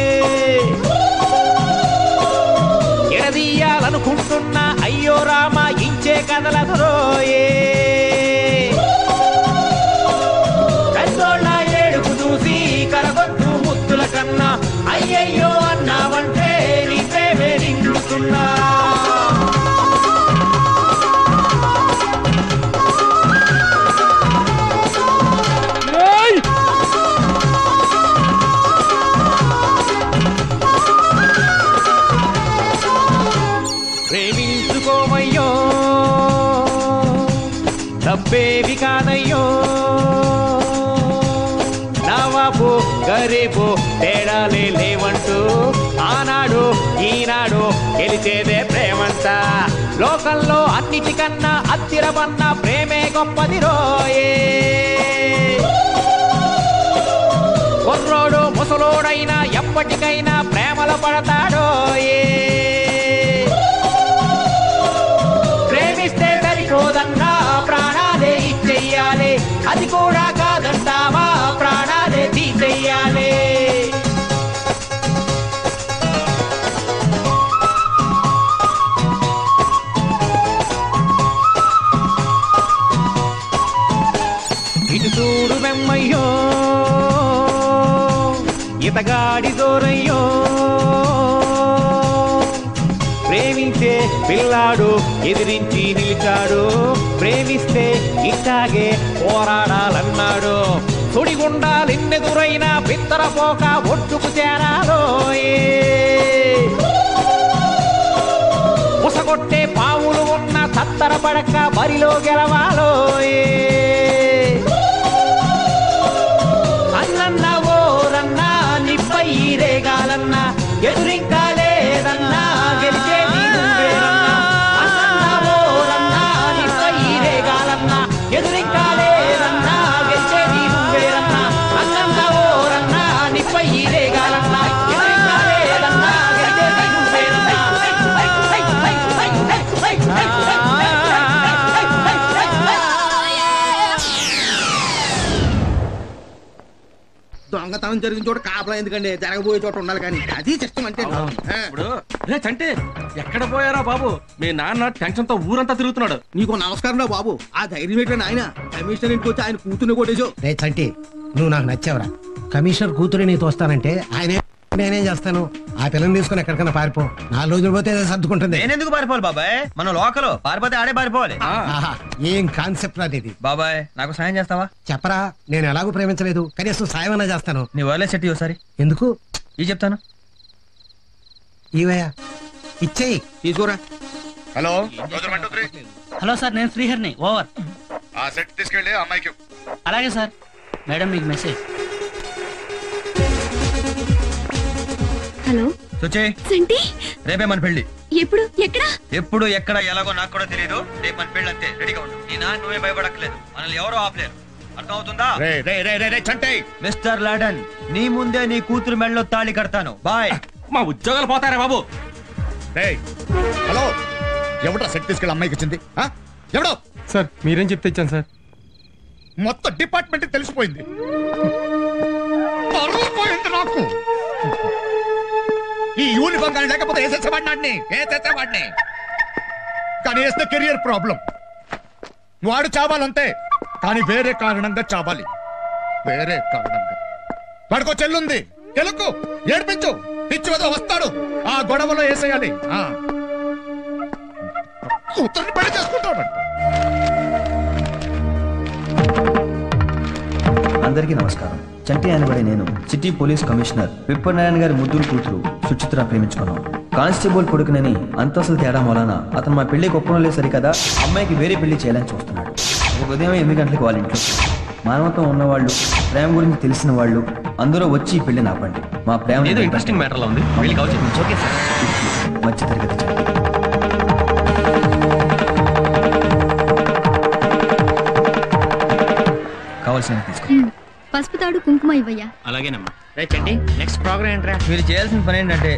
ఎడదీయాలనుకుంటున్నా అయ్యో రామ ఇంచే కదలదు రోయే పెద్దోళ్ళ ఏడుపు చూసి కరగొద్దు ముత్తుల కన్నా అయ్యయ్యో అన్నావంటే నీ ప్రేమే నిండుతున్నా ప్రేమించుకోమయ్యో తప్పేవి కాదయ్యో నవాబు గరీబు తేడాలే లేవంటూ ఆనాడు ఈనాడు గెలిచేదే ప్రేమంతా లోకంలో అన్నిటికన్నా అత్తిరమన్న ప్రేమే గొప్పది రోయే కుర్రోడు ముసలోడైనా ఎప్పటికైనా ప్రేమలో పడతాడోయే ప్రేమిస్తే సరిపోదన్నా ప్రాణాలే ఇచ్చెయ్యాలి అది కూడా కాదంటావా ప్రాణాలే ఇతగాడి దూరయ్యో ప్రేమించే పిల్లాడు ఎదిరించి నిలిచాడు ప్రేమిస్తే ఇట్టాగే పోరాడాలన్నాడు సుడిగుండాలెన్నెదురైనా పిత్తరపోక ఒట్టుకు చేరాలో ఉసగొట్టే పావులు ఉన్న తత్తర పడక బరిలో గెలవాలో అన్నన్న ఓరన్నా నిప్పై రేగాలన్నా ఎదురింకా లేదన్నా గెలిచేది నువ్వేనన్నా అన్నన్న ఓరన్నా నిప్పై రేగాలన్నా ఎదురింకా లేదన్నా గెలిచేది నువ్వేనన్నా అన్నన్న ఓరన్నా నిప్పై రేగాలన్నా ఎదురింకా లేదన్నా గెలిచేది నువ్వేనన్నా దొంగతనం జరిగిన చోట కాపలా ఎందుకండి జరగబోయే చోట ఉండాలి కానీ అది సిస్టమ్ అంటే ఇప్పుడు రే చంటే ఎక్కడ పోయారా బాబు మీ నాన్న టెన్షన్ తో ఊరంతా తిరుగుతున్నాడు నీకు నమస్కారం రా బాబు ఆ ధైర్యం ఏంటండి ఆయన కమిషనర్ ఇంటికి వచ్చి ఆయన కూతుర్ని కొట్టేసావు రే చంటి నువ్వు నాకు నచ్చావురా కమిషనర్ కూతురు నీతో వస్తానంటే ఆయన నేనేం చేస్తాను ఆ పిల్లని తీసుకుని ఎక్కడికైనా పారిపో నాలుగు రోజులు పోతే అదే సర్దుకుంటుంది నేనెందుకు పారిపోవాలి బాబాయ్ మన లోకల్ పారిపోతే ఆడే పారిపోవాలి ఆహా, ఏం కాన్సెప్ట్ రా ఇది బాబాయ్ నాకు సాయం చేస్తావా చెప్పరా నేను ఎలాగూ ప్రేమించలేదు కనీసం సాయం అన్నా చేస్తాను నీ వైర్లెస్ సెట్ ఒకసారి ఎందుకు ఈ చెప్తాను ఈవయ్యా ఇచ్చేయి తీసుకోరా హలో హలో సార్ నేను శ్రీహర్ని ఓవర్ ఆ సెట్ తీసుకెళ్ళి అమ్మాయికి అలాగే సార్ మేడం మీకు మెసేజ్ హలో సుచి సంటి రేపే మన పెళ్లి ఎప్పుడు ఎక్కడ ఎప్పుడు ఎక్కడ ఎలాగో నాకు కూడా తెలియదు రేపు మన పెళ్లి అంతే రెడీగా ఉండు నీ నాన్న నువ్వే భయపడక్కలేదు మనల్ని ఎవరో ఆపలేరు అర్థమవుతుందా రే రే రే రే రే చంటే మిస్టర్ లాడన్ నీ ముందే నీ కూతురు మెళ్ళలో తాళి కడతాను బాయ్ మా ఉద్యోగాలు పోతారా బాబు రే హలో ఎవడ్రా సెట్ తీసుకెళ్ళి అమ్మాయికి వచ్చింది ఆ? ఎవడో సార్ మీరేం చెప్తే ఇచ్చాను సార్ మొత్తం డిపార్ట్మెంట్ తెలిసిపోయింది పరువు పోయింది నాకు ఈ యూనిఫామ్ కానీ లేకపోతే వేసేసేవాడిని వేసేసేవాడిని కానీ వేస్తే కెరియర్ ప్రాబ్లం వాడు చావాలంతే కానీ వేరే కారణంగా చావాలి వేరే కారణంగా వాడికో చెల్లుంది గెలుకు ఏడిపించు పిచ్చి వద వస్తాడు ఆ గొడవలో వేసేయాలి ఆ. కూతుర్ని పెళ్లి చేసుకుంటాడు అందరికీ నమస్కారం చంటి అనబడే నేను సిటీ పోలీస్ కమిషనర్ విప్పనారాయణ గారి ముద్దులు కూతురు సుచిత్ర ప్రేమించుకున్నాం కానిస్టేబుల్ కొడుకునని అంతస్తుల తేడా మూలన అతను మా పెళ్లికి ఒప్పడం లేదు సరికదా అమ్మాయికి వేరే పెళ్లి చేయాలని చూస్తున్నాడు రేపు ఉదయం ఎనిమిది గంటలకు వాళ్ళ ఇంట్లో మానవత్వం ఉన్నవాళ్ళు ప్రేమ గురించి తెలిసిన వాళ్ళు అందరూ వచ్చి ఈ పెళ్లి నాపండి మా ప్రేమ ఏదో ఇంట్రెస్టింగ్ మ్యాటర్ లా ఉంది వెళ్ళి కావచ్చు ఓకే సార్ మధ్య తరగతి చంటి. కావాల్సిన తీసుకో పసుపు తాడు కుంకుమ ఇవ్వయ్యా అలాగేనమ్మా రే చంటి నెక్స్ట్ ప్రోగ్రామ్ ఏంట్రా మీరు చేయాల్సిన పని ఏంటంటే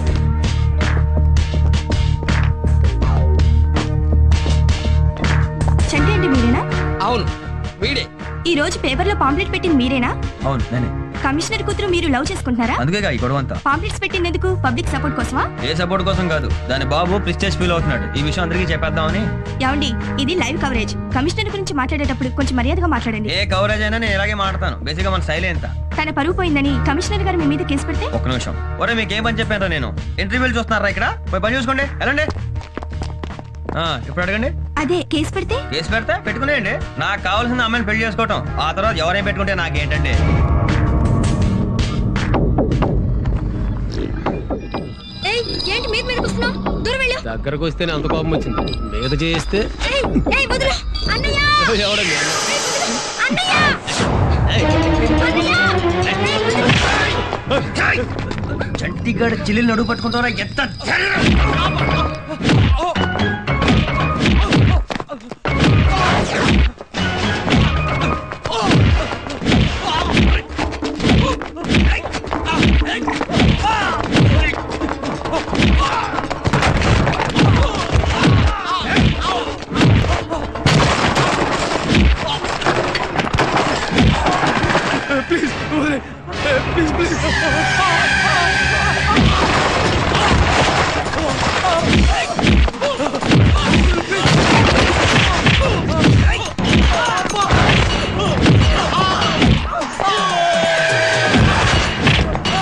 చంటి అంటే మీరేనా అవును వీడే ఈ రోజు పేపర్లో పాంప్లెట్ పెట్టింది మీరేనా అవును నేనే కమిషనర్ కూతురు మీరు లవ్ చేసుకుంటున్నారా అందుకేగా ఈ గొడవ అంతా పాంప్లెట్స్ పెట్టిందెందుకు పబ్లిక్ సపోర్ట్ కోసమా ఏ సపోర్ట్ కోసం కాదు దాని బాబు ప్రిస్టేజ్ ఫీల్ అవుతున్నాడు ఈ విషయం అందరికీ చెప్పేద్దామని ఏమండి ఇది లైవ్ కవరేజ్ కమిషనర్ గురించి మాట్లాడేటప్పుడు కొంచెం మర్యాదగా మాట్లాడండి ఏ కవరేజ్ అయినా నేను ఇలాగే మాడతాను బేసిక్ గా మన శైలి ఎంత తన పరువు పోయిందని కమిషనర్ గారు మీ మీద కేసు పెడితే ఒక్క నిమిషం ఒరే మీకు ఏం పని చెప్పాను నేను ఇంటర్వ్యూలు చూస్తున్నారా ఇక్కడ పోయి పని చూసుకోండి వెళ్ళండి ఆ, ఇప్పుడు అడగండి అదే కేసు పెడితే కేసు పెడితే పెట్టుకునేయండి నాకు కావాల్సిన అమ్మాయిని పెళ్లి చేసుకోవటం ఆ తర్వాత ఎవరైనా పెట్టుకుంటే నాకేంటండి ఏయ్ ఏంటి మీద మీదకి వస్తున్నావు దూరం వెళ్ళు దగ్గరకు వస్తేనే అంత కోపం వచ్చింది మీద చేస్తే ఏయ్ ఏయ్ వదులు అన్నయ్య ఎవడండి అన్నయ్య అన్నయ్య చంటిగాడు చిల్లి నడువు పట్టుకుంటారా ఎంత ప్లీజ్ ప్లీజ్ ప్లీజ్ ఆ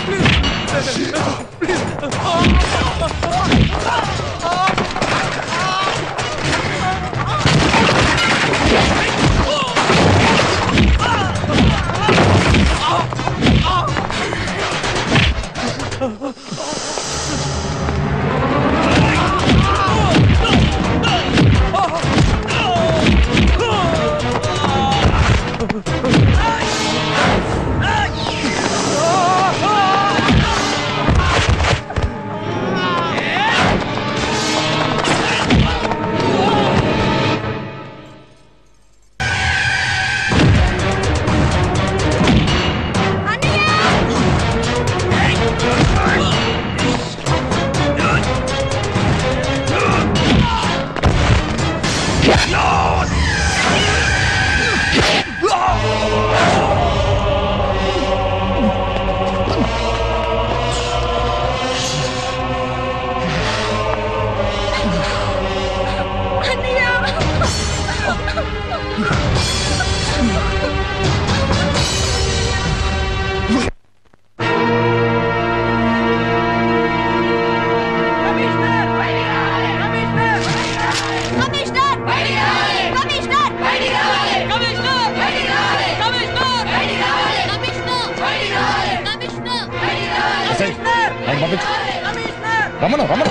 ఎస్ఐ, ఆయన పంపించు రమ్మను రమ్మను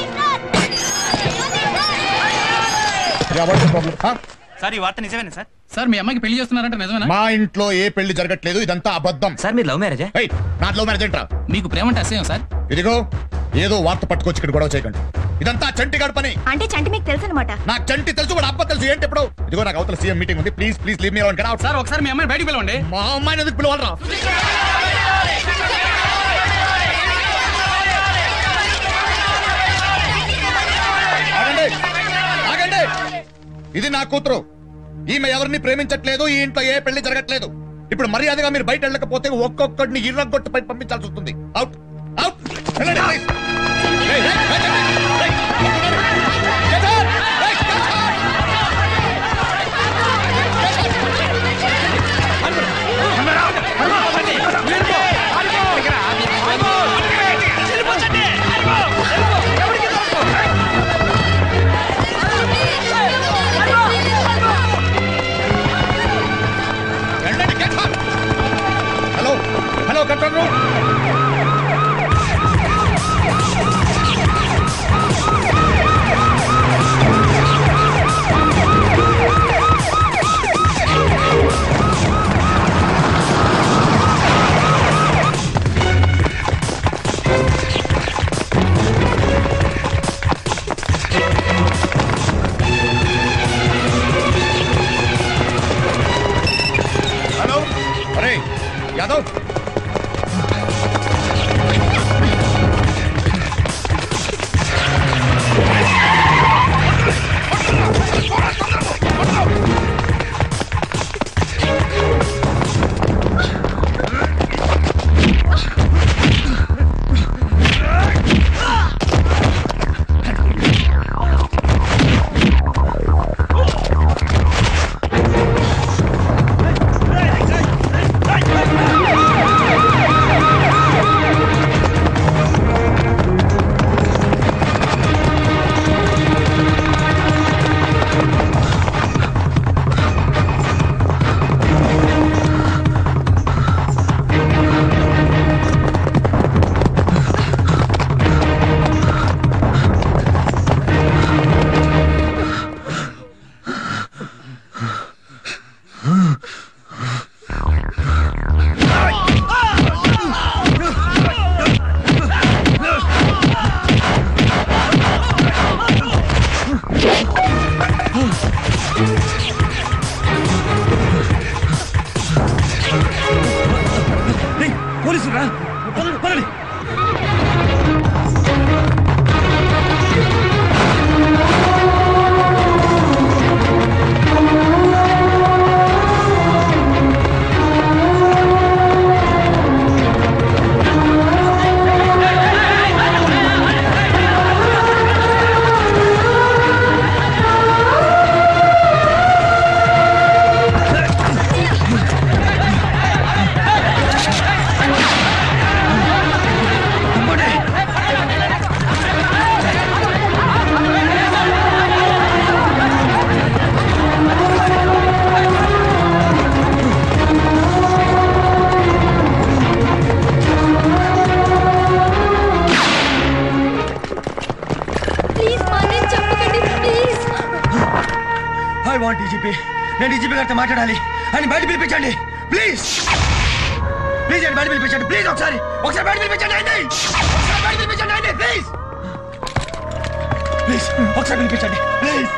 ప్రాబ్లం సార్ ఈ వార్త నిజమేనా సార్ సార్ మీ అమ్మాయికి పెళ్లి చేస్తున్నారంటే నిజమేనా మా ఇంట్లో ఏ పెళ్లి జరగట్లేదు ఇదంతా అబద్ధం సార్ మీరు లవ్ మ్యారేజా నా లవ్ మ్యారేజ్ ఏంట్రా మీకు ప్రేమ అంటే అసహ్యం సార్ ఇదిగో ఏదో వార్త పట్టుకొచ్చి ఇక్కడ గొడవ చేయకండి ఇదంతా చంటిగాడు పని అంటే చంటి మీకు తెలుసు అనమాట నాకు చంటి తెలుసు కూడా అబ్బ తెలుసు ఏంటి ఇప్పుడు ఇదిగో నాకు అవతల సీఎం మీటింగ్ ఉంది please please leave me alone get out sir ఒకసారి మీ అమ్మాయిని బయటికి పిలవండి మా అమ్మాయిని ఎందుకు పిలవాలరా ఆగండి ఆగండి ఇది నా కూతురు ఈమె ఎవరిని ప్రేమించట్లేదు ఈ ఇంట్లో ఏ పెళ్లి జరగట్లేదు ఇప్పుడు మర్యాదగా మీరు బయట వెళ్ళకపోతే ఒక్కొక్కడిని ఇర్రగొట్టు పై పంపించాల్సి వస్తుంది అవుట్ అవుట్ వెళ్ళండి please. ఏయ్, ఏయ్, ఏయ్, ఏయ్, ఏయ్, get out! ఏయ్, get out! వెళ్ళండి, get out! Hello hello control room hello అరే యాదవ్ పోలీసులు రా పదండి ఆ వాంట్ డీజీపీ నేను డీజీపీ గారితో మాట్లాడాలి అని బయట పిలిపించండి ప్లీజ్ ప్లీజ్ అండి బయట పిలిపించండి ప్లీజ్ ఒకసారి ఒకసారి బయట పిలిపించండి అండి ఒకసారి బయట పిలిపించండి అండి ప్లీజ్ ప్లీజ్ ఒకసారి పిలిపించండి ప్లీజ్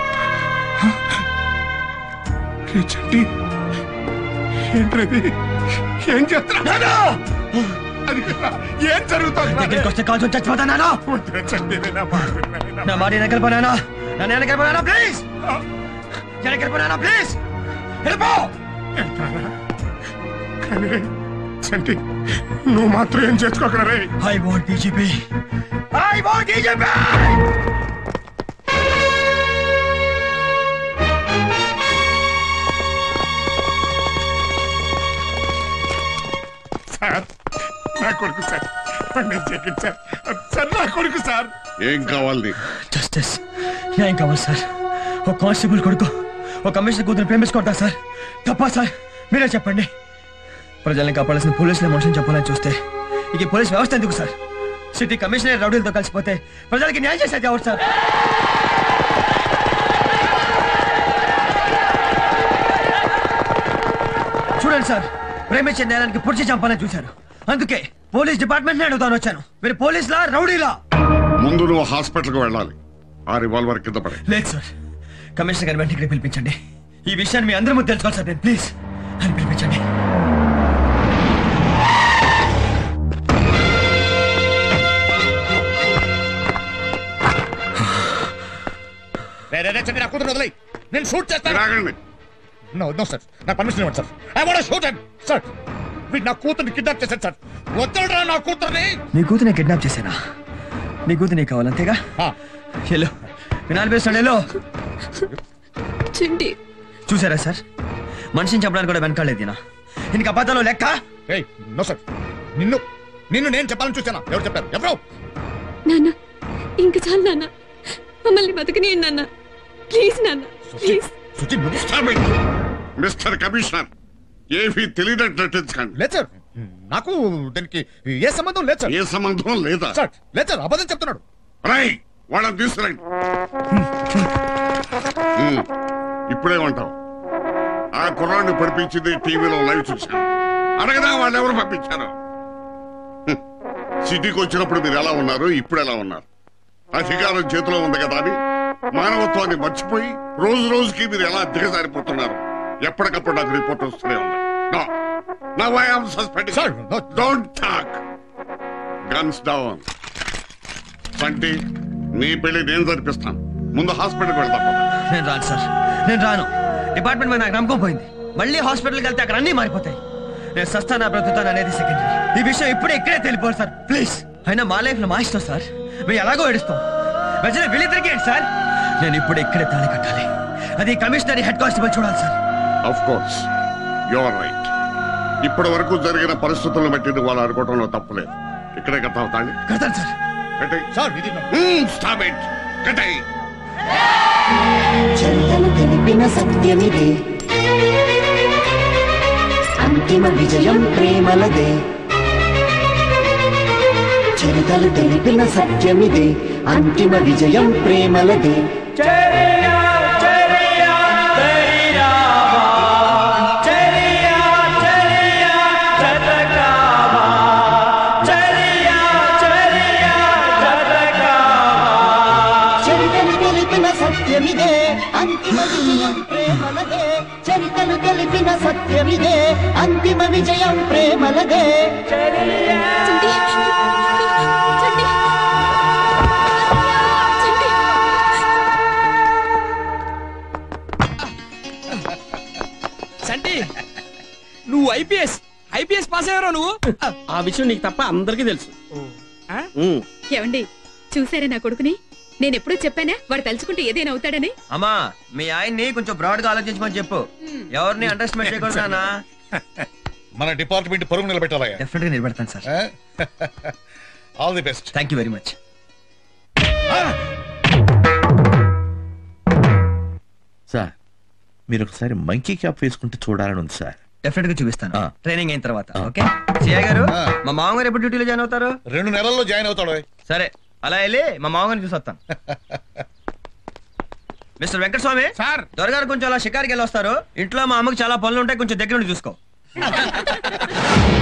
చెట్టి ఏంటది ఏం చేస్తున్నా అది కదా, ఏం జరుగుతుంది దగ్గరికి వస్తే కాల్చి చచ్చిపోతా నాన్న నా మాట వెనకాల పోనానా నన్ను వెనకాల పోనానా ప్లీజ్ వెనకాల పోనానా ప్లీజ్ వెళ్ళిపో చంటి నువ్వు మాత్రం ఏం చేసుకోకరా రే I want DGP I want DGP sir నా కొడుకు సార్ వాడిని చెక్కింది సార్ సార్ నా కొడుకు సార్ ఏం కావాలి జస్టిస్ న్యాయం కావాలి సార్ ఒక కానిస్టేబుల్ కొడుకు ఒక కమిషనర్ కూతురు ప్రేమించుకుంటా సార్ తప్పా సార్ మీరే చెప్పండి ప్రజల్ని కాపాడాల్సిన పోలీసులే మనుషుని చెప్పాలని చూస్తే ఇక ఈ పోలీస్ వ్యవస్థ ఎందుకు సార్ సిటీ కమిషనర్ రౌడీలతో కలిసిపోతే ప్రజలకి న్యాయం చేసేది ఎవరు సార్ చూడండి సార్ ప్రేమించే నేరానికి పొడిచి చంపాలని చూశారు అందుకే పోలీస్ డిపార్ట్మెంట్ అడుగుతాను వచ్చాను మీరు పోలీసులా రౌడీలా ముందు నువ్వు హాస్పిటల్కి వెళ్ళాలి ఆ రివాల్వర్ కింద పడే లేదు సార్ కమిషనర్ గారి వెంటనే ఇక్కడికి పిలిపించండి ఈ విషయాన్ని మీ అందరి ముందు తెలుసుకోవాలి సార్ నేను ప్లీజ్ అని పిలిపించండి రే, రే, రే, చంటి, నా కూతురు వదిలేయ్. నేను షూట్ చేస్తాను నో నో సార్ నా పర్మిషన్ ఇవ్వండి sir I want shoot him sir వీడు నా కూతుర్ని కిడ్నాప్ చేశాడు సార్ వద్దరా నా కూతుర్ని నీ కూతురు కిడ్నాప్ చేశానా నీ కూతురు నీకు కావాలి అంతేగా హలో వినాలి పేస్తాడు హలో చింటి చూసారా సార్ మనిషిని చంపడానికి కూడా వెనకాలేదు ఈయన ఇంక అబద్ధాలు లెక్క ఏయ్ నో సార్ నిన్ను నిన్ను నేను చెప్పాలని చూసానా ఎవరు చెప్పారు ఎవరు నాన్న ఇంక చాలు నాన్న మమ్మల్ని బతకని నాన్న ప్లీజ్ నాన్న ప్లీజ్ సుచి నువ్వు మిస్టర్ కమిషనర్ ఏమీ తెలియనట్టు నటించకండి లేదు సార్ నాకు దానికి ఏ సంబంధం లేదు సార్ ఏ సంబంధం లేదా సార్ లేదు సార్ అబద్ధం చెప్తున్నాడు రై వాళ్ళని తీసుకురండి ఉమ్, ఇప్పుడేమంటావు ఆ కుర్రాన్ని పంపించింది టీవీలో లైవ్ చూశాను అడగదా వాళ్ళు ఎవరు పంపించారు హ్మ్. సిటీకి వచ్చినప్పుడు మీరు ఎలా ఉన్నారు ఇప్పుడు ఎలా ఉన్నారు అధికారం చేతిలో ఉంది కదా అని మానవత్వాన్ని మర్చిపోయి రోజు రోజుకి మీరు ఎలా దిగజారిపోతున్నారు ఎప్పటికప్పుడు నాకు రిపోర్ట్ వస్తూనే ఉంది No. Now I am suspending. Sir, don't talk. Guns down. సంటి నీ పెళ్లి నేను జరిపిస్తాను ముందు హాస్పిటల్కి వెళ్తాం పద. నేను రాను సార్ నేను రాను డిపార్ట్మెంట్ మీద నాకు నమ్మకం పోయింది మళ్ళీ హాస్పిటల్కి వెళ్తే అక్కడ అన్నీ మారిపోతాయి నేను సస్తానా బ్రతుకుతాను అనేది సెకండరీ ఈ విషయం ఇప్పుడే ఇక్కడే తెలిపోవాలి సార్ ప్లీజ్ అయినా మా లైఫ్ లో మా ఇష్టం సార్ మేము ఎలాగో ఏడుస్తాం ప్రజలు వీళ్ళిద్దరికి ఏంటి సార్ నేను ఇప్పుడు ఇక్కడే తాళి కట్టాలి అది కమిషనరీ హెడ్ కానిస్టేబుల్ చూడాలి sir of course your right ఇప్పటి వరకు జరిగిన పరిస్థితులను బట్టి నువ్వు వాళ్ళు అనుకోవడంలో తప్పులేదు ఇక్కడే కట్టావు తాళి కడతాను సార్ కట్టాయి సార్ స్టాప్ ఇట్ కట్టాయి చరితను తెలిపిన సత్యమిదే అంతిమ విజయం ప్రేమలదే చరితలు తెలిపిన సత్యమిదే అంతిమ విజయం ప్రేమలదే చరితలు తెలిపిన సత్యమిదే అంతిమ విజయం ప్రేమలదే చరితలు తెలిపిన సత్యమిదే అంతిమ విజయం ప్రేమలదే సంటి నువ్వు ఐపీఎస్ ఐపీఎస్ పాస్ అయ్యారో నువ్వు ఆ విషయం నీకు తప్ప అందరికీ తెలుసు ఏమండి చూసారా నా కొడుకుని నేను ఎప్పుడూ చెప్పానా వాడు తలుచుకుంటే ఏదైనా అవుతాడని అమ్మా మీ ఆయన్ని కొంచెం బ్రాడ్ గా ఆలోచించమని చెప్పు ఎవరిని అండర్ ఎస్టిమేట్ చేయకూడదు నాన్న మన డిపార్ట్మెంట్ పరుగు నిలబెట్టాలయ్యా డెఫినెట్ గా నిలబెడతాను sir all the best thank you very much sir మీరు ఒకసారి మంకీ క్యాప్ వేసుకుంటే చూడాలని ఉంది సార్ డెఫినెట్ గా చూపిస్తాను ట్రైనింగ్ అయిన తర్వాత ఓకే సిఐ గారు మా మామగారు ఎప్పుడు డ్యూటీలో జాయిన్ అవుతారు రెండు నెలల్లో జాయిన్ అవుతాడు సరే అలా వెళ్ళి మా మామగారిని చూసి వస్తాను మిస్టర్ వెంకటస్వామి సార్ దొరగారు కొంచెం అలా షికారికి వెళ్ళి వస్తారు ఇంట్లో మా అమ్మకి చాలా పనులు ఉంటాయి కొంచెం దగ్గర నుండి చూసుకో